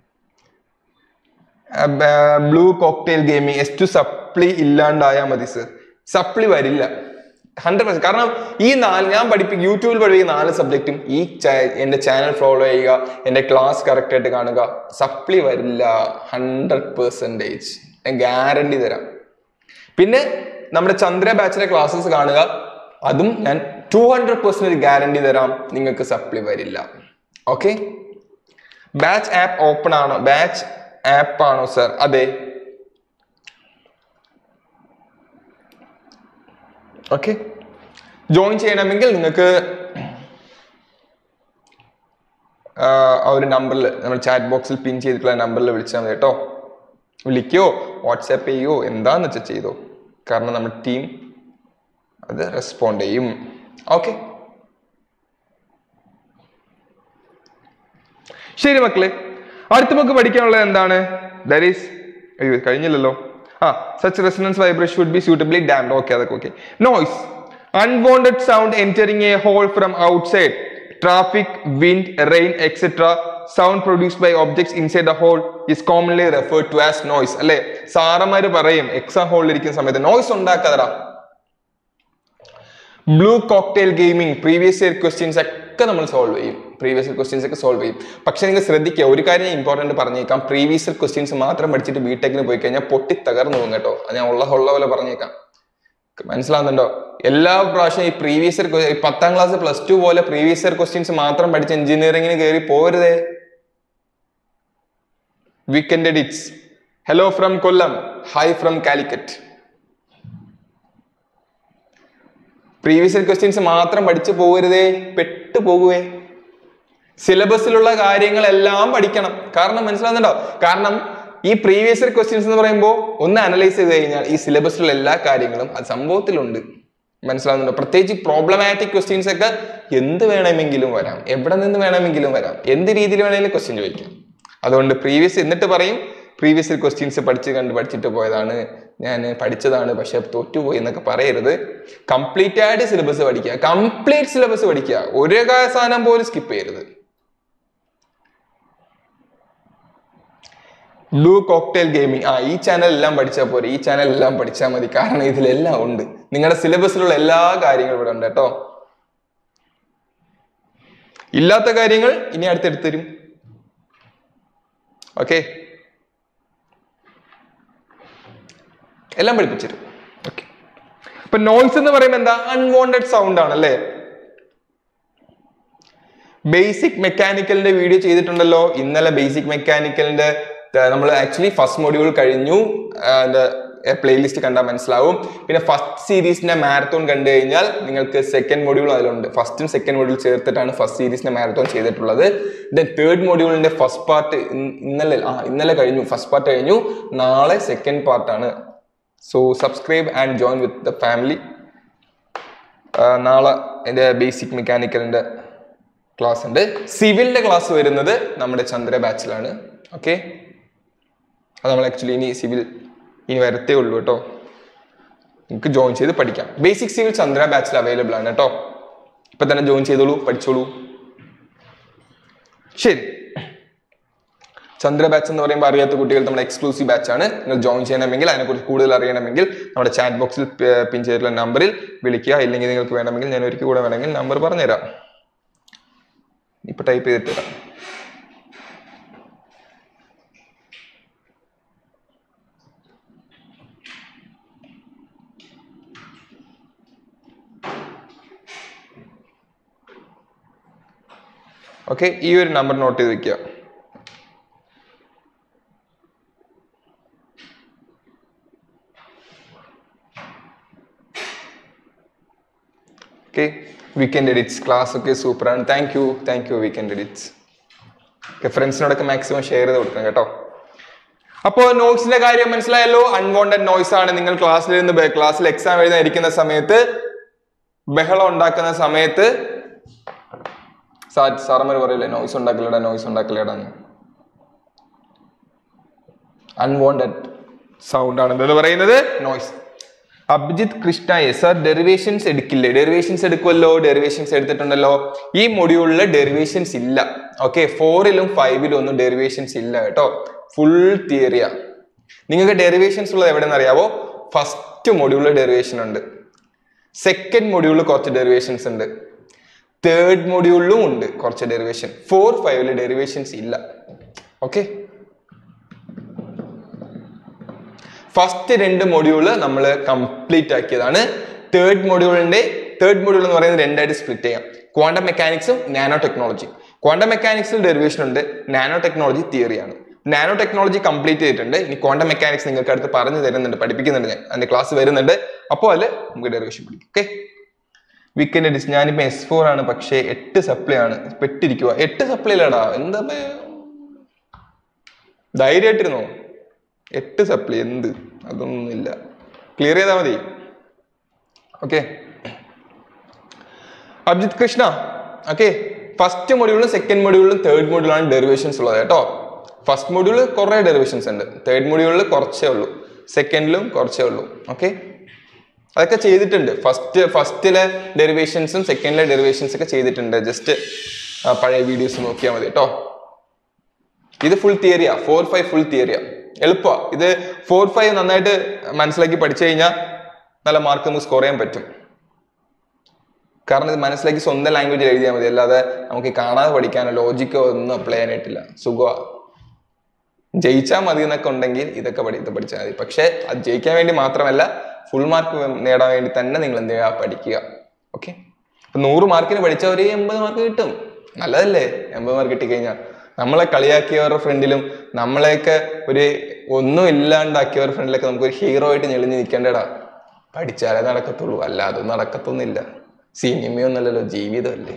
blue cocktail gaming S two സപ്ലി ഇല്ലാണ്ടായാൽ മതി സർ സപ്ലി വരില്ല ഹൺഡ്രഡ് പെർസെന്റ് കാരണം ഈ നാല് ഞാൻ പഠിപ്പിക്കും യൂട്യൂബിൽ പഠിപ്പിക്കുന്ന നാല് സബ്ജക്റ്റും ഈ ചാ- എന്റെ ചാനൽ ഫോളോ ചെയ്യുക എന്റെ ക്ലാസ് കറക്റ്റ് ആയിട്ട് കാണുക സപ്ലി വരില്ല ഹൺഡ്രഡ് പെർസെൻറ്റേജ് ഞാൻ ഗ്യാരണ്ടി തരാം പിന്നെ നമ്മുടെ ചന്ദ്ര ബാച്ചിലെ ക്ലാസ്സസ് കാണുക അതും ഞാൻ ടു ഹൺഡ്രഡ് പെർസെന്റ് ഗ്യാരണ്ടി തരാം നിങ്ങൾക്ക് സപ്ലി വരില്ല ഓക്കെ ബാച്ച് ആപ്പ് ഓപ്പൺ ആണോ ബാച്ച് ആപ്പ് ആണോ സർ അതെ ഓക്കെ ജോയിൻ ചെയ്യണമെങ്കിൽ നിങ്ങൾക്ക് ആ ആ ഒരു നമ്പറിൽ നമ്മൾ ചാറ്റ് ബോക്സിൽ പിൻ ചെയ്തിട്ടുള്ള നമ്പറിൽ വിളിച്ചാൽ മതി കേട്ടോ വിളിക്കോ വാട്സാപ്പ് ചെയ്യോ എന്താന്ന് വെച്ചാൽ ചെയ്തോ കാരണം നമ്മുടെ ടീം അത് റെസ്പോണ്ട് ചെയ്യും ഓക്കെ ശരി മക്കളെ അടുത്ത നമുക്ക് പഠിക്കാനുള്ളത് എന്താണ് ദാറ്റ് ഈസ് അയ്യോ കഴിഞ്ഞില്ലല്ലോ ആ such resonance vibration should be suitably damped okay അതൊക്കെ okay noise unwanted sound entering a hall from outside traffic wind rain etcetera sound produced by objects inside the hall is commonly referred to as noise അല്ലെ സാറന്മാര് പറയും എക്സാം ഹോളിൽ ഇരിക്കുന്ന സമയത്ത് നോയ്സ് ഉണ്ടാക്കാതടാ blue cocktail gaming previous year questions ഒക്കെ നമ്മൾ സോൾവ് ചെയ്യും പ്രീവിയസ് ഇയർ ക്വസ്റ്റ്യൻസ് ഒക്കെ സോൾവ് ചെയ്യും പക്ഷെ നിങ്ങൾ ശ്രദ്ധിക്കുക ഒരു കാര്യം ഞാൻ ഇമ്പോർട്ടന്റ് പറഞ്ഞേക്കാം പ്രീവിയസ് ഇയർ ക്വസ്റ്റ്യൻസ് മാത്രം പഠിച്ചിട്ട് ബിടെക്കിന് പോയി കഴിഞ്ഞാൽ പൊട്ടി തകർന്നു പോകും കേട്ടോ അത് ഞാൻ ഉള്ള ഉള്ള പോലെ പറഞ്ഞേക്കാം മനസ്സിലാവുന്നുണ്ടോ എല്ലാ പ്രാവശ്യം ഈ പ്രീവിയസ് ഇയർ പത്താം ക്ലാസ് പ്ലസ് ടു പോലെ പ്രീവിയസ് ഇയർ ക്വസ്റ്റ്യൻസ് മാത്രം പഠിച്ച് എഞ്ചിനീയറിംഗിന് കയറി പോരുതേ weekend edits hello from Kollam hi from Calicut previous questions മാത്രം പഠിച്ചു പോകരുതേ പെട്ടു പോകുവേ സിലബസിലുള്ള കാര്യങ്ങളെല്ലാം പഠിക്കണം കാരണം മനസ്സിലാവുന്നുണ്ടോ കാരണം ഈ പ്രീവിയസ് ക്വസ്റ്റ്യൻസ് എന്ന് പറയുമ്പോൾ ഒന്ന് അനലൈസ് ചെയ്ത് കഴിഞ്ഞാൽ ഈ സിലബസിലുള്ള എല്ലാ കാര്യങ്ങളും അത് സംഭവത്തിലുണ്ട് മനസ്സിലാവുന്നുണ്ടോ പ്രത്യേകിച്ച് പ്രോബ്ലമാറ്റിക് ക്വസ്റ്റ്യൻസ് ഒക്കെ എന്ത് വേണമെങ്കിലും വരാം എവിടെ നിന്ന് വേണമെങ്കിലും വരാം എന്ത് രീതിയിൽ വേണമെങ്കിലും ക്വസ്റ്റ്യൻ ചോദിക്കാം അതുകൊണ്ട് പ്രീവിയസ് എന്നിട്ട് പറയും പ്രീവിയസ് ക്വസ്റ്റ്യൻസ് പഠിച്ച് കണ്ട് പഠിച്ചിട്ട് പോയതാണ് ഞാൻ പഠിച്ചതാണ് പക്ഷെ തോറ്റുപോയി എന്നൊക്കെ പറയരുത് കംപ്ലീറ്റ് ആയിട്ട് സിലബസ് പഠിക്കുക കംപ്ലീറ്റ് സിലബസ് പഠിക്കുക ഒരു സാധനം പോലും സ്കിപ്പ് ചെയ്യരുത് ബ്ലൂ കോക്ടെയിൽ ഗെയിമിംഗ് ആ ഈ ചാനൽ എല്ലാം പഠിച്ചാൽ പോരെ ഈ ചാനൽ എല്ലാം പഠിച്ചാൽ മതി കാരണം ഇതിലെല്ലാം ഉണ്ട് നിങ്ങളുടെ സിലബസിലുള്ള എല്ലാ കാര്യങ്ങളും ഇവിടെ ഉണ്ട് കേട്ടോ ഇല്ലാത്ത കാര്യങ്ങൾ ഇനി അടുത്തെടുത്ത് തരും ഓക്കെ എല്ലാം പഠിപ്പിച്ചിരും ഓക്കെ ഇപ്പൊ നോയ്സ് എന്ന് പറയുമ്പോൾ എന്താ അൺവാണ്ടഡ് സൗണ്ട് ആണ് അല്ലേ ബേസിക് മെക്കാനിക്കലിന്റെ വീഡിയോ ചെയ്തിട്ടുണ്ടല്ലോ ഇന്നലെ ബേസിക് മെക്കാനിക്കലിന്റെ നമ്മൾ ആക്ച്വലി ഫസ്റ്റ് മൊഡ്യൂൾ കഴിഞ്ഞു പ്ലേലിസ്റ്റ് കണ്ടാൽ മനസ്സിലാവും പിന്നെ ഫസ്റ്റ് സീരീസിന്റെ മാരത്തോൺ കണ്ടു കഴിഞ്ഞാൽ നിങ്ങൾക്ക് സെക്കൻഡ് മൊഡ്യൂൾ അതിലുണ്ട് ഫസ്റ്റും സെക്കൻഡ് മൊഡ്യൂൾ ചേർത്തിട്ടാണ് ഫസ്റ്റ് സീരീസിന്റെ മാരത്തോൺ ചെയ്തിട്ടുള്ളത് ദെൻ തേർഡ് മൊഡ്യൂളിന്റെ ഫസ്റ്റ് പാർട്ട് ഇന്നലെ ആ ഇന്നലെ കഴിഞ്ഞു ഫസ്റ്റ് പാർട്ട് കഴിഞ്ഞു നാളെ സെക്കൻഡ് പാർട്ടാണ് so subscribe and join with the family നാളെ എൻ്റെ ബേസിക് മെക്കാനിക്കലിൻ്റെ ക്ലാസ് ഉണ്ട് സിവിലിൻ്റെ ക്ലാസ് വരുന്നത് നമ്മുടെ ചന്ദ്ര ബാച്ചിലാണ് ഓക്കെ അത് നമ്മൾ ആക്ച്വലി ഇനി സിവിൽ ഇനി വരത്തേ ഉള്ളൂ കേട്ടോ നിങ്ങൾക്ക് ജോയിൻ ചെയ്ത് പഠിക്കാം ബേസിക് സിവിൽ ചന്ദ്ര ബാച്ചിൽ അവൈലബിൾ ആണ് കേട്ടോ ഇപ്പൊ തന്നെ ജോയിൻ ചെയ്തോളൂ പഠിച്ചോളൂ ശരി ചന്ദ്ര ബാച്ച് എന്ന് പറയുമ്പോൾ അറിയാത്ത കുട്ടികൾ നമ്മുടെ എക്സ്ക്ലൂസീവ് ബാച്ച് ആണ് നിങ്ങൾ ജോയിൻ ചെയ്യണമെങ്കിൽ അതിനെക്കുറിച്ച് കൂടുതൽ അറിയണമെങ്കിൽ നമ്മുടെ ചാറ്റ് ബോക്സിൽ പിൻ ചെയ്തിട്ടുള്ള നമ്പറിൽ വിളിക്കുക ഇല്ലെങ്കിൽ നിങ്ങൾക്ക് വേണമെങ്കിൽ ഞാൻ ഒരിക്കൽ കൂടെ വേണമെങ്കിൽ നമ്പർ പറഞ്ഞുതരാം ഇപ്പൊ ടൈപ്പ് ചെയ്തിട്ട് തരാം ഓക്കെ ഈ ഒരു നമ്പർ നോട്ട് ചെയ്ത് വെക്കുക ഓക്കെ വീക്കെൻഡ് എഡിറ്റ്സ് ക്ലാസ് ഒക്കെ സൂപ്പറാണ് thank you thank you weekend edits okay ഫ്രണ്ട്സിനോടൊക്കെ മാക്സിമം ഷെയർ ചെയ്ത് കൊടുക്കണം കേട്ടോ അപ്പോൾ നോട്ട്സിന്റെ കാര്യം മനസ്സിലായല്ലോ അൺവാണ്ടഡ് നോയ്സ് ആണ് നിങ്ങൾ ക്ലാസ്സിൽ ഇരുന്ന് ക്ലാസ്സിൽ എക്സാം എഴുതാൻ ഇരിക്കുന്ന സമയത്ത് ബഹളം ഉണ്ടാക്കുന്ന സമയത്ത് സാറന്മാർ പറയില്ലേ നോയ്സ് ഉണ്ടാക്കലടാ നോയ്സ് ഉണ്ടാക്കലടാ എന്ന് അൺവാണ്ടഡ് സൗണ്ട് ആണ് എന്തെന്ന് പറയുന്നത് noise Abhijith Krishna sir derivations എടുക്കില്ലേ ഡെറിവേഷൻസ് എടുക്കുമല്ലോ ഡെറിവേഷൻസ് എടുത്തിട്ടുണ്ടല്ലോ ഈ മൊഡ്യൂളിൽ ഡെറിവേഷൻസ് ഇല്ല ഓക്കെ ഫോറിലും ഫൈവിലും ഒന്നും ഡെറിവേഷൻസ് ഇല്ല കേട്ടോ ഫുൾ തിയറിയാ നിങ്ങൾക്ക് ഡെറിവേഷൻസ് ഉള്ളത് എവിടെയെന്ന് അറിയാവോ ഫസ്റ്റ് മൊഡ്യൂളിൽ ഡെറിവേഷൻ ഉണ്ട് സെക്കൻഡ് മൊഡ്യൂളിൽ കുറച്ച് ഡെറിവേഷൻസ് ഉണ്ട് തേർഡ് മൊഡ്യൂളിലും ഉണ്ട് കുറച്ച് ഡെറിവേഷൻ ഫോർ ഫൈവില് ഡെറിവേഷൻസ് ഇല്ല ഓക്കെ ഫസ്റ്റ് രണ്ട് മൊഡ്യൂള് നമ്മൾ കംപ്ലീറ്റ് ആക്കിയതാണ് തേർഡ് മൊഡ്യൂളിന്റെ തേർഡ് മൊഡ്യൂൾ എന്ന് പറയുന്നത് രണ്ടായിട്ട് സ്പ്ലിറ്റ് ചെയ്യാം ക്വാണ്ടം മെക്കാനിക്സും നാനോ ടെക്നോളജി ക്വാണ്ടം മെക്കാനിക്സിൽ ഡെറിവേഷൻ ഉണ്ട് നാനോ ടെക്നോളജി തിയറിയാണ് നാനോ ടെക്നോളജി കംപ്ലീറ്റ് ചെയ്തിട്ടുണ്ട് ഇനി ക്വാണ്ടം മെക്കാനിക്സ് നിങ്ങൾക്ക് അടുത്ത് പറഞ്ഞു തരുന്നുണ്ട് പഠിപ്പിക്കുന്നുണ്ട് ഞാൻ അതിന്റെ ക്ലാസ് വരുന്നുണ്ട് അപ്പോൾ അതിൽ നമുക്ക് ഡെറിവേഷൻ പഠിക്കും ഓക്കെ വീക്കെൻഡ് എഡിസ് ഞാനിപ്പോ എസ് ഫോർ ആണ് പക്ഷേ എട്ട് സപ്ലൈ ആണ് പെട്ടിരിക്കുക എട്ട് സപ്ലൈ ഇല്ലടാ എന്താ ധൈര്യമായിട്ടിരുന്നോ എട്ട് സപ്ലൈ എന്ത് അതൊന്നുമില്ല ക്ലിയർ ചെയ്താൽ മതി okay Abhijith Krishna okay first മൊഡ്യൂളിലും സെക്കൻഡ് മൊഡ്യൂളിലും തേർഡ് മൊഡ്യൂളാണ് ഡെറിവേഷൻസ് ഉള്ളത് കേട്ടോ ഫസ്റ്റ് മൊഡ്യൂളിൽ കുറേ ഡെറിവേഷൻസ് ഉണ്ട് തേർഡ് മൊഡ്യൂളിൽ കുറച്ചേ ഉള്ളൂ സെക്കൻഡിലും കുറച്ചേ ഉള്ളൂ ഓക്കെ അതൊക്കെ ചെയ്തിട്ടുണ്ട് ഫസ്റ്റ് ഫസ്റ്റിലെ ഡെറിവേഷൻസും സെക്കൻഡിലെ ഡെറിവേഷൻസ് ഒക്കെ ചെയ്തിട്ടുണ്ട് ജസ്റ്റ് പഴയ വീഡിയോസ് നോക്കിയാൽ മതി കേട്ടോ ഇത് ഫുൾ തിയറിയാ ഫോർ ഫൈവ് ഫുൾ തിയറിയാ എളുപ്പമാ ഇത് ഫോർ ഫൈവ് നന്നായിട്ട് മനസ്സിലാക്കി പഠിച്ചു കഴിഞ്ഞാൽ നല്ല മാർക്ക് നമുക്ക് സ്കോർ ചെയ്യാൻ പറ്റും കാരണം ഇത് മനസ്സിലാക്കി സ്വന്തം ലാംഗ്വേജിൽ എഴുതിയാൽ മതി അല്ലാതെ നമുക്ക് കാണാതെ പഠിക്കാനോ ലോജിക്കോ ഒന്നും അപ്ലൈ ചെയ്യാനായിട്ടില്ല സുഖമാ ജയിച്ചാൽ മതി എന്നൊക്കെ ഉണ്ടെങ്കിൽ ഇതൊക്കെ പഠി ഇത് പഠിച്ചാൽ മതി പക്ഷെ അത് ജയിക്കാൻ വേണ്ടി മാത്രമല്ല ഫുൾ മാർക്ക് നേടാൻ വേണ്ടി തന്നെ നിങ്ങൾ എന്ത് ചെയ്യുക പഠിക്കുക ഓക്കെ നൂറ് മാർക്കിന് പഠിച്ച ഒരു എൺപത് മാർക്ക് കിട്ടും നല്ലതല്ലേ എൺപത് മാർക്ക് കിട്ടിക്കഴിഞ്ഞാൽ നമ്മളെ കളിയാക്കിയവരുടെ ഫ്രണ്ടിലും നമ്മളെയൊക്കെ ഒരു ഒന്നും ഇല്ലാണ്ടാക്കിയവരുടെ ഫ്രണ്ടിലൊക്കെ നമുക്ക് ഒരു ഹീറോ ആയിട്ട് ഞെളിഞ്ഞ് നിൽക്കേണ്ടടാ പഠിച്ചാലേ നടക്കത്തുള്ളൂ അല്ലാതെ നടക്കത്തൊന്നുമില്ല സിനിമയൊന്നല്ലല്ലോ ജീവിതമല്ലേ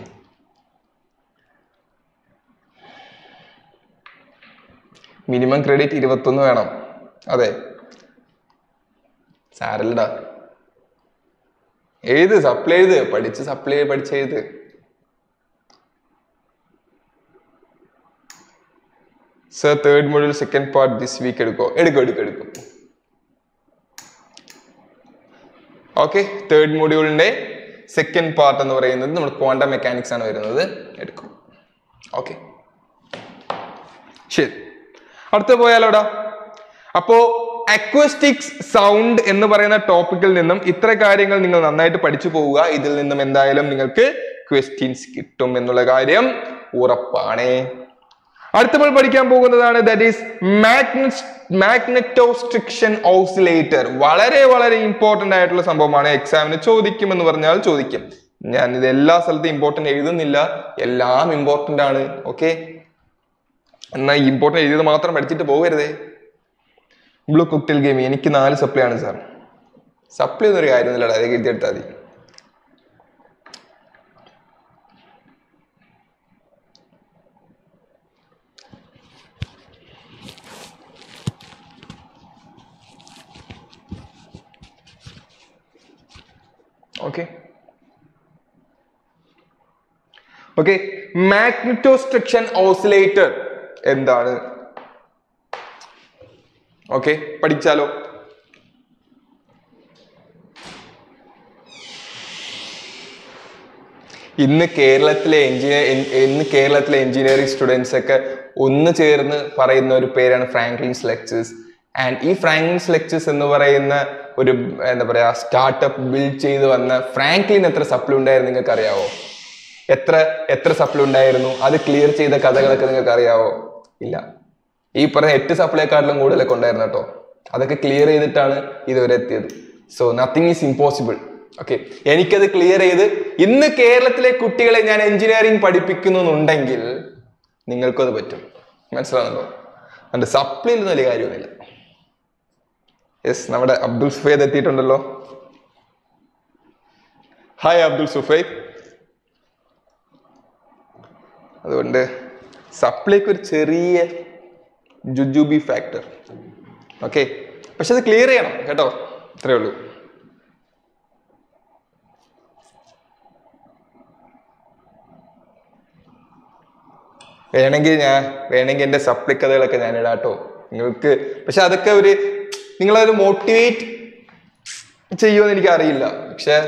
മിനിമം ക്രെഡിറ്റ് ഇരുപത്തൊന്ന് വേണം അതെ സാരല്ലടാ എഴുത് സപ്ലൈ എഴുത് പഠിച്ച് സപ്ലൈ പഠിച്ച് എഴുത് sir third module second part this week എടുക്കോ എടുക്കും എടുക്കും എടുക്കും ഓക്കെ തേർഡ് മൊഡ്യൂളിന്റെ സെക്കൻഡ് പാർട്ട് എന്ന് പറയുന്നത് നമ്മൾ ക്വാണ്ടം മെക്കാനിക്സ് ആണ് വരുന്നത് എടുക്കും ഓക്കെ ശരി അടുത്ത പോയാലോടാ അപ്പോ അക്വസ്റ്റിക്സ് സൗണ്ട് എന്ന് പറയുന്ന ടോപ്പിക്കിൽ നിന്നും ഇത്ര കാര്യങ്ങൾ നിങ്ങൾ നന്നായിട്ട് പഠിച്ചു പോവുക ഇതിൽ നിന്നും എന്തായാലും നിങ്ങൾക്ക് ക്വസ്റ്റ്യൻസ് കിട്ടും എന്നുള്ള കാര്യം ഉറപ്പാണേ അടുത്ത നമ്മൾ പഠിക്കാൻ പോകുന്നതാണ് ദാറ്റ് ഈസ് മാഗ്നറ്റോസ്ട്രിക്ഷൻ ഓസിലേറ്റർ വളരെ വളരെ ഇമ്പോർട്ടന്റ് ആയിട്ടുള്ള സംഭവമാണ് എക്സാമിന് ചോദിക്കും എന്ന് പറഞ്ഞാൽ ചോദിക്കും ഞാൻ ഇത് എല്ലാ സ്ഥലത്തും ഇമ്പോർട്ടന്റ് എഴുതുന്നില്ല എല്ലാം ഇമ്പോർട്ടന്റ് ആണ് ഓക്കെ എന്നാൽ ഇമ്പോർട്ടന്റ് എഴുതിയത് മാത്രം പഠിച്ചിട്ട് പോകരുതേ ബ്ലൂ കുക്ടിൽ ഗെയിം എനിക്ക് നാല് സപ്ലൈ ആണ് സാർ സപ്ലൈ ഒന്നും ഒരു കാര്യമൊന്നുമില്ല അതൊക്കെ എഴുതിയെടുത്താൽ മതി ഓക്കെ ഓക്കെ മാഗ്നറ്റോസ്ട്രിക്ഷൻ ഓസിലേറ്റർ എന്താണ് ഓക്കെ പഠിച്ചാലോ ഇന്ന് കേരളത്തിലെ എഞ്ചിനീയർ ഇന്ന് കേരളത്തിലെ എഞ്ചിനീയറിംഗ് സ്റ്റുഡൻസ് ഒക്കെ ഒന്ന് ചേർന്ന് പറയുന്ന ഒരു പേരാണ് ഫ്രാങ്ക്ലിൻസ് ലെക്ചേഴ്സ് ആൻഡ് ഈ ഫ്രാങ്ക്ലിൻസ് ലെക്ചേഴ്സ് എന്ന് പറയുന്ന ഒരു എന്താ പറയാ സ്റ്റാർട്ടപ്പ് ബിൽഡ് ചെയ്ത് വന്ന ഫ്രാങ്ക്ലിൻ എത്ര സപ്ലൈ ഉണ്ടായിരുന്നു നിങ്ങൾക്ക് അറിയാവോ എത്ര എത്ര സപ്ലൈ ഉണ്ടായിരുന്നു അത് ക്ലിയർ ചെയ്ത കഥകളൊക്കെ നിങ്ങൾക്ക് അറിയാവോ ഇല്ല ഈ പറഞ്ഞ എട്ട് സപ്ലൈക്കാട്ടിലും കൂടുതലൊക്കെ ഉണ്ടായിരുന്നു കേട്ടോ അതൊക്കെ ക്ലിയർ ചെയ്തിട്ടാണ് ഇതുവരെ എത്തിയത് so nothing is impossible okay എനിക്കത് ക്ലിയർ ചെയ്ത് ഇന്ന് കേരളത്തിലെ കുട്ടികളെ ഞാൻ എഞ്ചിനീയറിംഗ് പഠിപ്പിക്കുന്നുണ്ടെങ്കിൽ നിങ്ങൾക്കും അത് പറ്റും മനസ്സിലാവുന്നുണ്ടോ അതുകൊണ്ട് സപ്ലിയിൽ വലിയ കാര്യമൊന്നുമില്ല യെസ് നമ്മുടെ അബ്ദുൽ സുഫൈദ് എത്തിയിട്ടുണ്ടല്ലോ ഹായ് അബ്ദുൽ സുഫൈദ് അതുകൊണ്ട് സപ്ലിക്ക് ഒരു ചെറിയ ജുജുബി ഫാക്ടർ ഓക്കെ പക്ഷെ അത് ക്ലിയർ ചെയ്യണം കേട്ടോ അത്രേ ഉള്ളൂ വേണമെങ്കിൽ ഞാൻ വേണമെങ്കിൽ എൻ്റെ സപ്ലി കഥകളൊക്കെ ഞാൻ ഇടാട്ടോ നിങ്ങൾക്ക് പക്ഷെ അതൊക്കെ ഒരു നിങ്ങളത് മോട്ടിവേറ്റ് ചെയ്യുമെന്ന് എനിക്ക് അറിയില്ല പക്ഷെ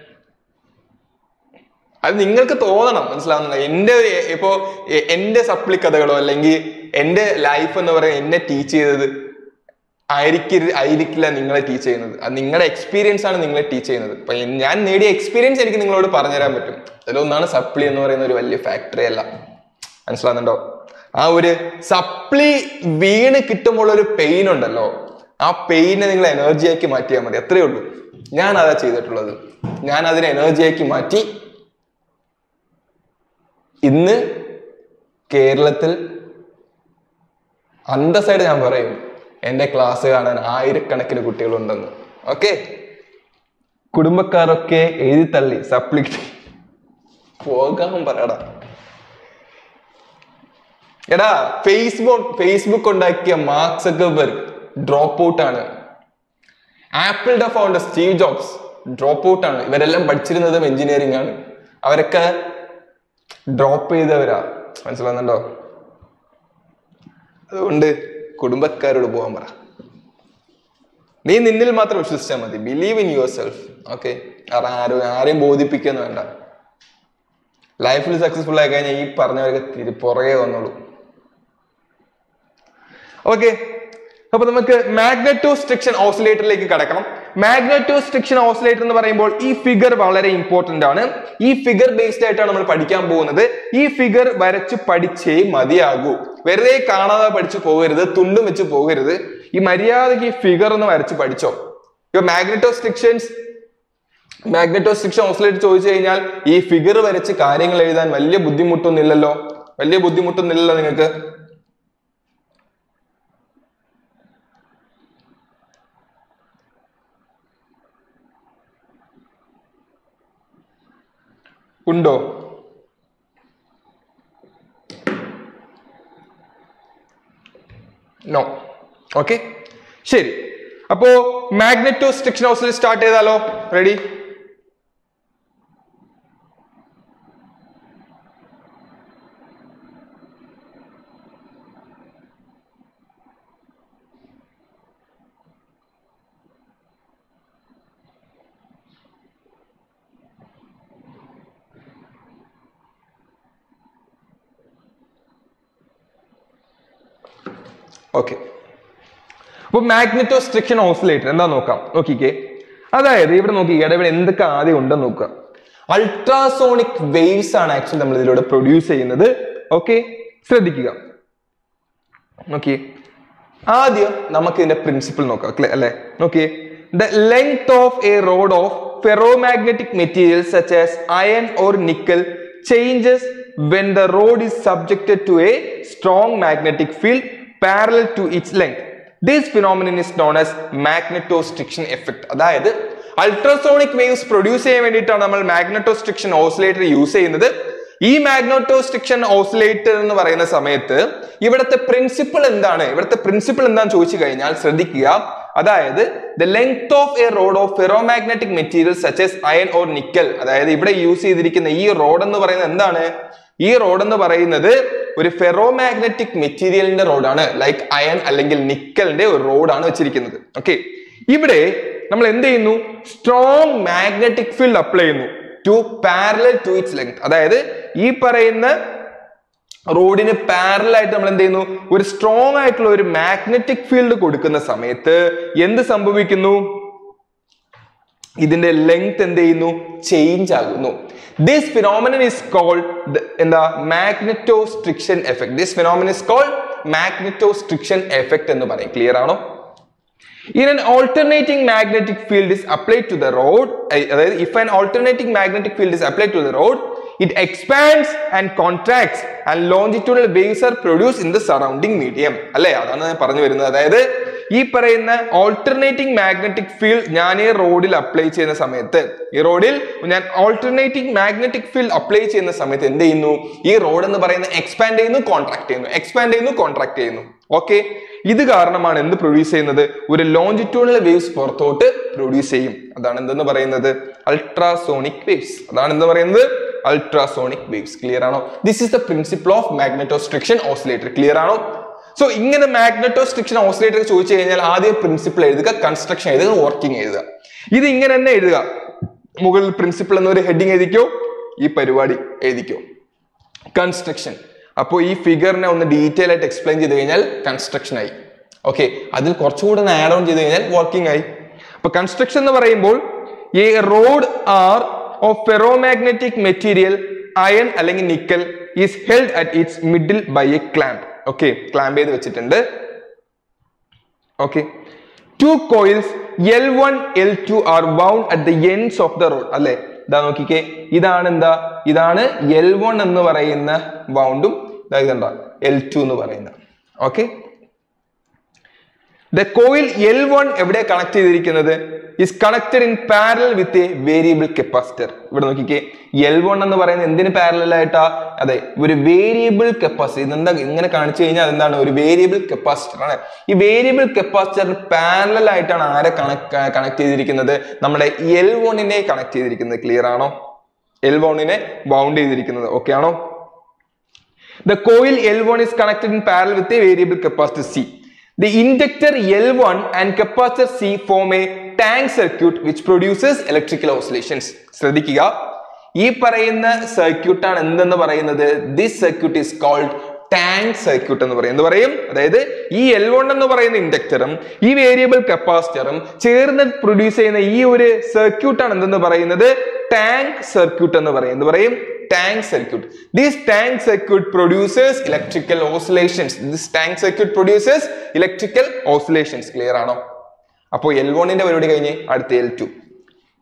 അത് നിങ്ങൾക്ക് തോന്നണം മനസ്സിലാവുന്നില്ല എൻ്റെ ഇപ്പോ എ- എൻ്റെ സപ്ലി കഥകളോ അല്ലെങ്കിൽ എൻ്റെ ലൈഫ് എന്ന് പറയുന്നത് എന്നെ ടീച്ച് ചെയ്തത് ആയിരിക്കരുത് ആയിരിക്കില്ല നിങ്ങളെ ടീച്ച് ചെയ്യുന്നത് അത് നിങ്ങളുടെ എക്സ്പീരിയൻസ് ആണ് നിങ്ങളെ ടീച്ച് ചെയ്യുന്നത് അപ്പൊ എൻ- ഞാൻ നേടിയ എക്സ്പീരിയൻസ് എനിക്ക് നിങ്ങളോട് പറഞ്ഞുതരാൻ പറ്റും അതിലൊന്നാണ് സപ്ലി എന്ന് പറയുന്ന ഒരു വലിയ ഫാക്ടറി അല്ല മനസ്സിലാവുന്നുണ്ടോ ആ ഒരു സപ്ലി വീണ് കിട്ടുമ്പോൾ ഒരു പെയിൻ ഉണ്ടല്ലോ ആ പെയിനെ നിങ്ങൾ എനർജിയാക്കി മാറ്റിയാൽ മതി അത്രയേ ഉള്ളൂ ഞാൻ അതാ ചെയ്തിട്ടുള്ളത് ഞാൻ അതിനെ എനർജിയാക്കി മാറ്റി ഇന്ന് കേരളത്തിൽ അന്തസ്സായിട്ട് ഞാൻ പറയും എൻ്റെ ക്ലാസ് കാണാൻ ആയിരക്കണക്കിന് കുട്ടികളുണ്ടെന്ന് ഓക്കെ കുടുംബക്കാരൊക്കെ എഴുതി തള്ളി സപ്ലി പോകാൻ പറയടാ എടാ ഫേസ്ബുക്ക് ഫേസ്ബുക്ക് ഉണ്ടാക്കിയ മാർക്ക് സക്കർബർഗ് ഡ്രോപ്പ് ഔട്ട് ആണ് ആപ്പിളിന്റെ founder Steve Jobs drop out ആണ് ഇവരെല്ലാം പഠിച്ചിരുന്നതും എഞ്ചിനീയറിംഗ് ആണ് അവരൊക്കെ ഡ്രോപ്പ് ചെയ്തവരാ മനസ്സിലാവുന്നുണ്ടോ അതുകൊണ്ട് കുടുംബക്കാരോട് പോകാൻ പറ നീ നിന്നിൽ മാത്രം വിശ്വസിച്ചാൽ മതി believe in yourself okay ആരും ആരെയും ബോധിപ്പിക്കുന്നു വേണ്ട ലൈഫിൽ സക്സസ്ഫുൾ ആയി കഴിഞ്ഞാൽ ഈ പറഞ്ഞവരൊക്കെ തിരി പുറകെ വന്നോളൂ ഓക്കെ അപ്പൊ നമുക്ക് മാഗ്നറ്റോസ്ട്രിക്ഷൻ ഓസിലേറ്ററിലേക്ക് കടക്കണം മാഗ്നറ്റോസ്ട്രിക്ഷൻ ഓസിലേറ്റർ എന്ന് പറയുമ്പോൾ ഈ ഫിഗർ വളരെ ഇമ്പോർട്ടന്റ് ആണ് ഈ ഫിഗർ ബേസ്ഡ് ആയിട്ടാണ് നമ്മൾ പഠിക്കാൻ പോകുന്നത് ഈ ഫിഗർ വരച്ച് പഠിച്ചേ മതിയാകൂ വെറുതെ കാണാതെ പഠിച്ചു പോകരുത് തുണ്ടും വെച്ച് പോകരുത് ഈ മര്യാദയ്ക്ക് ഈ ഫിഗർ ഒന്ന് വരച്ച് പഠിച്ചോ ഇപ്പൊ മാഗ്നറ്റോസ്ട്രിക്ഷൻസ് മാഗ്നറ്റോസ്ട്രിക്ഷൻ ഓസിലേറ്റർ ചോദിച്ചു കഴിഞ്ഞാൽ ഈ ഫിഗർ വരച്ച് കാര്യങ്ങൾ എഴുതാൻ വലിയ ബുദ്ധിമുട്ടൊന്നുമില്ലല്ലോ വലിയ ബുദ്ധിമുട്ടൊന്നുമില്ലല്ലോ നിങ്ങൾക്ക് ഉണ്ടോ നോ ഓക്കെ ശരി അപ്പോ മാഗ്നറ്റോ സ്ട്രിക്ഷൻ ഹൗസിൽ സ്റ്റാർട്ട് ചെയ്താലോ റെഡി ഓക്കെ അപ്പൊ മാഗ്നറ്റോ സ്ട്രിക്ഷൻ ഓസിലേറ്റർ എന്താ നോക്കാം നോക്കിക്കേ അതായത് ഇവിടെ നോക്കിക്കേ ഇവിടെ എന്തൊക്കെ ആദ്യം ഉണ്ടെന്ന് നോക്കുക അൾട്രാസോണിക് വേവ്സ് ആണ് ആക്ച്വലി നമ്മൾ ഇതിലൂടെ പ്രൊഡ്യൂസ് ചെയ്യുന്നത് ഓക്കെ ശ്രദ്ധിക്കുക നോക്കിയേ ആദ്യം നമുക്ക് ഇതിന്റെ പ്രിൻസിപ്പിൾ നോക്കാം clear അല്ലെ നോക്കിയേ the length of a rod of ferromagnetic material such as iron or nickel changes when the rod is subjected to a strong magnetic field parallel to its length. This phenomenon is known as magnetostriction effect. അതായത് അൾട്രാസോണിക് വേവ്സ് പ്രൊഡ്യൂസ് ചെയ്യാൻ വേണ്ടിയിട്ടാണ് നമ്മൾ മാഗ്നറ്റോസ്ട്രിക്ഷൻ ഓസിലേറ്റർ യൂസ് ചെയ്യുന്നത് ഈ മാഗ്നറ്റോസ്ട്രിക്ഷൻ ഓസിലേറ്റർ എന്ന് പറയുന്ന സമയത്ത് ഇവിടുത്തെ പ്രിൻസിപ്പിൾ എന്താണ് ഇവിടുത്തെ പ്രിൻസിപ്പിൾ എന്താണെന്ന് ചോദിച്ചു കഴിഞ്ഞാൽ ശ്രദ്ധിക്കുക അതായത് the length of a rod of ferromagnetic material such as iron or nickel അതായത് ഇവിടെ യൂസ് ചെയ്തിരിക്കുന്ന ഈ റോഡ് എന്ന് പറയുന്നത് എന്താണ് ഈ റോഡ് എന്ന് പറയുന്നത് ഒരു ഫെറോമാഗ്നറ്റിക് മെറ്റീരിയലിന്റെ റോഡാണ് ലൈക്ക് അയൺ അല്ലെങ്കിൽ നിക്കലിന്റെ ഒരു റോഡാണ് വെച്ചിരിക്കുന്നത് ഓക്കെ ഇവിടെ നമ്മൾ എന്ത് ചെയ്യുന്നു സ്ട്രോങ് മാഗ്നറ്റിക് ഫീൽഡ് അപ്ലൈ ചെയ്യുന്നു to parallel to its length അതായത് ഈ പറയുന്ന റോഡിന് പാരലൽ ആയിട്ട് നമ്മൾ എന്ത് ചെയ്യുന്നു ഒരു സ്ട്രോങ് ആയിട്ടുള്ള ഒരു മാഗ്നറ്റിക് ഫീൽഡ് കൊടുക്കുന്ന സമയത്ത് എന്ത് സംഭവിക്കുന്നു ഇതിന്റെ ലെങ്ത് എന്ത് ചെയ്യുന്നു ചേഞ്ച് ആകുന്നു ദിസ് ഫിനോമിനൻ ഇസ് കോൾഡ് എന്താ magnetostriction effect this phenomenon is called magnetostriction effect എന്ന് പറയും ക്ലിയർ ആണോ In an alternating magnetic field is applied to the road, eh, അതായത് if an alternating magnetic field is applied to the road, it expands and contracts and longitudinal waves are produced in the surrounding medium. അല്ലേ അതാണ് ഞാൻ പറഞ്ഞു വരുന്നത് അതായത് ഈ പറയുന്ന ഓൾട്ടർനേറ്റിംഗ് മാഗ്നറ്റിക് ഫീൽഡ് ഞാൻ ഈ റോഡിൽ അപ്ലൈ ചെയ്യുന്ന സമയത്ത് ഈ റോഡിൽ ഞാൻ ഓൾട്ടർനേറ്റിംഗ് മാഗ്നറ്റിക് ഫീൽഡ് അപ്ലൈ ചെയ്യുന്ന സമയത്ത് എന്ത് ചെയ്യുന്നു ഈ റോഡ് എന്ന് പറയുന്നത് എക്സ്പാൻഡ് ചെയ്യുന്നു കോൺട്രാക്ട് ചെയ്യുന്നു എക്സ്പാൻഡ് ചെയ്യുന്നു കോൺട്രാക്ട് ചെയ്യുന്നു ഓക്കെ ഇത് കാരണമാണ് എന്ത് പ്രൊഡ്യൂസ് ചെയ്യുന്നത് ഒരു ലോഞ്ചിറ്റ്യൂണൽ വേവ്സ് പുറത്തോട്ട് പ്രൊഡ്യൂസ് ചെയ്യും അതാണ് എന്തെന്ന് പറയുന്നത് അൾട്രാസോണിക് വേവ്സ് അതാണ് എന്ത് പറയുന്നത് അൾട്രാസോണിക് വേവ്സ് ക്ലിയർ ആണോ this is the principle of magnetostriction oscillator clear ആണോ സോ ഇങ്ങനെ മാഗ്നറ്റോസ്ട്രിക്ഷൻ ഓസിലേറ്റർ ചോദിച്ചു കഴിഞ്ഞാൽ ആദ്യം പ്രിൻസിപ്പിൾ എഴുതുക കൺസ്ട്രക്ഷൻ എഴുതുക വർക്കിംഗ് എഴുതുക ഇത് ഇങ്ങനെ തന്നെ എഴുതുക മുകളിൽ പ്രിൻസിപ്പിൾ എന്നൊരു ഹെഡിങ് എഴുതിക്കോ ഈ പരിപാടി എഴുതിക്കോ കൺസ്ട്രക്ഷൻ അപ്പോൾ ഈ ഫിഗറിനെ ഒന്ന് ഡീറ്റെയിൽ ആയിട്ട് എക്സ്പ്ലെയിൻ ചെയ്ത് കഴിഞ്ഞാൽ കൺസ്ട്രക്ഷൻ ആയി ഓക്കെ അതിൽ കുറച്ചുകൂടെ ഒന്ന് ആഡ് ഓൺ ചെയ്ത് കഴിഞ്ഞാൽ വർക്കിംഗ് ആയി അപ്പൊ കൺസ്ട്രക്ഷൻ എന്ന് പറയുമ്പോൾ ഈ rod are of ferromagnetic material iron അല്ലെങ്കിൽ nickel is held at its middle by a clamp okay clamp ചെയ്ത് വെച്ചിട്ടുണ്ട് okay two coils L one L two are bound at the ends of the rod അല്ലെ ഇതാ നോക്കിക്കേ ഇതാണ് എന്താ ഇതാണ് എൽ വൺ എന്ന് പറയുന്ന ബൗണ്ടും ഇതാ എൽ ടു എന്ന് പറയുന്ന okay the coil L one എവിടെ കണക്ട് ചെയ്തിരിക്കുന്നത് is connected in parallel with a variable capacitor ഇവിടെ നോക്കിക്കേ എൽ വൺ എന്ന് പറയുന്നത് എന്തിന് പാരലൽ ആയിട്ടാ അതെ ഒരു വേരിയബിൾ കപ്പാസിറ്റർ ഇതെന്താ ഇങ്ങനെ കാണിച്ചു കഴിഞ്ഞാൽ എന്താണ് ഒരു വേരിയബിൾ കപ്പാസിറ്റർ ആണ് ഈ വേരിയബിൾ കപ്പാസിറ്ററിന് പാരലൽ ആയിട്ടാണ് ആരെ കണക്ട് കണക്ട് ചെയ്തിരിക്കുന്നത് നമ്മുടെ എൽ വണ്ണിനെ കണക്ട് ചെയ്തിരിക്കുന്നത് ക്ലിയർ ആണോ എൽ വണ്ണിനെ ബൗണ്ട് ചെയ്തിരിക്കുന്നത് ഓക്കെ ആണോ The coil L1 is connected in parallel with a variable capacitor C. The inductor L1 and capacitor C form a tank circuit which produces electrical oscillations. ശ്രദ്ധിക്കുക ഈ പറയുന്ന സർക്യൂട്ട് ആണ് എന്തെന്ന് പറയുന്നത് this circuit is called tank circuit എന്ന് പറയും എന്ത് പറയും അതായത് ഈ എൽ വൺ എന്ന് പറയുന്ന ഇൻഡക്ടറും ഈ വേരിയബിൾ കപ്പാസിറ്ററും ചേർന്ന് പ്രൊഡ്യൂസ് ചെയ്യുന്ന ഈ ഒരു സർക്യൂട്ട് ആണ് എന്തെന്ന് പറയുന്നത് ടാങ്ക് സർക്യൂട്ട് എന്ന് പറയും എന്ത് പറയും tank circuit. This tank circuit produces electrical oscillations. This tank circuit produces electrical oscillations. Clear ആണോ അപ്പോൾ എൽ വണ്ണിന്റെ പരിപാടി കഴിഞ്ഞ് അടുത്ത L two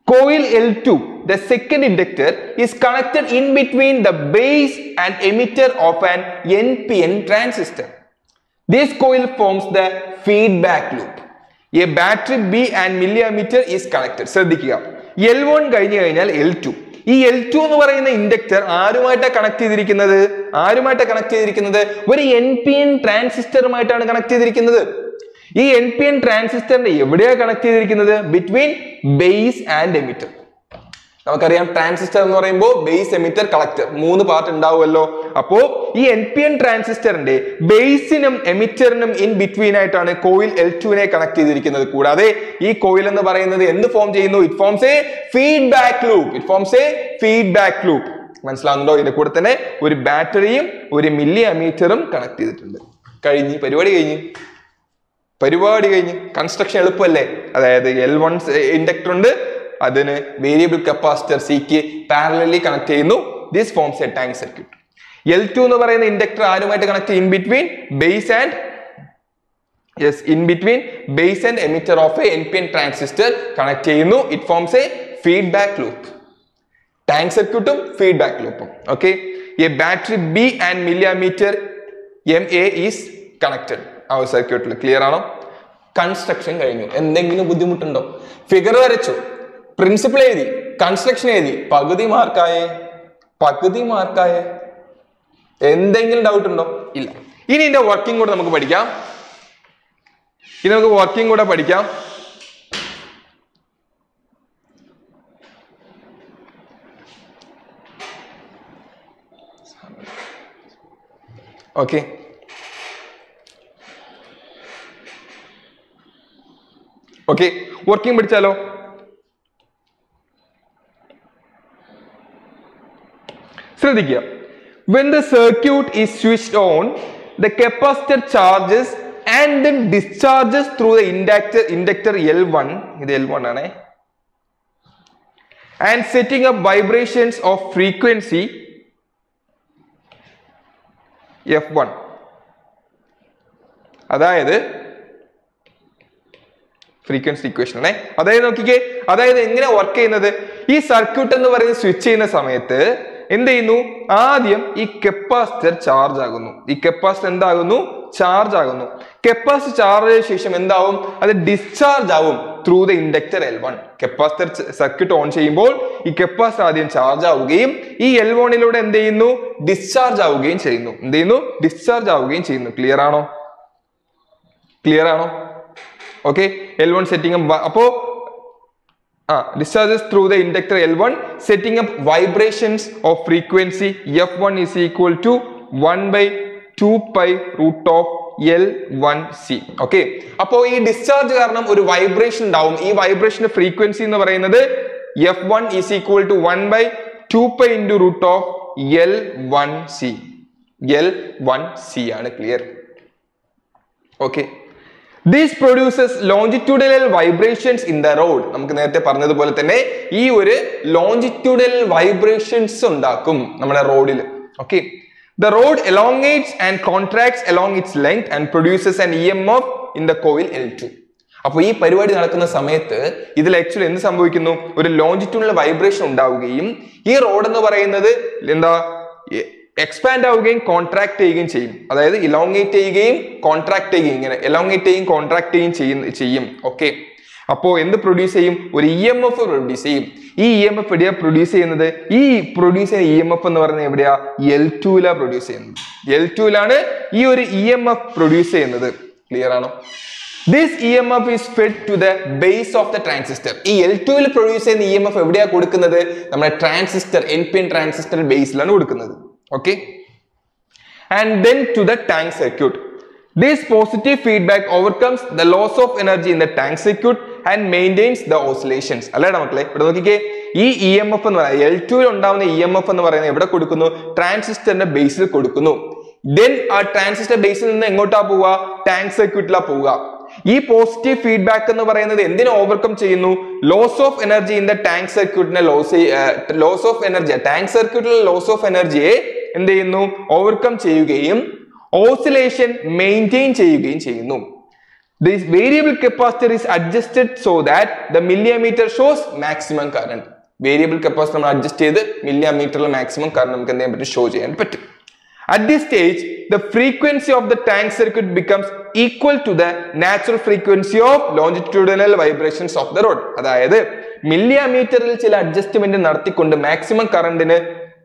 coil L2, the second inductor, is connected in between the base and emitter of an NPN transistor. This coil forms the feedback loop. A battery B and milliammeter is connected. ശ്രദ്ധിക്കുക എൽ വൺ കഴിഞ്ഞു കഴിഞ്ഞാൽ എൽ ടു ഈ എൽ ടു എന്ന് പറയുന്ന ഇൻഡക്ടർ ആരുമായിട്ടാണ് കണക്ട് ചെയ്തിരിക്കുന്നത് ആരുമായിട്ടാണ് കണക്ട് ചെയ്തിരിക്കുന്നത് ഒരു എൻ പി എൻ ട്രാൻസിസ്റ്ററുമായിട്ടാണ് കണക്ട് ചെയ്തിരിക്കുന്നത് ഈ എൻ പി എൻ ട്രാൻസിസ്റ്ററിന്റെ എവിടെയാണ് കണക്ട് ചെയ്തിരിക്കുന്നത് ബിറ്റ്വീൻ ബേസ് ആൻഡ് എമിറ്റർ നമുക്കറിയാം ട്രാൻസിസ്റ്റർ എന്ന് പറയുമ്പോൾ ബേസ് എമിറ്റർ കളക്ടർ മൂന്ന് പാർട്ട് ഉണ്ടാവുമല്ലോ അപ്പോ ഈ എൻ പി എൻ ട്രാൻസിസ്റ്ററിന്റെ ബേസിനും എമിറ്ററിനും ഇൻ ബിറ്റ്വീൻ ആയിട്ടാണ് കോയിൽ എൽ ടുവിനെ കണക്ട് ചെയ്തിരിക്കുന്നത് കൂടാതെ ഈ കോയിൽ എന്ന് പറയുന്നത് എന്ത് ഫോം ചെയ്യുന്നു it forms a feedback loop it forms a feedback loop മനസ്സിലാകുന്നുണ്ടോ ഇതിന്റെ കൂടെ തന്നെ ഒരു ബാറ്ററിയും ഒരു മില്ലി അമീറ്ററും കണക്ട് ചെയ്തിട്ടുണ്ട് കഴിഞ്ഞ് പരിപാടി കഴിഞ്ഞ് പരിപാടി കഴിഞ്ഞ് കൺസ്ട്രക്ഷൻ എളുപ്പമല്ലേ അതായത് എൽ വൺ ഇൻഡക്ടർ ഉണ്ട് അതിന് വേരിയബിൾ കപ്പാസിറ്റർ സിക്ക് പാരലി കണക്ട് ചെയ്യുന്നു this forms a tank circuit L two എന്ന് പറയുന്ന ഇൻഡക്ടർ ആരുമായിട്ട് connect in between base and yes in between base and emitter of a N P N transistor connect ചെയ്യുന്നു it forms a feedback loop tank സർക്യൂട്ടും ഫീഡ്ബാക്ക് ലൂപ്പും okay a battery B and milliammeter M A is connected ആ ഒരു സർക്യൂട്ടിൽ ക്ലിയർ ആണോ കൺസ്ട്രക്ഷൻ കഴിഞ്ഞു എന്തെങ്കിലും ബുദ്ധിമുട്ടുണ്ടോ ഫിഗർ വരച്ചു പ്രിൻസിപ്പിൾ എഴുതി കൺസ്ട്രക്ഷൻ എഴുതി പകുതി മാർക്കായേ പകുതി മാർക്കായേ എന്തെങ്കിലും ഡൗട്ട് ഉണ്ടോ ഇല്ല ഇനി ഇതിന്റെ വർക്കിംഗ് കൂടെ നമുക്ക് പഠിക്കാം ഇനി നമുക്ക് വർക്കിംഗ് കൂടെ പഠിക്കാം ഓക്കെ ഓക്കെ വർക്കിംഗ് പഠിച്ചാലോ ശ്രദ്ധിക്കുക when the circuit is switched on the capacitor charges and then discharges through the inductor inductor L1 ഇത് L1 ആണേ and setting up vibrations of frequency F1 അതായത് ഫ്രീക്വൻസി ഇക്വേഷൻ ആണേ അതായത് നോക്കിക്കേ അതായത് എങ്ങനെ വർക്ക് ചെയ്യുന്നത് ഈ സർക്യൂട്ട് എന്ന് പറയുന്നത് സ്വിച്ച് ചെയ്യുന്ന സമയത്ത് എന്ത് ചെയ്യുന്നു ആദ്യം ഈ കപ്പാസിറ്റർ ചാർജ് ആകുന്നു ഈ കപ്പാസിറ്റർ എന്താകുന്നു ചാർജ് ആകുന്നു കപ്പാസിറ്റർ ചാർജ് ചെയ്ത ശേഷം എന്താവും അത് ഡിസ്ചാർജ് ആവും through the inductor L one capacitor circuit on ചെയ്യുമ്പോൾ ഈ കപ്പാസിറ്റർ ആദ്യം ചാർജ് ആവുകയും ഈ എൽ വണിലൂടെ എന്ത് ചെയ്യുന്നു ഡിസ്ചാർജ് ആവുകയും ചെയ്യുന്നു എന്ത് ചെയ്യുന്നു ഡിസ്ചാർജ് ആവുകയും ചെയ്യുന്നു ക്ലിയർ ആണോ ക്ലിയർ ആണോ ഓക്കെ എൽ വൺ സെറ്റിംഗ് അപ്പോ ആ discharges through the inductor L one setting up vibrations of frequency F one is equal to one by two pi root of L one C okay അപ്പോ ഈ ഡിസ്ചാർജ് കാരണം ഒരു വൈബ്രേഷൻ ഉണ്ടാവും ഈ വൈബ്രേഷന്റെ ഫ്രീക്വൻസി എന്ന് പറയുന്നത് F one is equal to one by two pi into root of L one C L one C ആണ് clear okay this produces longitudinal vibrations in the rod നമുക്ക് നേരത്തെ പറഞ്ഞതുപോലെ തന്നെ ഈ ഒരു ലോഞ്ചിറ്റ്യൂഡൽ വൈബ്രേഷൻസ് ഉണ്ടാക്കും നമ്മുടെ റോഡിൽ okay the rod elongates and contracts along its length and produces an E M F in the coil L two അപ്പൊ ഈ പരിപാടി നടക്കുന്ന സമയത്ത് ഇതിൽ ആക്ച്വലി എന്ത് സംഭവിക്കുന്നു ഒരു ലോഞ്ചിറ്റ്യൂഡൽ വൈബ്രേഷൻ ഉണ്ടാവുകയും ഈ റോഡ് എന്ന് പറയുന്നത് എന്താ എക്സ്പാൻഡ് ആവുകയും കോൺട്രാക്ട് ചെയ്യുകയും ചെയ്യും അതായത് ഇലോങ്ങേറ്റ് ചെയ്യുകയും കോൺട്രാക്ട് ചെയ്യുകയും ഇങ്ങനെ എലോങ്ങേറ്റ് ചെയ്യും കോൺട്രാക്ട് ചെയ്യുകയും ചെയ്യുന്ന ചെയ്യും ഓക്കെ അപ്പോ എന്ത് പ്രൊഡ്യൂസ് ചെയ്യും ഒരു ഇ എം എഫ് പ്രൊഡ്യൂസ് ചെയ്യും ഈ ഇ എം എഫ് എവിടെയാ പ്രൊഡ്യൂസ് ചെയ്യുന്നത് ഈ പ്രൊഡ്യൂസ് ചെയ്യുന്ന ഇ എം എഫ് എന്ന് പറയുന്നത് എവിടെയാ എൽ ടുവിലാ പ്രൊഡ്യൂസ് ചെയ്യുന്നത് എൽ ടുവിലാണ് ഈ ഒരു ഇ എം എഫ് പ്രൊഡ്യൂസ് ചെയ്യുന്നത് ക്ലിയർ ആണോ this E M F is fed to the base of the transistor ഈ എൽ ടുവിൽ പ്രൊഡ്യൂസ് ചെയ്യുന്ന ഇ എം എഫ് എവിടെയാ കൊടുക്കുന്നത് നമ്മുടെ transistor N P N transistor ബേസിലാണ് കൊടുക്കുന്നത് okay and then to the tank circuit this positive feedback overcomes the loss of energy in the tank circuit and maintains the oscillations അല്ലേടാ മക്കളെ ഇവിടെ നോക്കിക്കേ ഈ ഇ എം എഫ് എന്ന് പറയുന്നത് എൽ ടുവിൽ ഉണ്ടാവുന്ന ഇ എം എഫ് എന്ന് പറയുന്നത് എവിടെ കൊടുക്കുന്നു ട്രാൻസിസ്റ്ററിന്റെ ബേസിൽ കൊടുക്കുന്നു ദെൻ ആ ട്രാൻസിസ്റ്റർ ബേസിൽ നിന്ന് എങ്ങോട്ടാ പോവുക ടാങ്ക് സർക്യൂട്ടിലാ പോവുക ഈ പോസിറ്റീവ് ഫീഡ്ബാക്ക് എന്ന് പറയുന്നത് എന്തിനെ ഓവർകം ചെയ്യുന്നു loss of energy in the tank സർക്യൂട്ടിനെ loss loss of energy tank സർക്യൂട്ടിലെ ലോസ് ഓഫ് എനർജിയെ എന്ത് ചെയ്യുന്നു ഓവർകം ചെയ്യുകയും ഓസിലേഷൻ മെയിൻറ്റെയിൻ ചെയ്യുകയും ചെയ്യുന്നു this variable capacitor is adjusted so that the milliammeter shows maximum current variable capacitor നമ്മൾ അഡ്ജസ്റ്റ് ചെയ്ത് മില്ലിമീറ്ററിൽ മാക്സിമം കറണ്ട് നമുക്ക് എന്ത് ചെയ്യാൻ പറ്റും ഷോ ചെയ്യാൻ പറ്റും at this stage the frequency of the tank circuit becomes equal to the natural frequency of longitudinal vibrations of the rod അതായത് മില്ലിയമീറ്ററിൽ ചില അഡ്ജസ്റ്റ്മെന്റ് നടത്തിക്കൊണ്ട് മാക്സിമം കറണ്ടിന്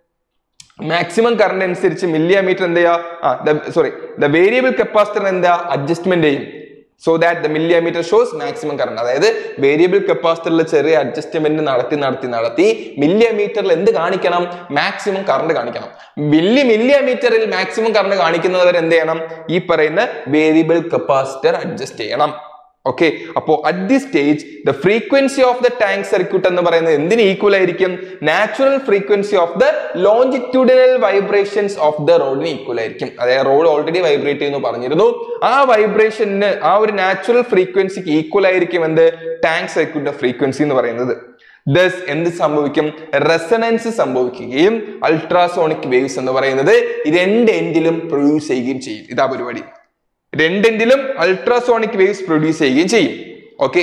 മാക്സിമം കറണ്ട് അനുസരിച്ച് മില്ലിയമീറ്റർ എന്ത് ചെയ്യുക സോറി ദ വേരിയബിൾ കപ്പാസിറ്റർ എന്താ അഡ്ജസ്റ്റ്മെന്റ് ചെയ്യും so that the milliammeter shows maximum current അതായത് വേരിയബിൾ കപ്പാസിറ്ററിൽ ചെറിയ അഡ്ജസ്റ്റ്മെന്റ് നടത്തി നടത്തി നടത്തി മില്ലിയമീറ്ററിൽ എന്ത് കാണിക്കണം മാക്സിമം കറണ്ട് കാണിക്കണം മില്ലി മില്ലിയമീറ്ററിൽ മാക്സിമം കറണ്ട് കാണിക്കുന്നവർ എന്ത് ചെയ്യണം ഈ പറയുന്ന വേരിയബിൾ കപ്പാസിറ്റർ അഡ്ജസ്റ്റ് ചെയ്യണം ഓക്കെ അപ്പോ at the stage the frequency of the tank circuit എന്ന് പറയുന്നത് എന്തിന് ഈക്വൽ ആയിരിക്കും natural frequency of the longitudinal vibrations of the റോഡിന് ഈക്വൽ ആയിരിക്കും അതായത് റോഡ് ഓൾറെഡി വൈബ്രേറ്റ് ചെയ്യുന്നു പറഞ്ഞിരുന്നു ആ വൈബ്രേഷന് ആ ഒരു നാച്ചുറൽ ഫ്രീക്വൻസിക്ക് ഈക്വൽ ആയിരിക്കും എന്ത് ടാങ്ക് സർക്യൂട്ടിന്റെ ഫ്രീക്വൻസി എന്ന് പറയുന്നത് ദസ് എന്ത് സംഭവിക്കും റെസണൻസ് സംഭവിക്കുകയും അൾട്രാസോണിക് വേവ്സ് എന്ന് പറയുന്നത് രണ്ട് എൻഡിലും പ്രൊഡ്യൂസ് ചെയ്യുകയും ചെയ്യും ഇതാ പരിപാടി രണ്ടെങ്കിലും അൾട്രാസോണിക് വേവ്സ് പ്രൊഡ്യൂസ് ചെയ്യുകയും ചെയ്യും ഓക്കെ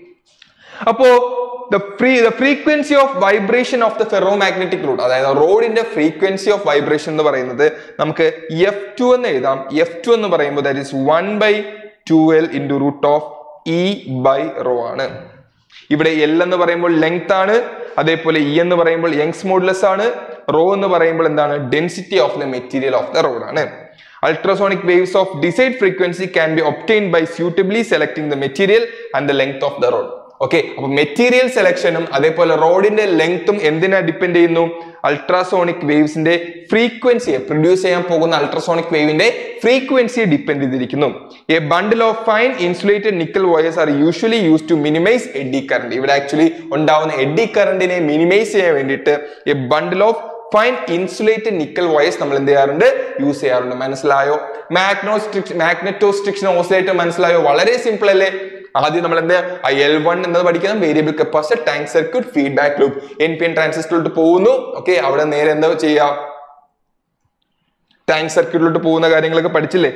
അപ്പോ the free the frequency of vibration of the ferromagnetic rod അതായത് റോഡിന്റെ ഫ്രീക്വൻസി ഓഫ് വൈബ്രേഷൻ എന്ന് പറയുന്നത് നമുക്ക് എഫ് ടു എന്ന് എഴുതാം എഫ് ടു എന്ന് പറയുമ്പോൾ that is one by two L into root of E by rho ആണ് ഇവിടെ എൽ എന്ന് പറയുമ്പോൾ ലെങ്ത് ആണ് അതേപോലെ ഇ എന്ന് പറയുമ്പോൾ യങ്സ് മോഡുലസ് ആണ് റോ എന്ന് പറയുമ്പോൾ എന്താണ് density of the material of the rod ആണ് ultrasonic waves of desired frequency can be obtained by suitably selecting the material and the length of the road okay അപ്പൊ മെറ്റീരിയൽ സെലക്ഷനും അതേപോലെ റോഡിന്റെ ലെങ്ത്തും എന്തിനാ ഡിപ്പെൻഡ് ചെയ്യുന്നു അൾട്രാസോണിക് വേവ്സിന്റെ ഫ്രീക്വൻസിയെ പ്രൊഡ്യൂസ് ചെയ്യാൻ പോകുന്ന അൾട്രാസോണിക് വേവിന്റെ ഫ്രീക്വൻസിയെ ഡിപ്പെൻഡ് ചെയ്തിരിക്കുന്നു a bundle of fine insulated nickel wires are usually use to minimize eddy current ഇവിടെ ആക്ച്വലി ഉണ്ടാവുന്ന എഡി കറണ്ടിനെ മിനിമൈസ് ചെയ്യാൻ വേണ്ടിയിട്ട് a bundle of fine insulated nickel wires നമ്മൾ എന്ത് ചെയ്യാറുണ്ട് യൂസ് ചെയ്യാറുണ്ട് മനസ്സിലായോ മാഗ്നോസ്ട്രിക് മാഗ്നറ്റോസ്ട്രിക്ഷൻ ഓസിലേറ്റർ മനസ്സിലായോ വളരെ സിമ്പിൾ അല്ലേ ആദ്യം നമ്മൾ എന്ത് എൽ വൺ എന്നത് പഠിക്കണം variable capacitor tank circuit feedback loop N P N ട്രാൻസിസ്റ്ററിലോട്ട് പോകുന്നു ഓക്കെ അവിടെ നേരെ എന്താ ചെയ്യാ ടാങ്ക് സർക്യൂട്ടിലോട്ട് പോകുന്ന കാര്യങ്ങളൊക്കെ പഠിച്ചില്ലേ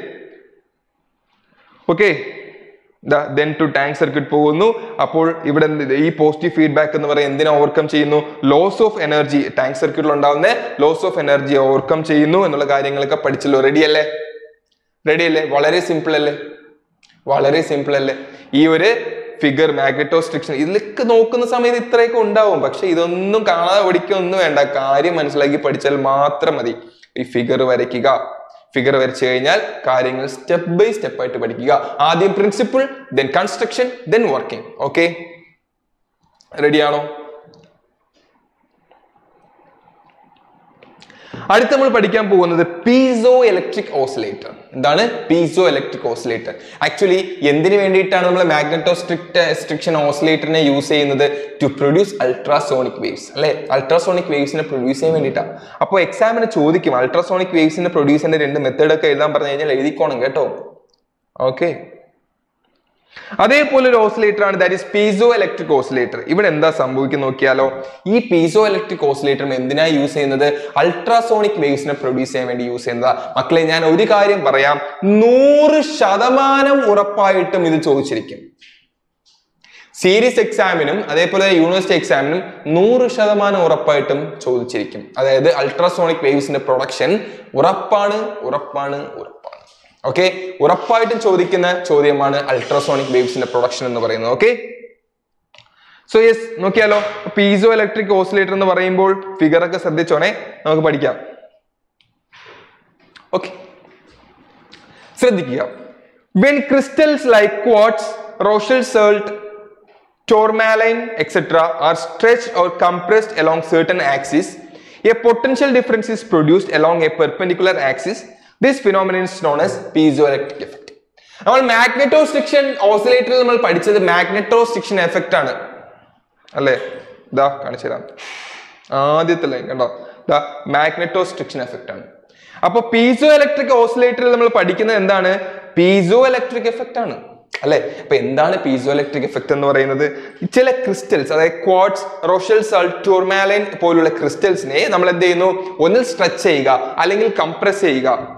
okay then to tank circuit പോകുന്നു അപ്പോൾ ഇവിടെ എന്ത് ഈ പോസിറ്റീവ് ഫീഡ്ബാക്ക് എന്ന് പറയുന്നത് എന്തിനെ ഓവർകം ചെയ്യുന്നു ലോസ് ഓഫ് എനർജി ടാങ്ക് സർക്യൂട്ടിൽ ഉണ്ടാവുന്ന ലോസ് ഓഫ് എനർജി ഓവർകം ചെയ്യുന്നു എന്നുള്ള കാര്യങ്ങളൊക്കെ പഠിച്ചല്ലോ റെഡി അല്ലേ റെഡി അല്ലേ വളരെ സിമ്പിൾ അല്ലേ വളരെ സിമ്പിൾ അല്ലേ ഈ ഒരു ഫിഗർ മാഗ്നറ്റോസ്ട്രിക്ഷൻ ഇതിലൊക്കെ നോക്കുന്ന സമയത്ത് ഇത്രയൊക്കെ ഉണ്ടാവും പക്ഷെ ഇതൊന്നും കാണാതെ പഠിക്കൊന്നും വേണ്ട കാര്യം മനസ്സിലാക്കി പഠിച്ചാൽ മാത്രം മതി ഈ ഫിഗർ വരയ്ക്കുക ഫിഗർ വരച്ചു കഴിഞ്ഞാൽ കാര്യങ്ങൾ സ്റ്റെപ്പ് ബൈ സ്റ്റെപ്പ് ആയിട്ട് പഠിക്കുക ആദ്യം principle then construction then working okay റെഡിയാണോ അടുത്ത് നമ്മൾ പഠിക്കാൻ പോകുന്നത് പീസോ ഇലക്ട്രിക് ഓസിലേറ്റർ എന്താണ് പീസോ ഇലക്ട്രിക് ഓസിലേറ്റർ ആക്ച്വലി എന്തിനു വേണ്ടിയിട്ടാണ് നമ്മൾ മാഗ്നറ്റോ സ്ട്രിക്ട് സ്ട്രിക്ഷൻ ഓസിലേറ്ററിനെ യൂസ് ചെയ്യുന്നത് ടു പ്രൊഡ്യൂസ് അൾട്രാസോണിക് വേവ്സ് അല്ലെ അൾട്രാസോണിക് വേവ്സിനെ പ്രൊഡ്യൂസ് ചെയ്യാൻ വേണ്ടിയിട്ടാണ് അപ്പോൾ എക്സാമിന് ചോദിക്കും അൾട്രാസോണിക് വേവ്സിനെ പ്രൊഡ്യൂസ് ചെയ്യുന്ന രണ്ട് മെത്തേഡ് ഒക്കെ എഴുതാൻ പറഞ്ഞു കഴിഞ്ഞാൽ എഴുതിക്കോണം കേട്ടോ ഓക്കെ അതേപോലെ ഒരു ഓസിലേറ്റർ ആണ് that is piezoelectric oscillator ഇവിടെ എന്താ സംഭവിക്കുന്നത് നോക്കിയാലോ ഈ പീസോ ഇലക്ട്രിക് ഓസിലേറ്റർ എന്തിനാ യൂസ് ചെയ്യുന്നത് അൾട്രാസോണിക് വേവ്സിനെ പ്രൊഡ്യൂസ് ചെയ്യാൻ വേണ്ടി യൂസ് ചെയ്യുന്നതാ മക്കളെ ഞാൻ ഒരു കാര്യം പറയാം നൂറ് ശതമാനം ഉറപ്പായിട്ടും ഇത് ചോദിച്ചിരിക്കും സീരീസ് എക്സാമിനും അതേപോലെ യൂണിവേഴ്സിറ്റി എക്സാമിനും നൂറ് ശതമാനം ഉറപ്പായിട്ടും ചോദിച്ചിരിക്കും അതായത് അൾട്രാസോണിക് വേവ്സിന്റെ പ്രൊഡക്ഷൻ ഉറപ്പാണ് ഉറപ്പാണ് ഉറപ്പാണ് ഓക്കെ ഉറപ്പായിട്ടും ചോദിക്കുന്ന ചോദ്യമാണ് അൾട്രാസോണിക് വേവ്സിന്റെ പ്രൊഡക്ഷൻ എന്ന് പറയുന്നത് ഓക്കെ സോ യെസ് നോക്കിയാലോ പീസോ ഇലക്ട്രിക് ഓസിലേറ്റർ എന്ന് പറയുമ്പോൾ ഫിഗർ ഒക്കെ ശ്രദ്ധിച്ചോണേ നമുക്ക് പഠിക്കാം ഓക്കെ ശ്രദ്ധിക്കുക when crystals like quartz Rochelle salt tourmaline, etc., are stretched or compressed along certain axes, a potential difference is produced along a perpendicular axis. This phenomenon is known as piezoelectric effect. നമ്മൾ മാഗ്നറ്റോസ്ട്രിക്ഷൻ ഓസിലേറ്ററിൽ നമ്മൾ പഠിച്ചത് മാഗ്നറ്റോസ്ട്രിക്ഷൻ എഫക്റ്റ് ആണ് അല്ലേ ഇതാ കാണിച്ചു തരാം ആദ്യത്തെ ലൈൻ കണ്ടോ ഇതാ മാഗ്നറ്റോസ്ട്രിക്ഷൻ എഫക്റ്റ് ആണ് അപ്പൊ പീസോ ഇലക്ട്രിക് ഓസിലേറ്ററിൽ നമ്മൾ പഠിക്കുന്നത് എന്താണ് പീസോ ഇലക്ട്രിക് എഫക്റ്റ് ആണ് അല്ലെ അപ്പൊ എന്താണ് പീസോ ഇലക്ട്രിക് എഫക്ട് എന്ന് പറയുന്നത് ചില ക്രിസ്റ്റൽസ് അതായത് ക്വാഡ്സ് റോഷൽ സൾട്ട് ടൂർമാലൈൻ പോലുള്ള ക്രിസ്റ്റൽസിനെ നമ്മൾ എന്ത് ചെയ്യുന്നു ഒന്നിൽ സ്ട്രെച്ച് ചെയ്യുക അല്ലെങ്കിൽ കംപ്രസ് ചെയ്യുക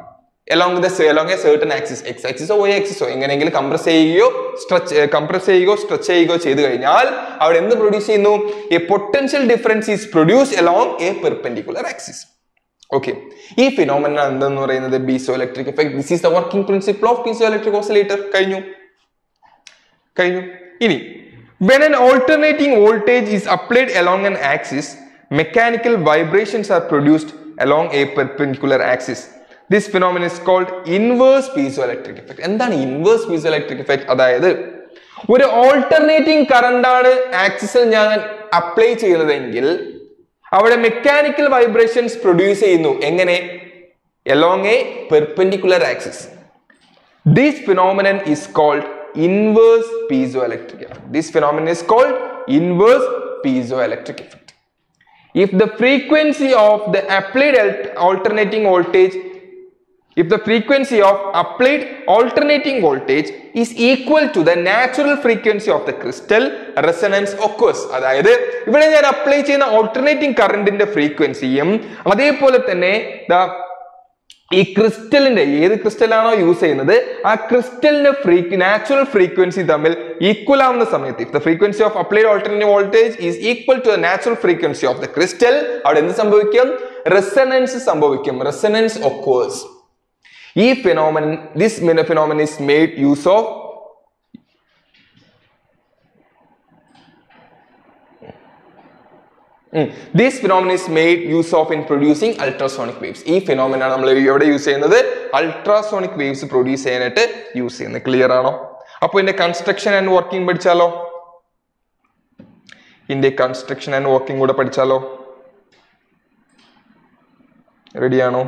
along the along a certain axis x axis oh y axis ഓ എങ്ങനെയെങ്കിലും കംപ്രസ് ചെയ്യുകയോ സ്ട്രെച്ച് കംപ്രസ് ചെയ്യുകയോ സ്ട്രെച്ച് ചെയ്യുകയോ ചെയ്തു കഴിഞ്ഞാൽ അവിടെ എന്ത് പ്രൊഡ്യൂസ് ചെയ്യുന്നു a potential difference is produce along a perpendicular axis okay ഈ ഫിനോമിന എന്തെന്ന് പറയുന്നത് piezoelectric effect this is the working principle of piezoelectric oscillator കഴിഞ്ഞു കഴിഞ്ഞു ഇനി when an alternating voltage is applied along an axis mechanical vibrations are produced along a perpendicular axis this phenomenon is called inverse piezoelectric effect എന്താണ് inverse piezoelectric effect അതായത് ഒരു ഓൾട്ടർനേറ്റിംഗ് കറണ്ട് ആണ് ആക്സിസിൽ ഞാൻ അപ്ലൈ ചെയ്യുന്നതെങ്കിൽ അവിടെ മെക്കാനിക്കൽ വൈബ്രേഷൻസ് പ്രൊഡ്യൂസ് ചെയ്യുന്നു എങ്ങനെ along a perpendicular axis this phenomenon is called inverse piezoelectric effect. This phenomenon is called inverse piezoelectric effect. If the frequency of the applied al- alternating voltage if the frequency of applied alternating voltage is equal to the natural frequency of the crystal resonance occurs അതായത് ഇവിടെ ഞാൻ അപ്ലൈ ചെയ്യുന്ന ഓൾട്ടർനേറ്റിംഗ് കറണ്ടിന്റെ ഫ്രീക്വൻസിയും അതേപോലെ തന്നെ ദ ഈ ക്രിസ്റ്റലിന്റെ ഏത് ക്രിസ്റ്റലാണോ യൂസ് ചെയ്യുന്നത് ആ ക്രിസ്റ്റലിന്റെ ഫ്രീ നാച്ചുറൽ ഫ്രീക്വൻസി തമ്മിൽ ഈക്വൽ ആവുന്ന സമയത്ത് if the frequency of applied alternative voltage is equal to the natural frequency of the crystal അവിടെ എന്ത് സംഭവിക്കും റെസനൻസ് സംഭവിക്കും റെസനൻസ് ഒക്കേഴ്സ് ഈ phenomenon this phenomenon is made use of this phenomena is made use of in producing ultrasonic waves ഈ ഫിനോമിന നമ്മൾ എവിടെ യൂസ് ചെയ്യുന്നത് അൾട്രാസോണിക് വേവ്സ് പ്രൊഡ്യൂസ് ചെയ്യാനായിട്ട് യൂസ് ചെയ്യുന്നത് ക്ലിയർ ആണോ അപ്പോൾ ഇതിന്റെ കൺസ്ട്രക്ഷൻ ആൻഡ് വർക്കിംഗ് പഠിച്ചാലോ ഇതിന്റെ കൺസ്ട്രക്ഷൻ ആൻഡ് വർക്കിംഗ് കൂടെ പഠിച്ചാലോ റെഡിയാണോ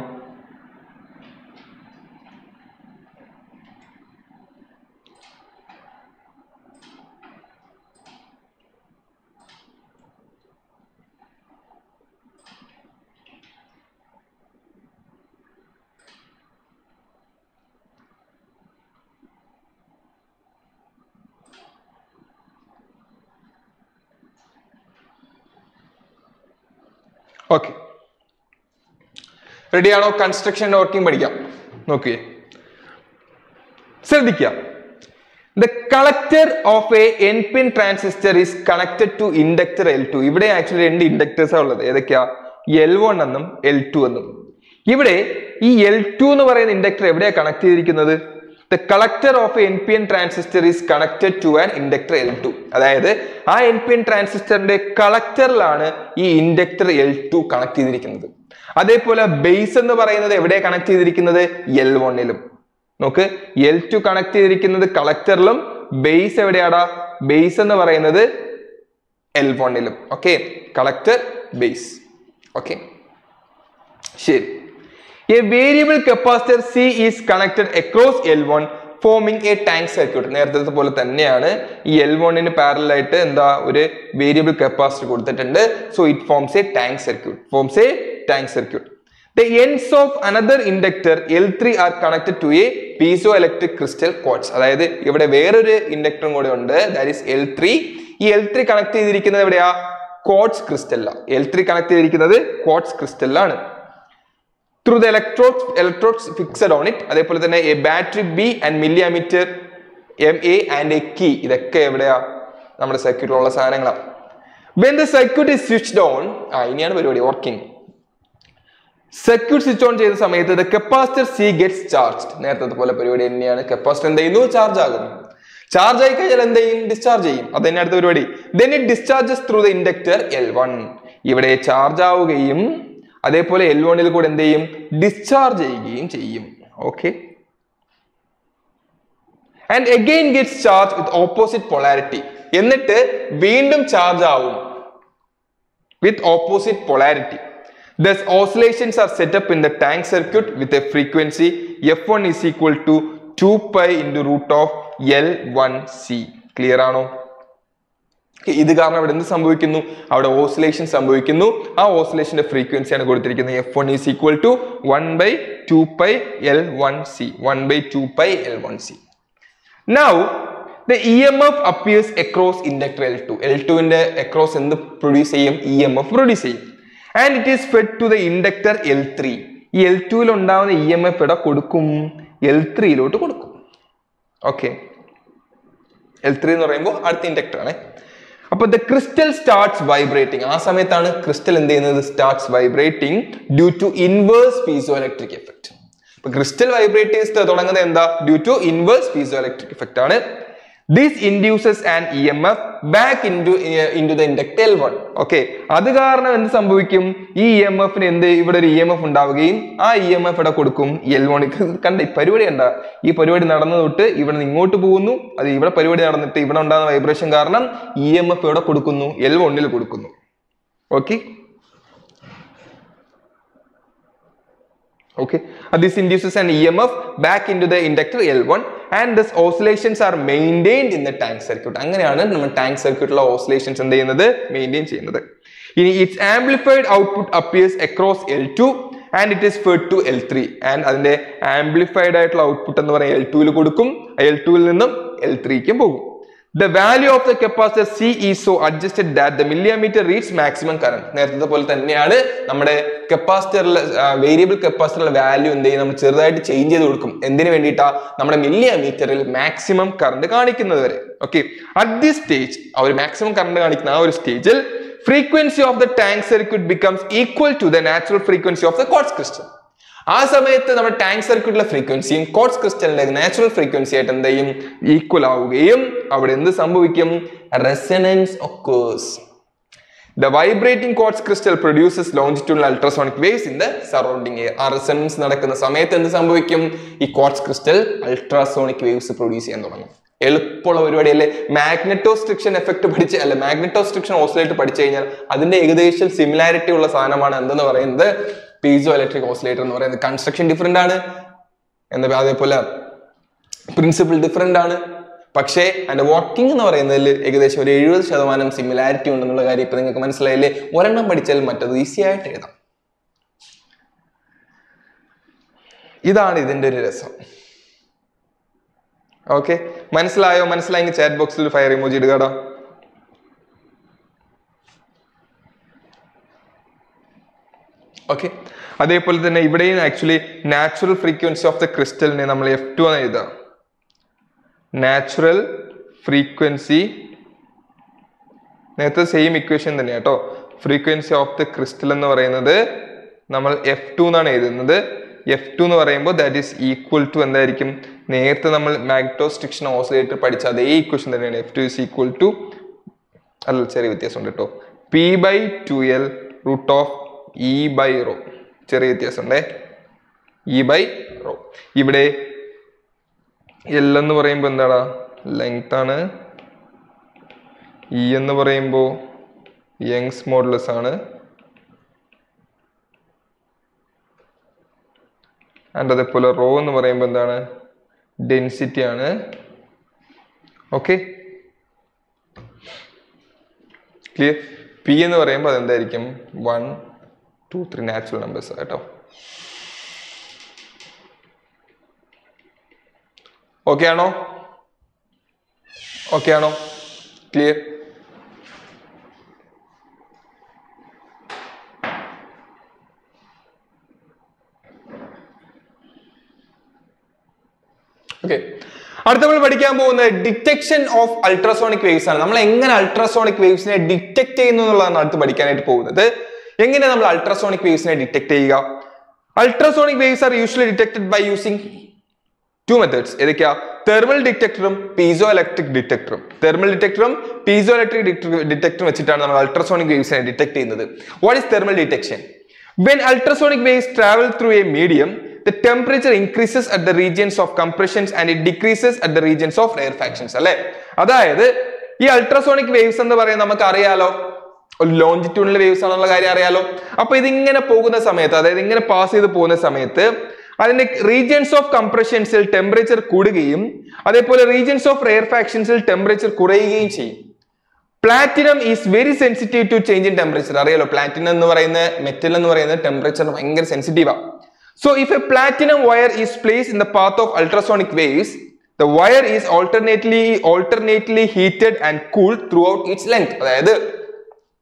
ഓക്കെ റെഡിയാണോ കൺസ്ട്രക്ഷൻ വർക്കിംഗ് പഠിക്കാം നോക്കിയേ ശ്രദ്ധിക്കുക the collector of a N PN transistor is connected to inductor L two ഇവിടെ ആക്ച്വലി രണ്ട് ഇൻഡക്ടേഴ്സാണ് ഉള്ളത് ഏതൊക്കെയാ എൽ വൺ എന്നും എൽ ടു എന്നും ഇവിടെ ഈ എൽ ടു എന്ന് പറയുന്ന ഇൻഡക്ടർ എവിടെയാ കണക്ട് ചെയ്തിരിക്കുന്നത് the collector of N P N transistor is connected to an inductor L two അതായത് ആ എൻ പി എൻ ട്രാൻസിസ്റ്ററിന്റെ കളക്ടറിലാണ് ഈ ഇൻഡക്ടർ എൽ ടു കണക്ട് ചെയ്തിരിക്കുന്നത് അതേപോലെ ബേസ് എന്ന് പറയുന്നത് എവിടെ കണക്ട് ചെയ്തിരിക്കുന്നത് എൽ വണ്ണിലും നോക്ക് എൽ ടു കണക്ട് ചെയ്തിരിക്കുന്നത് കളക്ടറിലും ബേസ് എവിടെയാടാ ബേസ് എന്ന് പറയുന്നത് എൽ വണ്ണിലും ഓക്കെ കളക്ടർ ബേസ് ഓക്കെ ശരി a variable capacitor C is connected across L one forming a tank circuit നേരത്തെ പോലെ തന്നെയാണ് ഈ എൽ വണ്ണിന് പാരലായിട്ട് എന്താ ഒരു വേരിയബിൾ കപ്പാസിറ്റർ കൊടുത്തിട്ടുണ്ട് so it forms a tank circuit forms a tank circuit the ends of another inductor L three are connected to a piezoelectric crystal quartz അതായത് ഇവിടെ വേറൊരു ഇൻഡക്ടറും കൂടെ ഉണ്ട് ദാറ്റ് ഈസ് എൽ ത്രീ ഈ എൽ ത്രീ കണക്ട് ചെയ്തിരിക്കുന്നത് എവിടെയാ ക്വാർട്സ് ക്രിസ്റ്റല്ല എൽ ത്രീ കണക്ട് ചെയ്തിരിക്കുന്നത് ക്വാർട്സ് ക്രിസ്റ്റലാണ് through the electrodes electrodes fixed on it അതേപോലെ തന്നെ a battery B and milliammeter M A and a key ഇതൊക്കെ എവിടെയാ നമ്മുടെ സർക്യൂട്ടിലുള്ള സാധനങ്ങളാണ് when the circuit is switched on ആ ഇനിയാണ് പരിപാടി വർക്കിംഗ് സർക്യൂട്ട് സ്വിച്ച് ഓൺ ചെയ്ത സമയത്ത് the capacitor C gets charge നേരത്തെ പോലെ പരിപാടി തന്നെയാണ് കപ്പാസിറ്റർ എന്ത് ചെയ്യുന്നു ചാർജ് ആകുന്നു ചാർജ് ആയി കഴിഞ്ഞാൽ എന്ത് ചെയ്യും ഡിസ്ചാർജ് ചെയ്യും അത് തന്നെ അടുത്ത പരിപാടി then it discharges through the inductor L one ഇവിടെ ചാർജ് ആവുകയും അതേപോലെ എൽ വണ്ണിൽ കൂടെ എന്ത് ചെയ്യും ഡിസ്ചാർജ് ചെയ്യുകയും ചെയ്യും okay and again gets charge with opposite polarity എന്നിട്ട് വീണ്ടും ചാർജ് ആവും with opposite polarity Thus, oscillations are set up in the tank circuit with a frequency f1 is equal to 2 pi into root of L1C. Clear ആണോ ഇത് കാരണം അവിടെ എന്ത് സംഭവിക്കുന്നു അവിടെ ഓസിലേഷൻ സംഭവിക്കുന്നു ആ ഓസിലേഷന്റെ ഫ്രീക്വൻസിയാണ് കൊടുത്തിരിക്കുന്നത് F one is equal to one by two pi L one C one by two pi L one C now the E M F appears across inductor L two L ടുവിന്റെ അക്രോസ് എന്ത് പ്രൊഡ്യൂസ് ചെയ്യും ഇ എം എഫ് പ്രൊഡ്യൂസ് ചെയ്യും and it is fed to the inductor L three ഈ എൽ ടുവിൽ ഉണ്ടാവുന്ന ഇ എം എഫ് ഇവിടെ കൊടുക്കും എൽ ത്രീയിലോട്ട് കൊടുക്കും ഓക്കെ എൽ ത്രീ എന്ന് പറയുമ്പോൾ അടുത്ത ഇൻഡക്ടർ ആണ് അപ്പൊ ദ ക്രിസ്റ്റൽ സ്റ്റാർട്ട്സ് വൈബ്രേറ്റിംഗ് ആ സമയത്താണ് ക്രിസ്റ്റൽ എന്ത് ചെയ്യുന്നത് starts vibrating due to inverse piezoelectric effect അപ്പൊ ക്രിസ്റ്റൽ വൈബ്രേറ്റ് തുടങ്ങുന്നത് എന്താ due to inverse piezoelectric effect ആണ് this induces and E M F back into into the induct L one okay അത് കാരണം എന്ത് സംഭവിക്കും ഈ ഇ എം എഫിന് എന്ത് ഇവിടെ ഒരു ഇ എം എഫ് ഉണ്ടാവുകയും ആ ഇ എം എഫ് ഇവിടെ കൊടുക്കും എൽ വൺ കണ്ട ഈ പരിപാടി കണ്ട ഈ പരിപാടി നടന്നു തൊട്ട് ഇവിടെ നിന്ന് ഇങ്ങോട്ട് പോകുന്നു അത് ഇവിടെ പരിപാടി നടന്നിട്ട് ഇവിടെ ഉണ്ടാകുന്ന വൈബ്രേഷൻ കാരണം ഇ എം എഫ് ഇവിടെ കൊടുക്കുന്നു എൽ വണ്ണിൽ കൊടുക്കുന്നു okay okay uh, this induces an emf back into the inductor l1 and this oscillations are maintained in the tank circuit അങ്ങനെയാണ് നമ്മൾ ടാങ്ക് സർക്യൂട്ടിലെ ഓസിലേഷൻസ് എന്ത് ചെയ്യുന്നത് മെയിൻറ്റെയിൻ ചെയ്യുന്നത് ഇനി its amplified output appears across L two and it is fed to L three and അതിന്റെ ആംപ്ലിഫൈഡ് ആയിട്ടുള്ള ഔട്ട്പുട്ട് എന്ന് പറയുന്നത് എൽ ടുവിൽ കൊടുക്കും എൽ ടുവിൽ നിന്നും എൽ ത്രീക്കും പോകും the value of the capacitor C is so adjusted that the milliammeter reach maximum current നേരത്തെ പോലെ തന്നെയാണ് നമ്മുടെ കപ്പാസിറ്ററിലെ വേരിയബിൾ കപ്പാസിറ്ററിലെ വാല്യൂ എന്ത് ചെയ്യും നമ്മൾ ചെറുതായിട്ട് ചേഞ്ച് ചെയ്ത് കൊടുക്കും എന്തിനു വേണ്ടിയിട്ടാ നമ്മുടെ മില്ലിയമീറ്ററിൽ മാക്സിമം കറണ്ട് കാണിക്കുന്നത് വരെ ഓക്കെ അറ്റ് ദിസ് സ്റ്റേജ് ആ ഒരു മാക്സിമം കറണ്ട് കാണിക്കുന്ന ആ ഒരു സ്റ്റേജിൽ frequency of the tank circuit becomes equal to the natural frequency of the quartz crystal ആ സമയത്ത് നമ്മുടെ ടാങ്ക് സർക്യൂട്ടിലെ ഫ്രീക്വൻസിയും കോട്സ് ക്രിസ്റ്റലിന്റെ നാച്ചുറൽ ഫ്രീക്വൻസി ആയിട്ട് എന്ത് ചെയ്യും ഈക്വൽ ആവുകയും അവിടെ എന്ത് സംഭവിക്കും resonance occurs the vibrating quartz crystal produces longitudinal ultrasonic waves in the surrounding air ആ റെസനൻസ് നടക്കുന്ന സമയത്ത് എന്ത് സംഭവിക്കും ഈ quartz crystal ultrasonic waves produce ചെയ്യാൻ തുടങ്ങും എളുപ്പമുള്ള പരിപാടിയല്ലേ മാഗ്നറ്റോസ്ട്രിക്ഷൻ എഫക്ട് പഠിച്ച് അല്ലെ മാഗ്നറ്റോസ്ട്രിക്ഷൻ ഓസിലേറ്റർ പഠിച്ചു കഴിഞ്ഞാൽ അതിന്റെ ഏകദേശം സിമിലാരിറ്റി ഉള്ള സാധനമാണ് എന്തെന്ന് പറയുന്നത് പീസോ ഇലക്ട്രിക് ഓസിലേറ്റർ എന്ന് പറയുന്നത് കൺസ്ട്രക്ഷൻ ഡിഫറെന്റ് ആണ് എന്താ അതേപോലെ പ്രിൻസിപ്പിൾ ഡിഫറെന്റ് ആണ് പക്ഷേ അതിന്റെ വർക്കിംഗ് എന്ന് പറയുന്നതിൽ ഏകദേശം ഒരു എഴുപത് ശതമാനം സിമിലാരിറ്റി ഉണ്ടെന്നുള്ള കാര്യം ഇപ്പൊ നിങ്ങൾക്ക് മനസ്സിലായില്ലേ ഒരെണ്ണം പഠിച്ചാൽ മറ്റത് ഈസി ആയിട്ട് എഴുതാം ഇതാണ് ഇതിന്റെ ഒരു രസം ഓക്കെ മനസ്സിലായോ മനസ്സിലായെങ്കിൽ ചാറ്റ് ബോക്സിൽ ഫയർ ഇമോജി ഇടുകടാ ഓക്കെ അതേപോലെ തന്നെ ഇവിടെയും actually natural frequency of the ക്രിസ്റ്റലിനെ നമ്മൾ എഫ് ടു എന്ന് എഴുതാം നാച്ചുറൽ ഫ്രീക്വൻസി നേരത്തെ സെയിം ഇക്വേഷൻ തന്നെ കേട്ടോ ഫ്രീക്വൻസി ഓഫ് ദ ക്രിസ്റ്റൽ എന്ന് പറയുന്നത് നമ്മൾ എഫ് ടു എന്നാണ് എഴുതുന്നത് എഫ് ടു എന്ന് പറയുമ്പോൾ ദാറ്റ് ഈസ് ഈക്വൽ ടു എന്തായിരിക്കും നേരത്തെ നമ്മൾ മാഗ്നറ്റോസ്ട്രിക്ഷൻ ഓസിലേറ്റർ പഠിച്ച അതേ ഇക്വേഷൻ തന്നെയാണ് F two is equal to അല്ല ചെറിയ വ്യത്യാസമുണ്ട് കേട്ടോ P by two L root of E by rho ചെറിയ വ്യത്യാസമുണ്ടേ ഇ ബൈ റോ ഇവിടെ എൽ എന്ന് പറയുമ്പോൾ എന്താടാ ലെങ്ത് ആണ് ഇ എന്ന് പറയുമ്പോൾ യങ്സ് മോഡലസ് ആണ് ആൻഡ് അതേപോലെ റോ എന്ന് പറയുമ്പോൾ എന്താണ് ഡെൻസിറ്റി ആണ് ഓക്കെ ക്ലിയർ പി എന്ന് പറയുമ്പോൾ അതെന്തായിരിക്കും one two three natural numbers കേട്ടോ ഓക്കെ ആണോ ഓക്കെ ആണോ ക്ലിയർ ഓക്കെ അടുത്ത നമ്മൾ പഠിക്കാൻ പോകുന്നത് ഡിറ്റക്ഷൻ ഓഫ് അൾട്രാസോണിക് വേവ്സ് ആണ് നമ്മൾ എങ്ങനെ അൾട്രാസോണിക് വേവ്സിനെ ഡിറ്റക്ട് ചെയ്യുന്നു എന്നുള്ളതാണ് അടുത്ത് പഠിക്കാനായിട്ട് പോകുന്നത് എങ്ങനെ നമ്മൾ അൾട്രാസോണിക് വേവ്സിനെ ഡിറ്റക്ട് ചെയ്യുക ultrasonic waves are usually detected by using two methods ഏതൊക്കെയാ തെർമൽ ഡിറ്റക്ടറും പീസോ ഇലക്ട്രിക് ഡിറ്റക്ടറും തെർമൽ ഡിറ്റക്ടറും പീസോ ഇലക്ട്രിക് ഡിറ്റക്ടറും വെച്ചിട്ടാണ് നമ്മൾ അൾട്രാസോണിക് വേവ്സിനെ ഡിറ്റക്ട് ചെയ്യുന്നത് what is thermal detection when ultrasonic waves travel through a medium the temperature increases at the regions of compressions and it decreases at the regions of rarefactions അല്ലെ അതായത് ഈ അൾട്രാസോണിക് വേവ്സ് എന്ന് പറയുന്നത് നമുക്ക് അറിയാലോ ലോഞ്ചിറ്റ്യൂണൽ വേവ്സ് ആണെന്നുള്ള കാര്യം അറിയാലോ അപ്പൊ ഇതിങ്ങനെ പോകുന്ന സമയത്ത് അതായത് ഇങ്ങനെ പാസ് ചെയ്ത് പോകുന്ന സമയത്ത് അതിന്റെ റീജിയൻസ് ഓഫ് കംപ്രഷൻസിൽ ടെമ്പറേച്ചർ കൂടുകയും അതേപോലെ റീജിയൻസ് ഓഫ് റെയർ ഫാക്ഷൻസിൽ ടെമ്പറേച്ചർ കുറയുകയും ചെയ്യും platinum is very sensitive to change in temperature അറിയാലോ പ്ലാറ്റിനം എന്ന് പറയുന്ന മെറ്റൽ എന്ന് പറയുന്നത് ടെമ്പറേച്ചർ ഭയങ്കര സെൻസിറ്റീവാണ് So if a platinum wire is placed in the path of ultrasonic waves, the wire is alternately alternately heated and cooled throughout its length. അതായത്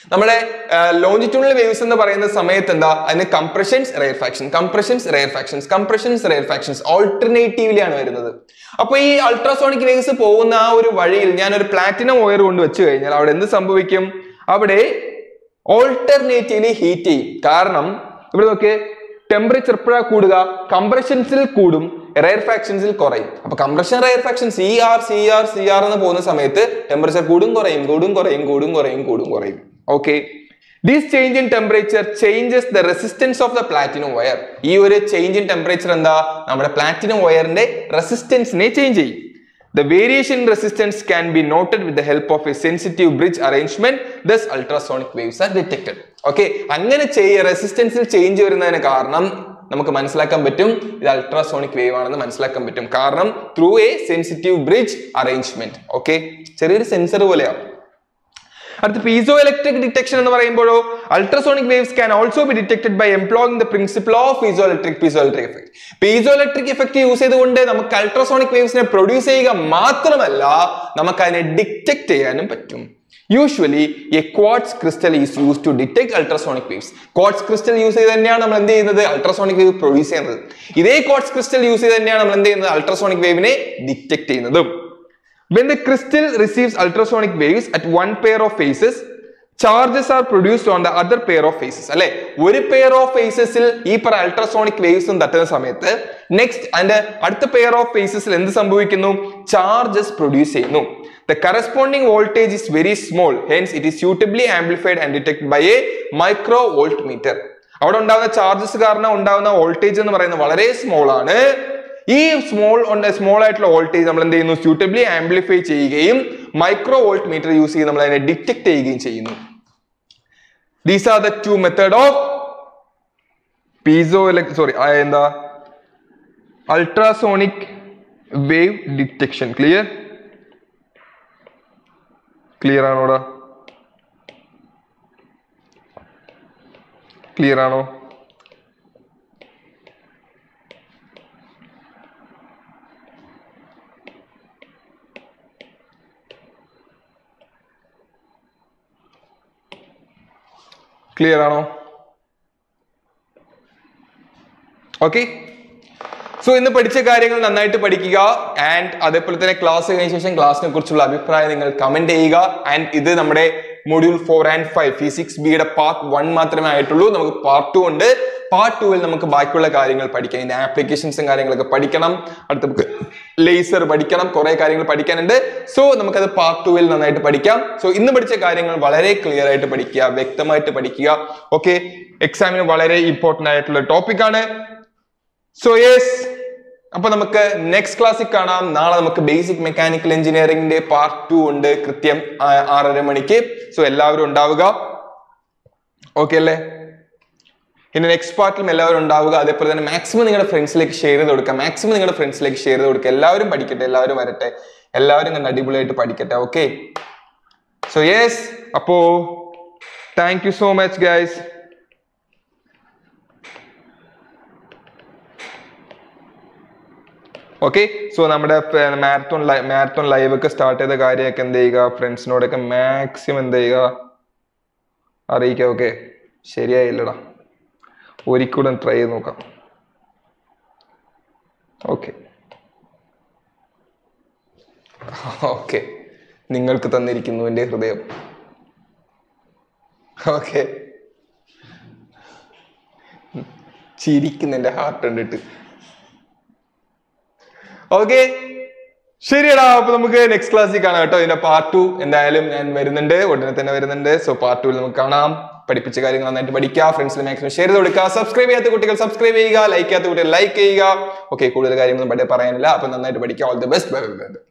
നമ്മുടെ ലോഞ്ചിറ്റ്യൂണൽ വേവ്സ് എന്ന് പറയുന്ന സമയത്ത് എന്താ അതിന് compressions rarefaction compressions rarefactions compressions rarefactions alternatively ആണ് വരുന്നത് അപ്പൊ ഈ അൾട്രാസോണിക് വേവ്സ് പോകുന്ന ആ ഒരു വഴിയിൽ ഞാൻ ഒരു പ്ലാറ്റിനം വയർ കൊണ്ട് വെച്ച് കഴിഞ്ഞാൽ അവിടെ എന്ത് സംഭവിക്കും അവിടെ ഓൾട്ടർനേറ്റീവ്ലി ഹീറ്റ് ചെയ്യും കാരണം ഇവിടെ നോക്കിയേ ടെമ്പറേച്ചർ എപ്പോഴാ കൂടുക കംപ്രഷൻസിൽ കൂടും റെയർ ഫാക്ഷൻസിൽ കുറയും അപ്പൊ compression rarefaction C R C R C R എന്ന് പോകുന്ന സമയത്ത് ടെമ്പറേച്ചർ കൂടും കുറയും കൂടും കുറയും കൂടും കുറയും കൂടും കുറയും okay this change in temperature changes the resistance of the platinum wire ഈ ഒരു ചേഞ്ച് ഇൻ ടെമ്പറേച്ചർ എന്താ നമ്മുടെ പ്ലാറ്റിനം വയറിന്റെ റെസിസ്റ്റൻസിനെ ചേഞ്ച് ചെയ്യും The variation in resistance can be noted with the help of a sensitive bridge arrangement. Thus, ultrasonic waves are detected. Okay, അങ്ങനെ ചെയ്യ റെസിസ്റ്റൻസിൽ ചേഞ്ച് വരുന്നതിന് കാരണം നമുക്ക് മനസ്സിലാക്കാൻ പറ്റും ഇത് അൾട്രാസോണിക് വേവ് ആണെന്ന് മനസ്സിലാക്കാൻ പറ്റും കാരണം through a sensitive bridge arrangement okay ചെറിയൊരു സെൻസർ പോലെയാണ് അടുത്ത പീസോ ഇലക്ട്രിക് ഡിറ്റക്ഷൻ എന്ന് പറയുമ്പോഴോ ultrasonic waves can also be detected by employing the principle of piezoelectric piezoelectric effect piezoelectric effect use ചെയ്തുകൊണ്ട് നമുക്ക് അൾട്രാസോണിക് വേവ്സിനെ പ്രൊഡ്യൂസ് ചെയ്യുക മാത്രമല്ല നമുക്ക് അതിനെ ഡിറ്റക്ട് ചെയ്യാനും പറ്റും usually a quartz crystal is use to detect ultrasonic waves quartz crystal use ചെയ്ത് തന്നെയാണ് നമ്മൾ എന്ത് ചെയ്യുന്നത് അൾട്രാസോണിക് വേവ് പ്രൊഡ്യൂസ് ചെയ്യുന്നത് ഇതേ ക്വാർട്സ് ക്രിസ്റ്റൽ യൂസ് ചെയ്ത് തന്നെയാണ് നമ്മൾ എന്ത് ചെയ്യുന്നത് അൾട്രാസോണിക് വേവിനെ ഡിറ്റക്ട് ചെയ്യുന്നതും When the crystal receives ultrasonic waves at one pair of phases, charges are produced on the other pair of phases. അല്ലെ ഒരു പെയർ ഓഫ് ഫേസസിൽ ഈ പറ അൾട്രാസോണിക് വേവ്സും തട്ടുന്ന സമയത്ത് നെക്സ്റ്റ് അതിന്റെ അടുത്ത പെയർ ഓഫ് ഫേസസിൽ എന്ത് സംഭവിക്കുന്നു ചാർജസ് പ്രൊഡ്യൂസ് ചെയ്യുന്നു The corresponding voltage is very small, hence it is suitably amplified and detected by a micro voltmeter. അവിടെ ഉണ്ടാകുന്ന ചാർജസ് കാരണം ഉണ്ടാകുന്ന വോൾട്ടേജ് എന്ന് പറയുന്നത് വളരെ സ്മോൾ ആണ് ഈ സ്മോൾ സ്മോൾ ആയിട്ടുള്ള വോൾട്ടേജ് നമ്മൾ എന്ത് ചെയ്യുന്നു സ്യൂട്ടബിളി ആംപ്ലിഫൈ ചെയ്യുകയും മൈക്രോ വോൾട്ട് മീറ്റർ യൂസ് ചെയ്ത് നമ്മൾ അതിനെ ഡിറ്റക്ട് ചെയ്യുകയും ചെയ്യുന്നു these are the two method of piezo sorry എന്താ ultrasonic wave detection clear clear ആണോടാ ക്ലിയർ ആണോ ക്ലിയർ ആണോ ഓക്കെ സോ ഇന്ന് പഠിച്ച കാര്യങ്ങൾ നന്നായിട്ട് പഠിക്കുക ആൻഡ് അതേപോലെ തന്നെ ക്ലാസ് കഴിഞ്ഞ ശേഷം ക്ലാസ്സിനെ കുറിച്ചുള്ള അഭിപ്രായം നിങ്ങൾ കമന്റ് ചെയ്യുക ആൻഡ് ഇത് നമ്മുടെ module four and five physics ബിയുടെ പാർട്ട് വൺ മാത്രമേ ആയിട്ടുള്ളൂ നമുക്ക് പാർട്ട് ടു ഉണ്ട് പാർട്ട് ടുവിൽ നമുക്ക് ബാക്കിയുള്ള കാര്യങ്ങൾ പഠിക്കാം ഇതിന്റെ ആപ്ലിക്കേഷൻസും കാര്യങ്ങളൊക്കെ പഠിക്കണം അടുത്ത നമുക്ക് ലേസർ പഠിക്കണം കുറെ കാര്യങ്ങൾ പഠിക്കാനുണ്ട് സോ നമുക്കത് പാർട്ട് ടുവിൽ നന്നായിട്ട് പഠിക്കാം സോ ഇന്ന് പഠിച്ച കാര്യങ്ങൾ വളരെ ക്ലിയർ ആയിട്ട് പഠിക്കുക വ്യക്തമായിട്ട് പഠിക്കുക ഓക്കെ എക്സാമിന് വളരെ ഇമ്പോർട്ടന്റ് ആയിട്ടുള്ള ടോപ്പിക് ആണ് സോ യെസ് അപ്പൊ നമുക്ക് നെക്സ്റ്റ് ക്ലാസ്സിൽ കാണാം നാളെ നമുക്ക് ബേസിക് മെക്കാനിക്കൽ എഞ്ചിനീയറിംഗിന്റെ പാർട്ട് ടു ഉണ്ട് കൃത്യം ആ- ആറര മണിക്ക് സോ എല്ലാവരും ഉണ്ടാവുക ഓക്കെ അല്ലേ ഇനി നെക്സ്റ്റ് പാർട്ടിലും എല്ലാവരും ഉണ്ടാവുക അതേപോലെ തന്നെ മാക്സിമം നിങ്ങളുടെ ഫ്രണ്ട്സിലേക്ക് ഷെയർ ചെയ്ത് കൊടുക്കുക മാക്സിമം നിങ്ങളുടെ ഫ്രണ്ട്സിലേക്ക് ഷെയർ ചെയ്ത് കൊടുക്കുക എല്ലാവരും പഠിക്കട്ടെ എല്ലാവരും വരട്ടെ എല്ലാവരും കണ്ട് അടിപൊളിയായിട്ട് പഠിക്കട്ടെ ഓക്കെ സോ യെസ് അപ്പോ thank you so much guys okay so നമ്മുടെ മാരത്തോൺ മാരത്തോൺ ലൈവ് ഒക്കെ സ്റ്റാർട്ട് ചെയ്ത കാര്യമൊക്കെ എന്ത് ചെയ്യുക ഫ്രണ്ട്സിനോടൊക്കെ മാക്സിമം എന്ത് ചെയ്യുക അറിയിക്കുക ഓക്കെ ശരിയായില്ലടാ ഒരിക്കലും ട്രൈ ചെയ്ത് നോക്കാം ഓക്കെ ഓക്കെ നിങ്ങൾക്ക് തന്നിരിക്കുന്നു എൻ്റെ ഹൃദയം ഓക്കെ ചിരിക്കുന്ന എൻ്റെ ഹാർട്ട് കണ്ടിട്ട് ഓക്കെ ശരിയടാ അപ്പൊ നമുക്ക് നെക്സ്റ്റ് ക്ലാസ്സിൽ കാണാം കേട്ടോ ഇതിന്റെ പാർട്ട് ടു എന്തായാലും ഞാൻ വരുന്നുണ്ട് ഉടനെ തന്നെ വരുന്നുണ്ട് സോ പാർട്ട് ടുവിൽ നമുക്ക് കാണാം പഠിപ്പിച്ച കാര്യങ്ങൾ നന്നായിട്ട് പഠിക്കുക ഫ്രണ്ട്സിന് മാക്സിമം ഷെയർ ചെയ്ത് കൊടുക്കുക സബ്സ്ക്രൈബ് ചെയ്യാത്ത കുട്ടികൾ സബ്സ്ക്രൈബ് ചെയ്യുക ലൈക്ക് ചെയ്യാത്ത കുട്ടികൾ ലൈക്ക് ചെയ്യുക ഓക്കെ കൂടുതൽ കാര്യങ്ങളൊന്നും പഠി- പറയാനില്ല അപ്പൊ നന്നായിട്ട് പഠിക്കുക all the best bye bye by